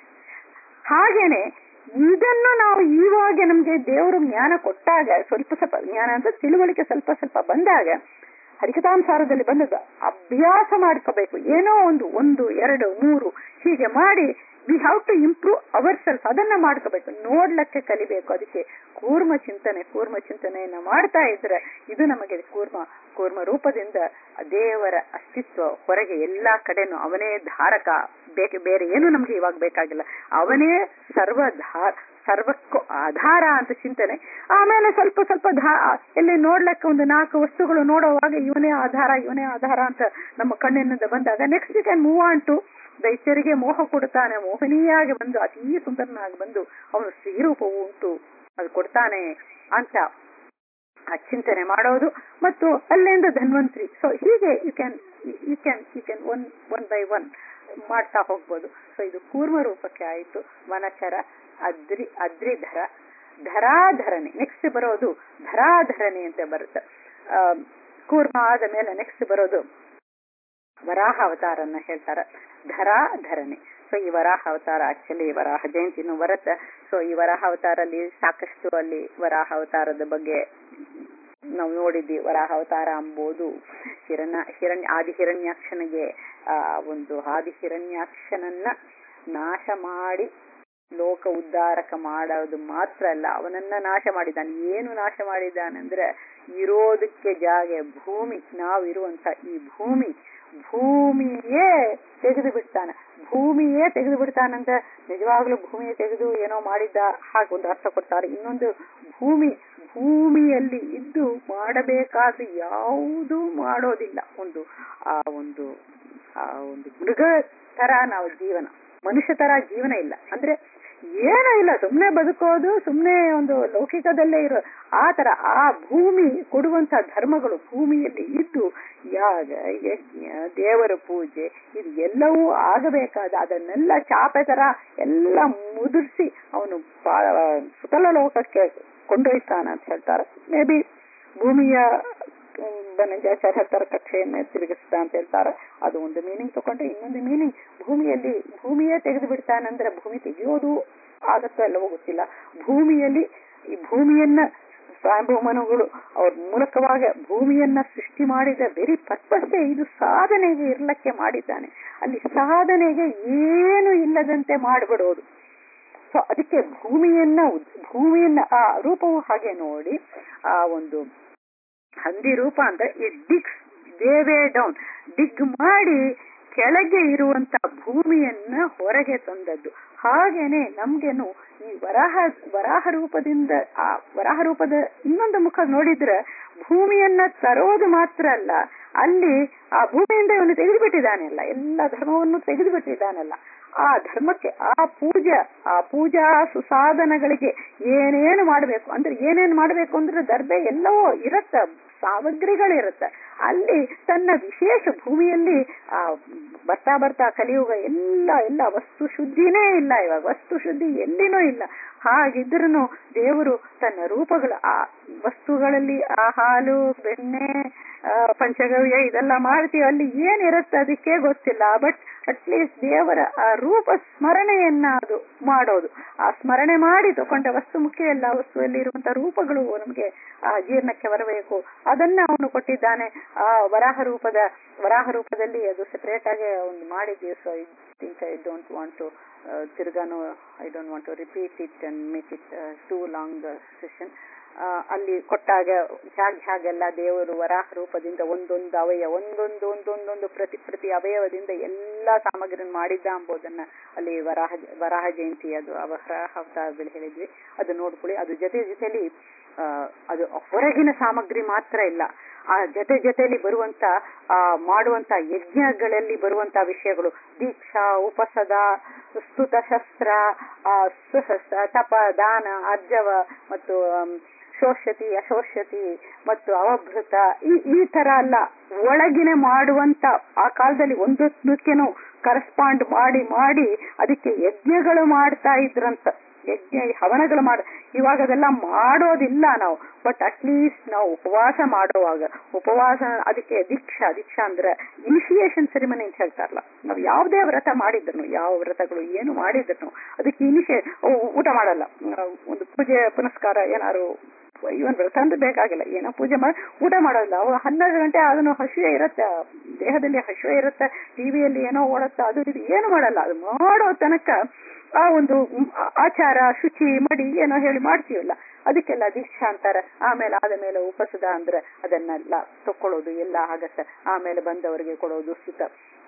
ಹಾಗೇನೆ ಇದನ್ನು ನಾವು ಇವಾಗ ನಮ್ಗೆ ದೇವರು ಜ್ಞಾನ ಕೊಟ್ಟಾಗ ಸ್ವಲ್ಪ ಸ್ವಲ್ಪ ಜ್ಞಾನ ಅಂತ ತಿಳುವಳಿಕೆ ಸ್ವಲ್ಪ ಸ್ವಲ್ಪ ಬಂದಾಗ ಹರಿಕತಾಂಸಾರದಲ್ಲಿ ಬಂದದ್ದು ಅಭ್ಯಾಸ ಮಾಡ್ಕೋಬೇಕು ಏನೋ ಒಂದು ಒಂದು ಎರಡು ಮೂರು ಹೀಗೆ ಮಾಡಿ we have to improve our self ಅದನ್ನ ಮಾಡ್ಕೋಬೇಕು ನೋಡ್ಲಕ್ಕೆ ಕಲಿಬೇಕು ಅದಕ್ಕೆ ಕೂರ್ಮ ಚಿಂತನೆ ಕೂರ್ಮ ಚಿಂತನೆಯನ್ನ ಮಾಡ್ತಾ ಇದ್ರೆ ಇದು ನಮಗೆ ಕೂರ್ಮ ಕೂರ್ಮ ರೂಪದಿಂದ ದೇವರ ಅಸ್ತಿತ್ವ ಹೊರಗೆ ಎಲ್ಲಾ ಕಡೆನೂ ಅವನೇ ಧಾರಕ ಬೇಕೆ ಬೇರೆ ಏನು ನಮ್ಗೆ ಇವಾಗ ಬೇಕಾಗಿಲ್ಲ ಅವನೇ ಸರ್ವ ಧಾರ ಸರ್ವಕ್ಕೂ ಆಧಾರ ಅಂತ ಚಿಂತನೆ ಆಮೇಲೆ ಸ್ವಲ್ಪ ಸ್ವಲ್ಪ ಧಾ ಎಲ್ಲಿ ನೋಡ್ಲಕ್ಕೆ ಒಂದು ನಾಲ್ಕು ವಸ್ತುಗಳು ನೋಡುವಾಗ ಇವನೇ ಆಧಾರ ಇವನೇ ಆಧಾರ ಅಂತ ನಮ್ಮ ಕಣ್ಣಿನಿಂದ ಬಂದಾಗ next you can move on to ದೈತ್ಯರಿಗೆ ಮೋಹ ಕೊಡುತ್ತಾನೆ ಮೋಹನೀಯಾಗಿ ಬಂದು ಅತೀ ಸುಂದರನಾಗಿ ಬಂದು ಅವನು ಶ್ರೀರೂಪವು ಉಂಟು ಅದು ಕೊಡ್ತಾನೆ ಅಂತ ಆ ಚಿಂತನೆ ಮಾಡೋದು ಮತ್ತು ಅಲ್ಲಿಂದ ಧನ್ವಂತ್ರಿ ಸೊ ಹೀಗೆ you can you can you can one one by one ಮಾಡ್ತಾ ಹೋಗ್ಬೋದು ಸೊ ಇದು ಕೂರ್ಮ ರೂಪಕ್ಕೆ ಆಯಿತು ವನಚರ ಅದ್ರಿ ಅದ್ರಿಧರ ಧರಾಧರಣಿ ನೆಕ್ಸ್ಟ್ ಬರೋದು ಧರಾಧರಣಿ ಅಂತ ಬರುತ್ತೆ ಕೂರ್ಮ ಆದ ಮೇಲೆ ನೆಕ್ಸ್ಟ್ ಬರೋದು ವರಾಹ ಅವತಾರನ್ನ ಹೇಳ್ತಾರ ಧರಾಧರಣಿ ಸೊ ಈ ವರಾಹ ಅವತಾರ ಆಕ್ಚುಲಿ ವರಾಹ ಜಯಂತಿನೂ ಬರುತ್ತೆ ಸೊ ಈ ವರಾಹ ಅವತಾರಲ್ಲಿ ಸಾಕಷ್ಟು ಅಲ್ಲಿ ವರಾಹ ಅವತಾರದ ಬಗ್ಗೆ ನಾವು ನೋಡಿದ್ವಿ ವರಾಹ ಅವತಾರ ಅಂಬೋದು ಹಿರಣ್ಯ ಹಿರಣ್ಯ ಆದಿ ಹಿರಣ್ಯಾಕ್ಷನಿಗೆ ಆ ಒಂದು ಆದಿ ಹಿರಣ್ಯಾಕ್ಷನನ್ನ ನಾಶ ಮಾಡಿ ಲೋಕ ಉದ್ಧಾರಕ ಮಾಡೋದು ಮಾತ್ರ ಅಲ್ಲ ಅವನನ್ನ ನಾಶ ಮಾಡಿದ್ದಾನೆ ಏನು ನಾಶ ಮಾಡಿದ್ದಾನಂದ್ರೆ ಇರೋದಕ್ಕೆ ಜಾಗ ಭೂಮಿ ನಾವಿರುವಂತ ಈ ಭೂಮಿ ಭೂಮಿಯೇ ತೆಗೆದು ಬಿಡ್ತಾನೆ ಭೂಮಿಯೇ ತೆಗೆದು ಬಿಡ್ತಾನಂತ ನಿಜವಾಗ್ಲೂ ಭೂಮಿಯೇ ತೆಗೆದು ಏನೋ ಮಾಡಿದ್ದ ಹಾಗೆ ಒಂದು ಅರ್ಥ ಕೊಡ್ತಾರೆ ಇನ್ನೊಂದು ಭೂಮಿ ಭೂಮಿಯಲ್ಲಿ ಇದ್ದು ಮಾಡಬೇಕಾದ ಯಾವುದೂ ಮಾಡೋದಿಲ್ಲ ಒಂದು ಆ ಒಂದು ಆ ಒಂದು ಮೃಗ ತರ ನಾವು ಜೀವನ ಮನುಷ್ಯ ತರ ಜೀವನ ಇಲ್ಲ ಅಂದ್ರೆ ಏನೂ ಇಲ್ಲ ಸುಮ್ನೆ ಬದುಕೋದು ಸುಮ್ನೆ ಒಂದು ಲೌಕಿಕದಲ್ಲೇ ಇರೋ ಆ ತರ ಆ ಭೂಮಿ ಕೊಡುವಂತ ಧರ್ಮಗಳು ಭೂಮಿಯಲ್ಲಿ ಇದ್ದು ಯಾಗ ಯಜ್ಞ ದೇವರ ಪೂಜೆ ಇದು ಎಲ್ಲವೂ ಆಗಬೇಕಾದ ಅದನ್ನೆಲ್ಲ ಚಾಪೆ ತರ ಎಲ್ಲ ಮುದುರಿಸಿ ಅವನು ಸುತಲ ಲೋಕಕ್ಕೆ ಕೊಂಡೊಯ್ತಾನ ಅಂತ ಹೇಳ್ತಾರೆ ಮೇ ಬಿ ಭೂಮಿಯ ಧನಂಜಾಚಾರ್ಯ ಹೇಳ್ತಾರೆ ಕಕ್ಷೆಯನ್ನ ತಿರುಗಿಸ್ತಾ ಅಂತ ಹೇಳ್ತಾರೆ ಅದು ಒಂದು ಮೀನಿಂಗ್ ತಗೊಂಡ್ರೆ ಇನ್ನೊಂದು ಮೀನಿಂಗ್ ಭೂಮಿಯಲ್ಲಿ ಭೂಮಿಯೇ ತೆಗೆದು ಬಿಡ್ತಾನಂದ್ರೆ ಭೂಮಿ ತೆಗೆಯೋದು ಆಗತ್ತೋ ಎಲ್ಲವೋ ಗೊತ್ತಿಲ್ಲ ಭೂಮಿಯಲ್ಲಿ ಈ ಭೂಮಿಯನ್ನ ಸ್ವಯಂಭೂಮನುಗಳು ಅವ್ರ ಮೂಲಕವಾಗಿ ಭೂಮಿಯನ್ನ ಸೃಷ್ಟಿ ಮಾಡಿದ ವೆರಿ ಪರ್ಪಸ್ಸೇ ಇದು ಸಾಧನೆಗೆ ಇರ್ಲಕ್ಕೆ ಮಾಡಿದ್ದಾನೆ ಅಲ್ಲಿ ಸಾಧನೆಗೆ ಏನು ಇಲ್ಲದಂತೆ ಮಾಡಿಬಿಡೋದು ಸೊ ಅದಕ್ಕೆ ಭೂಮಿಯನ್ನ ಉದ್- ಭೂಮಿಯನ್ನ ಆ ರೂಪವು ಹಾಗೆ ನೋಡಿ ಆ ಒಂದು ಹಂದಿ ರೂಪ ಅಂದ್ರೆ ಈ ಡಿಗ್ಸ್ ದೇವೇ ಡೌನ್ ಡಿಗ್ ಮಾಡಿ ಕೆಳಗೆ ಇರುವಂತ ಭೂಮಿಯನ್ನ ಹೊರಗೆ ತಂದದ್ದು ಹಾಗೇನೆ ನಮ್ಗೇನು ಈ ವರಾಹ ವರಾಹ ರೂಪದಿಂದ ಆ ವರಾಹ ರೂಪದ ಇನ್ನೊಂದು ಮುಖ ನೋಡಿದ್ರೆ ಭೂಮಿಯನ್ನ ತರೋದು ಮಾತ್ರ ಅಲ್ಲ ಅಲ್ಲಿ ಆ ಭೂಮಿಯಿಂದ ಇವನು ತೆಗೆದುಬಿಟ್ಟಿದ್ದಾನಲ್ಲ ಎಲ್ಲ ಧರ್ಮವನ್ನು ತೆಗೆದುಬಿಟ್ಟಿದ್ದಾನಲ್ಲ ಆ ಧರ್ಮಕ್ಕೆ ಆ ಪೂಜಾ ಆ ಪೂಜಾ ಸುಸಾಧನಗಳಿಗೆ ಏನೇನು ಮಾಡಬೇಕು ಅಂದ್ರೆ ಏನೇನು ಮಾಡಬೇಕು ಅಂದ್ರೆ ದರ್ಬೆ ಎಲ್ಲವೂ ಇರತ್ತ ಸಾಮಗ್ರಿಗಳಿರುತ್ತೆ ಅಲ್ಲಿ ತನ್ನ ವಿಶೇಷ ಭೂಮಿಯಲ್ಲಿ ಆ ಬರ್ತಾ ಬರ್ತಾ ಕಲಿಯುಗ ಎಲ್ಲ ಎಲ್ಲ ವಸ್ತು ಶುದ್ಧಿನೇ ಇಲ್ಲ ಇವಾಗ ವಸ್ತು ಶುದ್ಧಿ ಎಲ್ಲಿನೂ ಇಲ್ಲ ಹಾಗಿದ್ರೂ ದೇವರು ತನ್ನ ರೂಪಗಳು ಆ ವಸ್ತುಗಳಲ್ಲಿ ಆ ಹಾಲು ಬೆಣ್ಣೆ ಆ, ಪಂಚಗವ್ಯ ಇದೆಲ್ಲ ಮಾಡ್ತೀವಿ ಅಲ್ಲಿ ಏನಿರುತ್ತೆ ಅದಕ್ಕೆ ಗೊತ್ತಿಲ್ಲ ಬಟ್ ಅಟ್ಲೀಸ್ಟ್ ದೇವರ ಆ ರೂಪ ಸ್ಮರಣೆಯನ್ನ ಅದು ಮಾಡೋದು ಆ ಸ್ಮರಣೆ ಮಾಡಿ ತಕೊಂಡ ವಸ್ತು ಮುಖ್ಯ ಅಲ್ಲ ವಸ್ತುವಲ್ಲಿ ಇರುವಂತಹ ರೂಪಗಳು ನಮಗೆ ಆ ಜೀರ್ಣಕ್ಕೆ ಬರಬೇಕು ಅದನ್ನ ಅವನು ಕೊಟ್ಟಿದ್ದಾನೆ ಆ ವರಾಹ ರೂಪದ ವರಾಹ ರೂಪದಲ್ಲಿ ಅದು ಸೆಪರೇಟ್ ಆಗಿ ಒಂದು ಮಾಡಿದ್ವಿ so I think I don't want to ತಿರ್ಗಾನು I don't want to repeat it and make it too long session ಅಲ್ಲಿ ಕೊಟ್ಟಾಗ ಹ್ಯಾಗ್ ಹ್ಯಾಗೆಲ್ಲ ದೇವರು ವರಾಹ ರೂಪದಿಂದ ಒಂದೊಂದು ಅವಯವ ಒಂದೊಂದು ಒಂದೊಂದೊಂದು ಪ್ರತಿ ಪ್ರತಿ ಅವಯವದಿಂದ ಎಲ್ಲಾ ಸಾಮಗ್ರಿನ ಮಾಡಿದ್ದ ಎಂಬುದನ್ನ ಅಲ್ಲಿ ವರಾಹ ವರಾಹ ಜಯಂತಿ ಅದು ಆ ವರಾಹ ಅವತಾರದಲ್ಲಿ ಹೇಳಿದ್ವಿ ಅದು ನೋಡ್ಕೊಳ್ಳಿ ಅದು ಜೊತೆ ಜೊತೆಲಿ ಆ, ಅದು ಹೊರಗಿನ ಸಾಮಗ್ರಿ ಮಾತ್ರ ಇಲ್ಲ ಆ ಜೊತೆ ಜೊತೆಲಿ ಬರುವಂತ ಆ ಮಾಡುವಂತ ಯಜ್ಞಗಳಲ್ಲಿ ಬರುವಂತ ವಿಷಯಗಳು ದೀಕ್ಷಾ ಉಪಸದ ಸ್ತುತ ಶಸ್ತ್ರ ಆ ಸುಹಸ್ತ ತಪ ದಾನ ಅರ್ಜವ ಮತ್ತು ಆಮ್, ಶೋಷತಿ ಅಶೋಷತಿ ಮತ್ತು ಅವಭೃತ ಈ ಈ ತರ ಅಲ್ಲ ಒಳಗಿನ ಮಾಡುವಂತ ಆ ಕಾಲದಲ್ಲಿ ಒಂದೊಂದಕ್ಕೇನು ಕರೆಸ್ಪಾಂಡ್ ಮಾಡಿ ಮಾಡಿ ಅದಕ್ಕೆ ಯಜ್ಞಗಳು ಮಾಡ್ತಾ ಇದ್ರಂತ ಯಜ್ಞ ಹವನಗಳು ಮಾಡ ಇವಾಗ ಅದೆಲ್ಲ ಮಾಡೋದಿಲ್ಲ ನಾವು ಬಟ್ ಅಟ್ಲೀಸ್ಟ್ ನಾವು ಉಪವಾಸ ಮಾಡುವಾಗ ಉಪವಾಸ ಅದಕ್ಕೆ ದೀಕ್ಷಾ ದೀಕ್ಷಾ ಅಂದ್ರೆ ಇನಿಷಿಯೇಷನ್ ಸೆರಿಮನಿ ಅಂತ ಹೇಳ್ತಾರಲ್ಲ ನಾವು ಯಾವುದೇ ವ್ರತ ಮಾಡಿದ್ರು ಯಾವ ವ್ರತಗಳು ಏನು ಮಾಡಿದ್ರು ಅದಕ್ಕೆ ಇನಿಷಿಯೇ ಊಟ ಮಾಡಲ್ಲ ಆ, ಒಂದು ಪೂಜೆ ಪುನಸ್ಕಾರ ಏನಾದ್ರು ಇವನ್ ವ್ರತ ಅಂದ್ರೆ ಬೇಕಾಗಿಲ್ಲ ಏನೋ ಪೂಜೆ ಮಾಡಿ ಊಟ ಮಾಡೋದಿಲ್ಲ ಅವು ಹನ್ನೆರಡು ಗಂಟೆ ಅದನ್ನು ಹಸಿವೆ ಇರುತ್ತೆ ಆ ದೇಹದಲ್ಲಿ ಹಸಿವೆ ಇರುತ್ತೆ ಟಿವಿಯಲ್ಲಿ ಏನೋ ಓಡುತ್ತೆ ಅದು ಇದು ಏನು ಮಾಡಲ್ಲ ಅದು ಮಾಡೋ ತನಕ ಆ ಒಂದು ಮ್, ಆಚಾರ ಶುಚಿ ಮಡಿ ಏನೋ ಹೇಳಿ ಮಾಡ್ತೀವಲ್ಲ ಅದಕ್ಕೆಲ್ಲ ದೀಕ್ಷಾ ಅಂತಾರೆ ಆಮೇಲೆ ಆದ ಮೇಲೆ ಉಪಸದ ಅಂದ್ರೆ ಅದನ್ನೆಲ್ಲ ತಕ್ಕೊಳ್ಳೋದು ಎಲ್ಲ ಆಗತ್ತೆ ಆಮೇಲೆ ಬಂದವರಿಗೆ ಕೊಡೋದು ಸುತ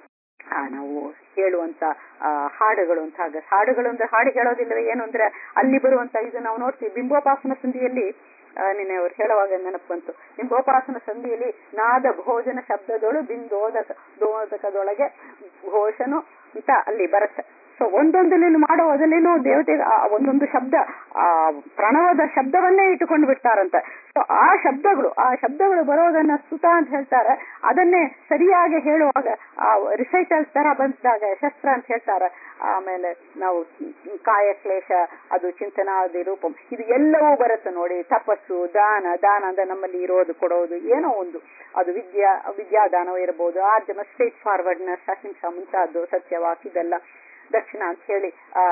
ಆ ನಾವು ಹೇಳುವಂತ ಆ ಹಾಡುಗಳು ಅಂತ ಆಗ ಹಾಡುಗಳು ಅಂದ್ರೆ ಹಾಡು ಹೇಳೋದಿಲ್ಲವೇ ಏನು ಅಂದ್ರೆ ಅಲ್ಲಿ ಬರುವಂತ ಇದು ನಾವು ನೋಡ್ತೀವಿ ಬಿಂಬೋಪಾಸನ ಸಂಧಿಯಲ್ಲಿ ಆ, ನಿನ್ನೆ ಅವ್ರು ಹೇಳುವಾಗ ನೆನಪು ಬಂತು ಬಿಂಬೋಪಾಸನ ಸಂಧಿಯಲ್ಲಿ ನಾದ ಭೋಜನ ಶಬ್ದದೊಳು ಬಿಂದೋದಕ ದೋದಕದೊಳಗೆ ಘೋಷನು ಅಂತ ಅಲ್ಲಿ ಬರುತ್ತೆ ಸೊ ಒಂದೊಂದಲ್ಲಿನೂ ಮಾಡೋದಲ್ಲಿನೂ ದೇವತೆಗೆ ಆ ಒಂದೊಂದು ಶಬ್ದ ಆ ಪ್ರಣವದ ಶಬ್ದವನ್ನೇ ಇಟ್ಟುಕೊಂಡು ಬಿಡ್ತಾರಂತೆ ಸೊ ಆ ಶಬ್ದಗಳು ಆ ಶಬ್ದಗಳು ಬರೋದನ್ನ ಸುತ ಅಂತ ಹೇಳ್ತಾರೆ ಅದನ್ನೇ ಸರಿಯಾಗಿ ಹೇಳುವಾಗ ಆ ರಿಸೈಟಲ್ ತರ ಬಂದಾಗ ಶಸ್ತ್ರ ಅಂತ ಹೇಳ್ತಾರೆ ಆಮೇಲೆ ನಾವು ಕಾಯ ಕ್ಲೇಶ ಅದು ಚಿಂತನಾದಿ ರೂಪಂ ಇದು ಎಲ್ಲವೂ ಬರುತ್ತೆ ನೋಡಿ ತಪಸ್ಸು ದಾನ ದಾನ ಅಂದ್ರೆ ನಮ್ಮಲ್ಲಿ ಇರೋದು ಕೊಡೋದು ಏನೋ ಒಂದು ಅದು ವಿದ್ಯಾ ವಿದ್ಯಾದಾನವೂ ಇರಬಹುದು ಆದ್ಯಮ ಸ್ಟ್ರೇಟ್ ಫಾರ್ವರ್ಡ್ನೆಸ್ ಅಹಿಂಸಾ ಮುಂತಾದ್ದು ಸತ್ಯವಾಕ್ ಇದೆಲ್ಲ ದಕ್ಷಿಣ ಅಂತ ಹೇಳಿ ಆ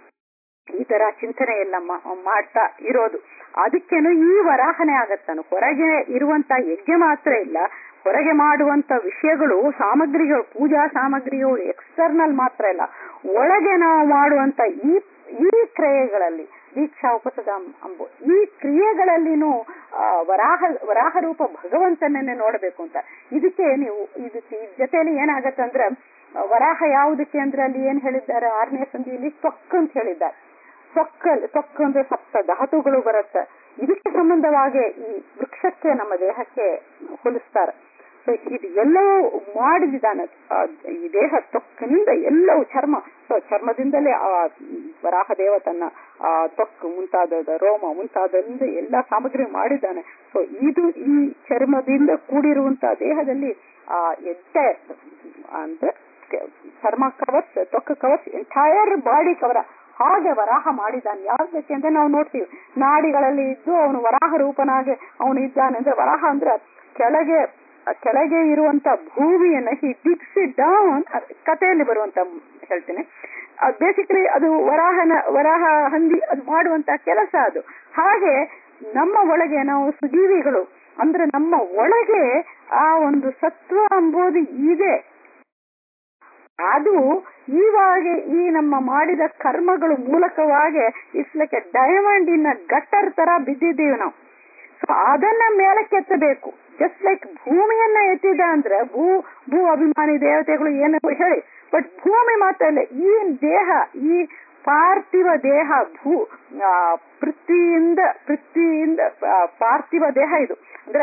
ಈ ತರ ಚಿಂತನೆ ಎಲ್ಲ ಮಾ- ಮಾಡ್ತಾ ಇರೋದು ಅದಕ್ಕೇನು ಈ ವರಾಹನೆ ಆಗತ್ತಾನು ಹೊರಗೆ ಇರುವಂತ ಯಜ್ಞ ಮಾತ್ರ ಇಲ್ಲ ಹೊರಗೆ ಮಾಡುವಂತ ವಿಷಯಗಳು ಸಾಮಗ್ರಿಗಳು ಪೂಜಾ ಸಾಮಗ್ರಿಗಳು ಎಕ್ಸ್ಟರ್ನಲ್ ಮಾತ್ರ ಇಲ್ಲ ಒಳಗೆ ನಾವು ಮಾಡುವಂತ ಈ ಈ ಕ್ರಿಯೆಗಳಲ್ಲಿ ದೀಕ್ಷಾ ಉಪಸದ ಅಂಬು ಈ ಕ್ರಿಯೆಗಳಲ್ಲಿನೂ ಆ, ವರಾಹ ವರಾಹ ರೂಪ ಭಗವಂತನನ್ನೇ ನೋಡಬೇಕು ಅಂತ ಇದಕ್ಕೆ ನೀವು ಇದಕ್ಕೆ ಇದ್ ಜೊತೆಯಲ್ಲಿ ಏನಾಗತ್ತಂದ್ರೆ ಆ, ವರಾಹ ಯಾವುದಕ್ಕೆ ಅಂದ್ರೆ ಅಲ್ಲಿ ಏನ್ ಹೇಳಿದ್ದಾರೆ ಆರನೇ ಸಂಧಿಯಲ್ಲಿ ತ್ವಕ್ ಅಂತ ಹೇಳಿದ್ದಾರೆ ತ್ವಕ್ಕಲ್ ತ್ವಕ್ ಅಂದ್ರೆ ಸಪ್ತ ಧಾತುಗಳು ಬರುತ್ತೆ ಇದಕ್ಕೆ ಸಂಬಂಧವಾಗಿ ಈ ವೃಕ್ಷಕ್ಕೆ ನಮ್ಮ ದೇಹಕ್ಕೆ ಹೋಲಿಸ್ತಾರೆ ಸೊ ಇದು ಎಲ್ಲವೂ ಮಾಡಿದ್ದಾನೆ ಆ, ಈ ದೇಹ ತ್ವಕ್ಕಿನಿಂದ ಎಲ್ಲವೂ ಚರ್ಮ ಸೊ ಚರ್ಮದಿಂದಲೇ ಆ ವರಾಹ ದೇವ ತನ್ನ ಆ ತ್ವಕ್ ಮುಂತಾದ ರೋಮ ಮುಂತಾದರಿಂದ ಎಲ್ಲ ಸಾಮಗ್ರಿ ಮಾಡಿದ್ದಾನೆ ಸೊ ಇದು ಈ ಚರ್ಮದಿಂದ ಕೂಡಿರುವಂತಹ ದೇಹದಲ್ಲಿ ಆ ಎಡ್ಡೆ ಅಂದ್ರೆ ಚರ್ಮ ಕವಚ್ ತ್ವಕ್ ಕವಚ್ ಎಂಟೈರ್ ಬಾಡಿ ಕವರ ಹಾಗೆ ವರಾಹ ಮಾಡಿದ್ದಾನೆ ಯಾವ್ದಕ್ಕೆ ಅಂದ್ರೆ ನಾವು ನೋಡ್ತೀವಿ ನಾಡಿಗಳಲ್ಲಿ ಇದ್ದು ಅವನು ವರಾಹ ರೂಪನಾಗಿ ಅವನು ಇದ್ದಾನೆ ಅಂದ್ರೆ ವರಾಹ ಅಂದ್ರೆ ಕೆಳಗೆ ಕೆಳಗೆ ಇರುವಂತ ಭೂಮಿಯನ್ನ ಹಿ ಡಿಗ್ಸ್ ಇಟ್ ಡೌನ್ ಕಥೆಯಲ್ಲಿ ಬರುವಂತ ಹೇಳ್ತೀನಿ ಬೇಸಿಕಲಿ ಅದು ವರಾಹನ ವರಾಹ ಹಂದಿ ಅದು ಮಾಡುವಂತ ಕೆಲಸ ಅದು ಹಾಗೆ ನಮ್ಮ ಒಳಗೆ ನಾವು ಸುಜೀವಿಗಳು ಅಂದ್ರೆ ನಮ್ಮ ಒಳಗೆ ಆ ಒಂದು ಸತ್ವ ಎಂಬುದು ಇದೆ ಅದು ಈವಾಗ ಈ ನಮ್ಮ ಮಾಡಿದ ಕರ್ಮಗಳು ಮೂಲಕವಾಗಿ it's like a diamond in gutter ತರ ಬಿದ್ದಿದ್ದೀವಿ ನಾವು ಸೊ ಅದನ್ನ ಮೇಲಕ್ಕೆತ್ತಬೇಕು ಜಸ್ಟ್ ಲೈಕ್ ಭೂಮಿಯನ್ನ ಎತ್ತಿದ ಅಂದ್ರೆ ಭೂ ಭೂ ಅಭಿಮಾನಿ ದೇವತೆಗಳು ಏನು ಹೇಳಿ ಬಟ್ ಭೂಮಿ ಮಾತ್ರ ಇಲ್ಲ ಈ ದೇಹ ಈ ಪಾರ್ಥಿವ ದೇಹ ಭೂ ಆ, ಪೃಥ್ವಿಯಿಂದ ಪೃಥ್ವಿಯಿಂದ ಆ, ಪಾರ್ಥಿವ ದೇಹ ಇದು ಅಂದ್ರೆ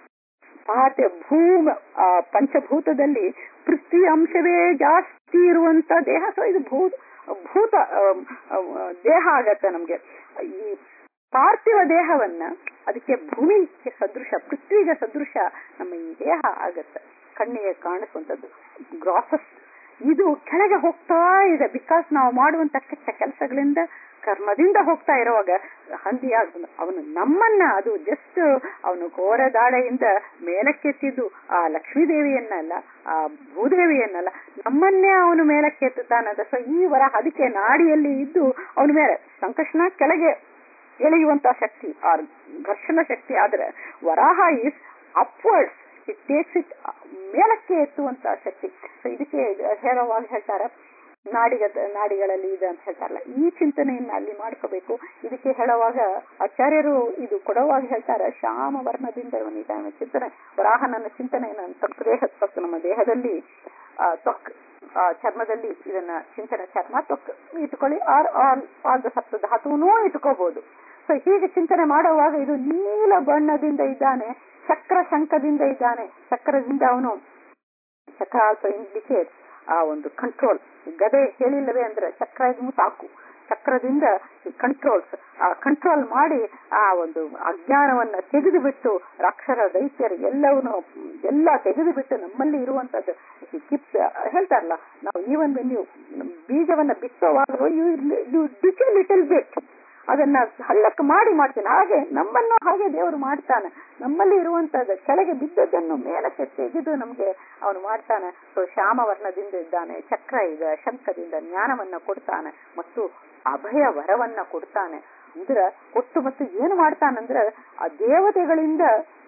ಪಾಠ ಭೂಮ ಆ, ಪಂಚಭೂತದಲ್ಲಿ ಪೃಥ್ವಿ ಅಂಶವೇ ಜಾಸ್ತಿ ಇರುವಂತ ದೇಹ ಸೊ ಇದು ಭೂ ಭೂತ ಆ, ಆ, ದೇಹ ಆಗತ್ತೆ ನಮ್ಗೆ ಈ ಪಾರ್ಥಿವ ದೇಹವನ್ನ ಅದಕ್ಕೆ ಭೂಮಿಗೆ ಸದೃಶ ಪೃಥ್ವಿಗೆ ಸದೃಶ ನಮ್ಮ ಈ ದೇಹ ಆಗತ್ತೆ ಕಣ್ಣಿಗೆ ಕಾಣಿಸುವಂತದ್ದು ಗ್ರಾಸಸ್ ಇದು ಕೆಳಗೆ ಹೋಗ್ತಾ ಇದೆ ಬಿಕಾಸ್ ನಾವು ಮಾಡುವಂತ ಕೆಟ್ಟ ಕೆಲಸಗಳಿಂದ ಕರ್ಮದಿಂದ ಹೋಗ್ತಾ ಇರುವಾಗ ಹಂದಿ ಆಗ್ತಾನೆ. ಅವನು ನಮ್ಮನ್ನ ಅದು ಜಸ್ಟ್ ಅವನು ಘೋರ ದಾಡೆಯಿಂದ ಮೇಲಕ್ಕೆತ್ತಿದ್ದು ಆ ಲಕ್ಷ್ಮೀದೇವಿಯನ್ನಲ್ಲ ಆ ಭೂದೇವಿಯನ್ನಲ್ಲ ನಮ್ಮನ್ನೇ ಅವನು ಮೇಲಕ್ಕೆತ್ತುತ್ತಾನದ ಸೊ ಈ ವರ ಅದಕ್ಕೆ ನಾಡಿಯಲ್ಲಿ ಇದ್ದು ಅವನ ಮೇಲೆ ಸಂಕಷ್ಣ ಕೆಳಗೆ ಎಳೆಯುವಂತ ಶಕ್ತಿ ಆ ಘರ್ಷಣ ಶಕ್ತಿ ಆದ್ರೆ Varaha is upwards it takes it ಮೇಲಕ್ಕೆ ಎತ್ತುವಂತ ಶಕ್ತಿ ಸೊ ಇದಕ್ಕೆ ಇದು ಹೇಳುವಾಗ ಹೇಳ್ತಾರೆ ನಾಡಿಗ ನಾಡಿಗಳಲ್ಲಿ ಇದೆ ಅಂತ ಹೇಳ್ತಾರಲ್ಲ ಈ ಚಿಂತನೆಯನ್ನ ಅಲ್ಲಿ ಮಾಡ್ಕೋಬೇಕು ಇದಕ್ಕೆ ಹೇಳುವಾಗ ಆಚಾರ್ಯರು ಇದು ಕೊಡುವಾಗ ಹೇಳ್ತಾರೆ ಶ್ಯಾಮ ವರ್ಣದಿಂದ ಇವನಿದ್ದಾನೆ ಚಿಂತನೆ ವರಾಹನನ್ನ ಚಿಂತನೆಯನ್ನ ತಕ್ಕ ದೇಹ ತಕ್ಕ ನಮ್ಮ ದೇಹದಲ್ಲಿ ಆ, ತ್ವಕ್ ಆ, ಚರ್ಮದಲ್ಲಿ ಇದನ್ನ ಚಿಂತನೆ ಚರ್ಮ ತ್ವಕ್ ಇಟ್ಕೊಳ್ಳಿ ಆರ್ ಆಲ್ ಆಲ್ ದ ಸಪ್ತ ಧಾತುನೂ ಇಟ್ಕೋಬಹುದು ಸೊ ಹೀಗೆ ಚಿಂತನೆ ಮಾಡುವಾಗ ಇದು ನೀಲ ಬಣ್ಣದಿಂದ ಇದ್ದಾನೆ ಚಕ್ರ ಶಂಖದಿಂದ ಇದ್ದಾನೆ ಚಕ್ರದಿಂದ ಅವನು ಚಕ್ರ ಆಲ್ಸೋ ಇಂಡಿಕೇಟ್ ಆ ಒಂದು ಕಂಟ್ರೋಲ್ ಗದೆ ಹೇಳಿಲ್ಲವೇ ಅಂದ್ರೆ ಚಕ್ರ ಇದು ಸಾಕು ಚಕ್ರದಿಂದ ಕಂಟ್ರೋಲ್ಸ್ ಆ ಕಂಟ್ರೋಲ್ ಮಾಡಿ ಆ ಒಂದು ಅಜ್ಞಾನವನ್ನ ತೆಗೆದು ಬಿಟ್ಟು ರಾಕ್ಷರ ದೈತ್ಯರು ಎಲ್ಲವನ್ನೂ ಎಲ್ಲ ತೆಗೆದು ಬಿಟ್ಟು ನಮ್ಮಲ್ಲಿ ಇರುವಂತದ್ದು ಕಿಪ್ಸ್ ಹೇಳ್ತಾರಲ್ಲ ನಾವು ಈವನ್ ನೀವು ಬೀಜವನ್ನ ಬಿತ್ತುವಾಗ ಯು ಡಿಚ್ ಲಿಟಲ್ ಬಿಟ್ ಅದನ್ನ ಹಳ್ಳಕ್ಕೆ ಮಾಡಿ ಮಾಡ್ತಾನೆ ಹಾಗೆ ನಮ್ಮನ್ನು ಹಾಗೆ ದೇವರು ಮಾಡ್ತಾನೆ ನಮ್ಮಲ್ಲಿ ಇರುವಂತದ್ದು ಕೆಳಗೆ ಬಿದ್ದದ್ದನ್ನು ಮೇಲಕ್ಕೆ ತೆಗೆದು ನಮ್ಗೆ ಅವನು ಮಾಡ್ತಾನೆ ಸೊ ಶ್ಯಾಮ ವರ್ಣದಿಂದ ಇದ್ದಾನೆ ಚಕ್ರ ಇದೆ ಶಂಖದಿಂದ ಜ್ಞಾನವನ್ನ ಕೊಡ್ತಾನೆ ಮತ್ತು ಅಭಯ ವರವನ್ನ ಕೊಡ್ತಾನೆ ಅಂದ್ರ ಕೊಟ್ಟು ಮತ್ತು ಏನು ಮಾಡ್ತಾನಂದ್ರ ಆ ದೇವತೆಗಳಿಂದ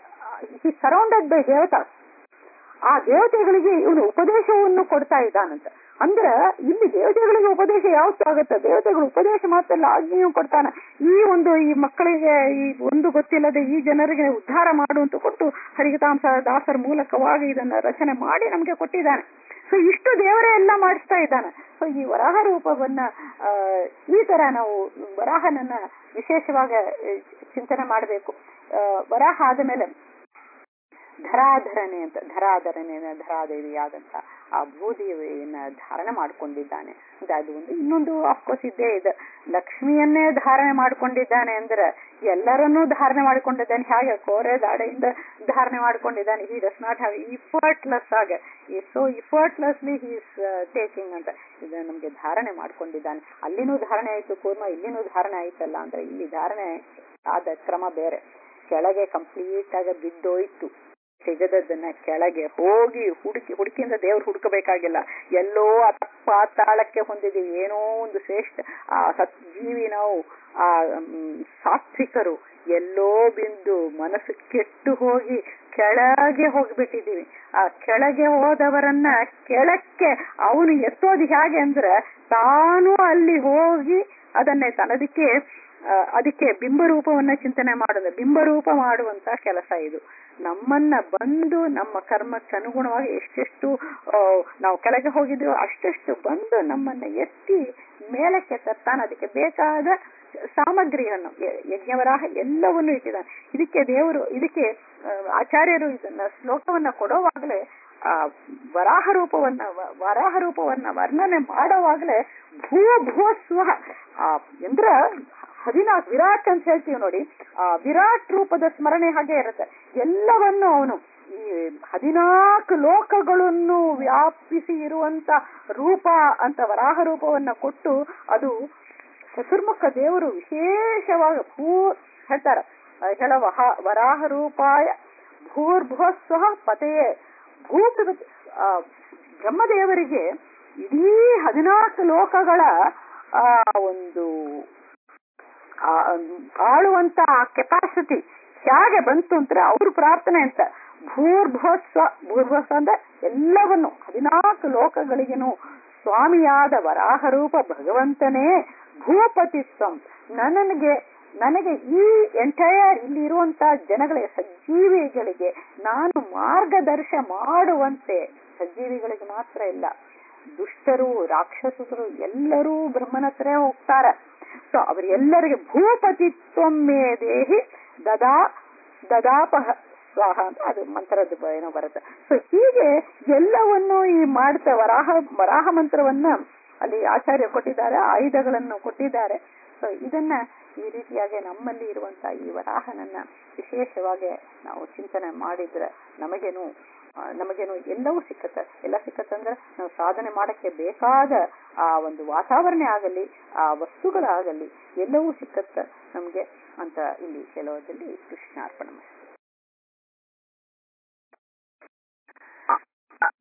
ಈ ಸರೌಂಡೆಡ್ ಬೈ ದೇವತಾ ಆ ದೇವತೆಗಳಿಗೆ ಇವನು ಉಪದೇಶವನ್ನು ಕೊಡ್ತಾ ಇದ್ದಾನಂತ ಅಂದ್ರ ಇಲ್ಲಿ ದೇವತೆಗಳಿಗೆ ಉಪದೇಶ ಯಾವತ್ತೂ ಆಗುತ್ತೆ ದೇವತೆಗಳು ಉಪದೇಶ ಮಾತ್ರ ಅಲ್ಲ ಆಜ್ಞೆಯೂ ಕೊಡ್ತಾನೆ ಈ ಒಂದು ಈ ಮಕ್ಕಳಿಗೆ ಈ ಒಂದು ಗೊತ್ತಿಲ್ಲದೆ ಈ ಜನರಿಗೆ ಉದ್ಧಾರ ಮಾಡುವಂತ ಕೊಟ್ಟು ಹರಿಗತಾಂಸ ದಾಸರ ಮೂಲಕವಾಗಿ ಇದನ್ನ ರಚನೆ ಮಾಡಿ ನಮ್ಗೆ ಕೊಟ್ಟಿದ್ದಾನೆ ಸೊ ಇಷ್ಟು ದೇವರೇ ಎಲ್ಲ ಮಾಡಿಸ್ತಾ ಇದ್ದಾನೆ ಸೊ ಈ ವರಾಹ ರೂಪವನ್ನ ಆ, ಈ ತರ ನಾವು ವರಾಹನನ್ನ ವಿಶೇಷವಾಗಿ ಆ, ಚಿಂತನೆ ಮಾಡಬೇಕು ವರಾಹ ಆದ ಮೇಲೆ ಧರಾಧರಣೆ ಅಂತ ಧರಾಧರಣೆ ಧರಾದೇವಿಯಾದಂತ ಆ ಭೂದೇವಿಯನ್ನ ಧಾರಣೆ ಮಾಡ್ಕೊಂಡಿದ್ದಾನೆ ಅಂದ್ರೆ ಅದು ಒಂದು ಇನ್ನೊಂದು ಅಫ್ಕೋರ್ಸ್ ಇದ್ದೇ ಇದೆ ಲಕ್ಷ್ಮಿಯನ್ನೇ ಧಾರಣೆ ಮಾಡ್ಕೊಂಡಿದ್ದಾನೆ ಅಂದ್ರೆ ಎಲ್ಲರನ್ನೂ ಧಾರಣೆ ಮಾಡ್ಕೊಂಡಿದ್ದಾನೆ ಹಾಗೆ ಕೋರೆ ದಾಡೆಯಿಂದ ಧಾರಣೆ ಮಾಡ್ಕೊಂಡಿದ್ದಾನೆ he does not have effortless ಆಗ so effortlessly he is taking ಅಂತ ಇದು ನಮ್ಗೆ ಧಾರಣೆ ಮಾಡ್ಕೊಂಡಿದ್ದಾನೆ ಅಲ್ಲಿನೂ ಧಾರಣೆ ಆಯ್ತು ಕೂರ್ಮ ಇಲ್ಲಿನೂ ಧಾರಣೆ ಆಯ್ತಲ್ಲ ಅಂದ್ರೆ ಇಲ್ಲಿ ಧಾರಣೆ ಆದ ಕ್ರಮ ಬೇರೆ ಕೆಳಗೆ ಕಂಪ್ಲೀಟ್ ಆಗಿ ಬಿದ್ದೋಯ್ತು ತೆಗೆದದ್ದನ್ನ ಕೆಳಗೆ ಹೋಗಿ ಹುಡುಕಿ ಹುಡುಕಿಯಿಂದ ದೇವ್ರು ಹುಡುಕಬೇಕಾಗಿಲ್ಲ ಎಲ್ಲೋ ಅತಪ್ಪ ತಾಳಕ್ಕೆ ಹೊಂದಿದೀವಿ ಏನೋ ಒಂದು ಶ್ರೇಷ್ಠ ಆ ಸಜ್ಜೀವಿ ನಾವು ಆ ಮ್, ಸಾತ್ವಿಕರು ಎಲ್ಲೋ ಬಿಂದು ಮನಸ್ಸು ಕೆಟ್ಟು ಹೋಗಿ ಕೆಳಗೆ ಹೋಗ್ಬಿಟ್ಟಿದೀವಿ ಆ ಕೆಳಗೆ ಹೋದವರನ್ನ ಕೆಳಕ್ಕೆ ಅವನು ಎತ್ತೋದು ಹೇಗೆ ಅಂದ್ರೆ ತಾನು ಅಲ್ಲಿ ಹೋಗಿ ಅದನ್ನೇ ತನ್ನದಕ್ಕೆ ಆ, ಅದಕ್ಕೆ ಬಿಂಬರೂಪವನ್ನ ಚಿಂತನೆ ಮಾಡೋದು ಬಿಂಬರೂಪ ಮಾಡುವಂತ ಕೆಲಸ ಇದು ನಮ್ಮನ್ನ ಬಂದು ನಮ್ಮ ಕರ್ಮಕ್ಕೆ ಅನುಗುಣವಾಗಿ ಎಷ್ಟೆಷ್ಟು ಆ, ನಾವು ಕೆಳಗೆ ಹೋಗಿದ್ವಿ ಅಷ್ಟೆಷ್ಟು ಬಂದು ನಮ್ಮನ್ನ ಎತ್ತಿ ಮೇಲಕ್ಕೆ ತರ್ತಾನೆ ಅದಕ್ಕೆ ಬೇಕಾದ ಸಾಮಗ್ರಿಯನ್ನು ಯ- ಯಜ್ಞವರಾಹ ಎಲ್ಲವನ್ನು ಇಟ್ಟಿದ್ದಾನೆ ಇದಕ್ಕೆ ದೇವರು ಇದಕ್ಕೆ ಆ, ಆಚಾರ್ಯರು ಇದನ್ನ ಶ್ಲೋಕವನ್ನ ಕೊಡುವಾಗಲೇ ಆ ವರಾಹ ರೂಪವನ್ನ ವ- ವರಾಹ ರೂಪವನ್ನ ವರ್ಣನೆ ಮಾಡುವಾಗಲೇ ಭೂ ಭೂ ಸ್ವಹ ಆ ಎಂದ್ರ ಹದಿನಾಲ್ಕು ವಿರಾಟ್ ಅಂತ ಹೇಳ್ತೀವಿ ನೋಡಿ ಆ ವಿರಾಟ್ ರೂಪದ ಸ್ಮರಣೆ ಹಾಗೆ ಇರುತ್ತೆ ಎಲ್ಲವನ್ನು ಅವನು ಈ ಹದಿನಾಲ್ಕು ಲೋಕಗಳನ್ನು ವ್ಯಾಪಿಸಿ ಇರುವಂತ ರೂಪ ಅಂತ ವರಾಹ ರೂಪವನ್ನ ಕೊಟ್ಟು ಅದು ಚತುರ್ಮುಖ ದೇವರು ವಿಶೇಷವಾಗಿ ಭೂ ಹೇಳ್ತಾರ ಆ, ಹೇಳ ವಹ ವರಾಹ ರೂಪಾಯ ಭೂರ್ಭುವಸ್ವ ಪತೆಯೇ ಭೂ ಆ, ಬ್ರಹ್ಮದೇವರಿಗೆ ಇಡೀ ಹದಿನಾಲ್ಕು ಲೋಕಗಳ ಆ ಒಂದು ಆಳುವಂತ ಆ ಕೆಪಾಸಿಟಿ ಹೇಗೆ ಬಂತು ಅಂದ್ರೆ ಅವ್ರ ಪ್ರಾರ್ಥನೆ ಅಂತ ಭೂರ್ಭಸ್ವ ಭೂರ್ಭಸ್ವ ಅಂದ್ರೆ ಎಲ್ಲವನ್ನು ಹದಿನಾಲ್ಕು ಲೋಕಗಳಿಗೆನು ಸ್ವಾಮಿಯಾದ ವರಾಹ ರೂಪ ಭಗವಂತನೇ ಭೂಪತಿತ್ವಂ ನನಗೆ ನನಗೆ ಈ ಎಂಟೈರ್ ಇಲ್ಲಿ ಇರುವಂತ ಜನಗಳಿಗೆ ಸಜ್ಜೀವಿಗಳಿಗೆ ನಾನು ಮಾರ್ಗದರ್ಶ ಮಾಡುವಂತೆ ಸಜ್ಜೀವಿಗಳಿಗೆ ಮಾತ್ರ ಇಲ್ಲ ದುಷ್ಟರು ರಾಕ್ಷಸರು ಎಲ್ಲರೂ ಬ್ರಹ್ಮನ ಹತ್ರ ಹೋಗ್ತಾರೆ ಸೊ ಅವರೆಲ್ಲರಿಗೆ ಭೂಪತಿತ್ವಮ್ಮೇ ದೇಹಿ ದದಾ ದದಾಪಹ ಸ್ವಾಹ ಅಂತ ಅದು ಮಂತ್ರದ ಏನೋ ಬರುತ್ತೆ ಸೊ ಹೀಗೆ ಎಲ್ಲವನ್ನು ಈ ಮಾಡ್ತಾ ವರಾಹ ವರಾಹ ಮಂತ್ರವನ್ನ ಅಲ್ಲಿ ಆಚಾರ್ಯ ಕೊಟ್ಟಿದ್ದಾರೆ ಆಯುಧಗಳನ್ನು ಕೊಟ್ಟಿದ್ದಾರೆ ಸೊ ಇದನ್ನ ಈ ರೀತಿಯಾಗಿ ನಮ್ಮಲ್ಲಿ ಇರುವಂತಹ ಈ ವರಾಹನನ್ನ ವಿಶೇಷವಾಗಿ ನಾವು ಚಿಂತನೆ ಮಾಡಿದ್ರೆ ನಮಗೇನು ನಮಗೇನು ಎಲ್ಲವೂ ಸಿಕ್ಕತ್ತೆ ಎಲ್ಲ ಸಿಕ್ಕತ್ತಂದ್ರೆ ನಾವು ಸಾಧನೆ ಮಾಡಕ್ಕೆ ಬೇಕಾದ ಆ ಒಂದು ವಾತಾವರಣ ಆಗಲಿ ಆ ವಸ್ತುಗಳಾಗಲಿ ಎಲ್ಲವೂ ಸಿಕ್ಕತ್ತ ನಮ್ಗೆ ಅಂತ ಇಲ್ಲಿ ಕೆಲವದಲ್ಲಿ ಕೃಷ್ಣಾರ್ಪಣ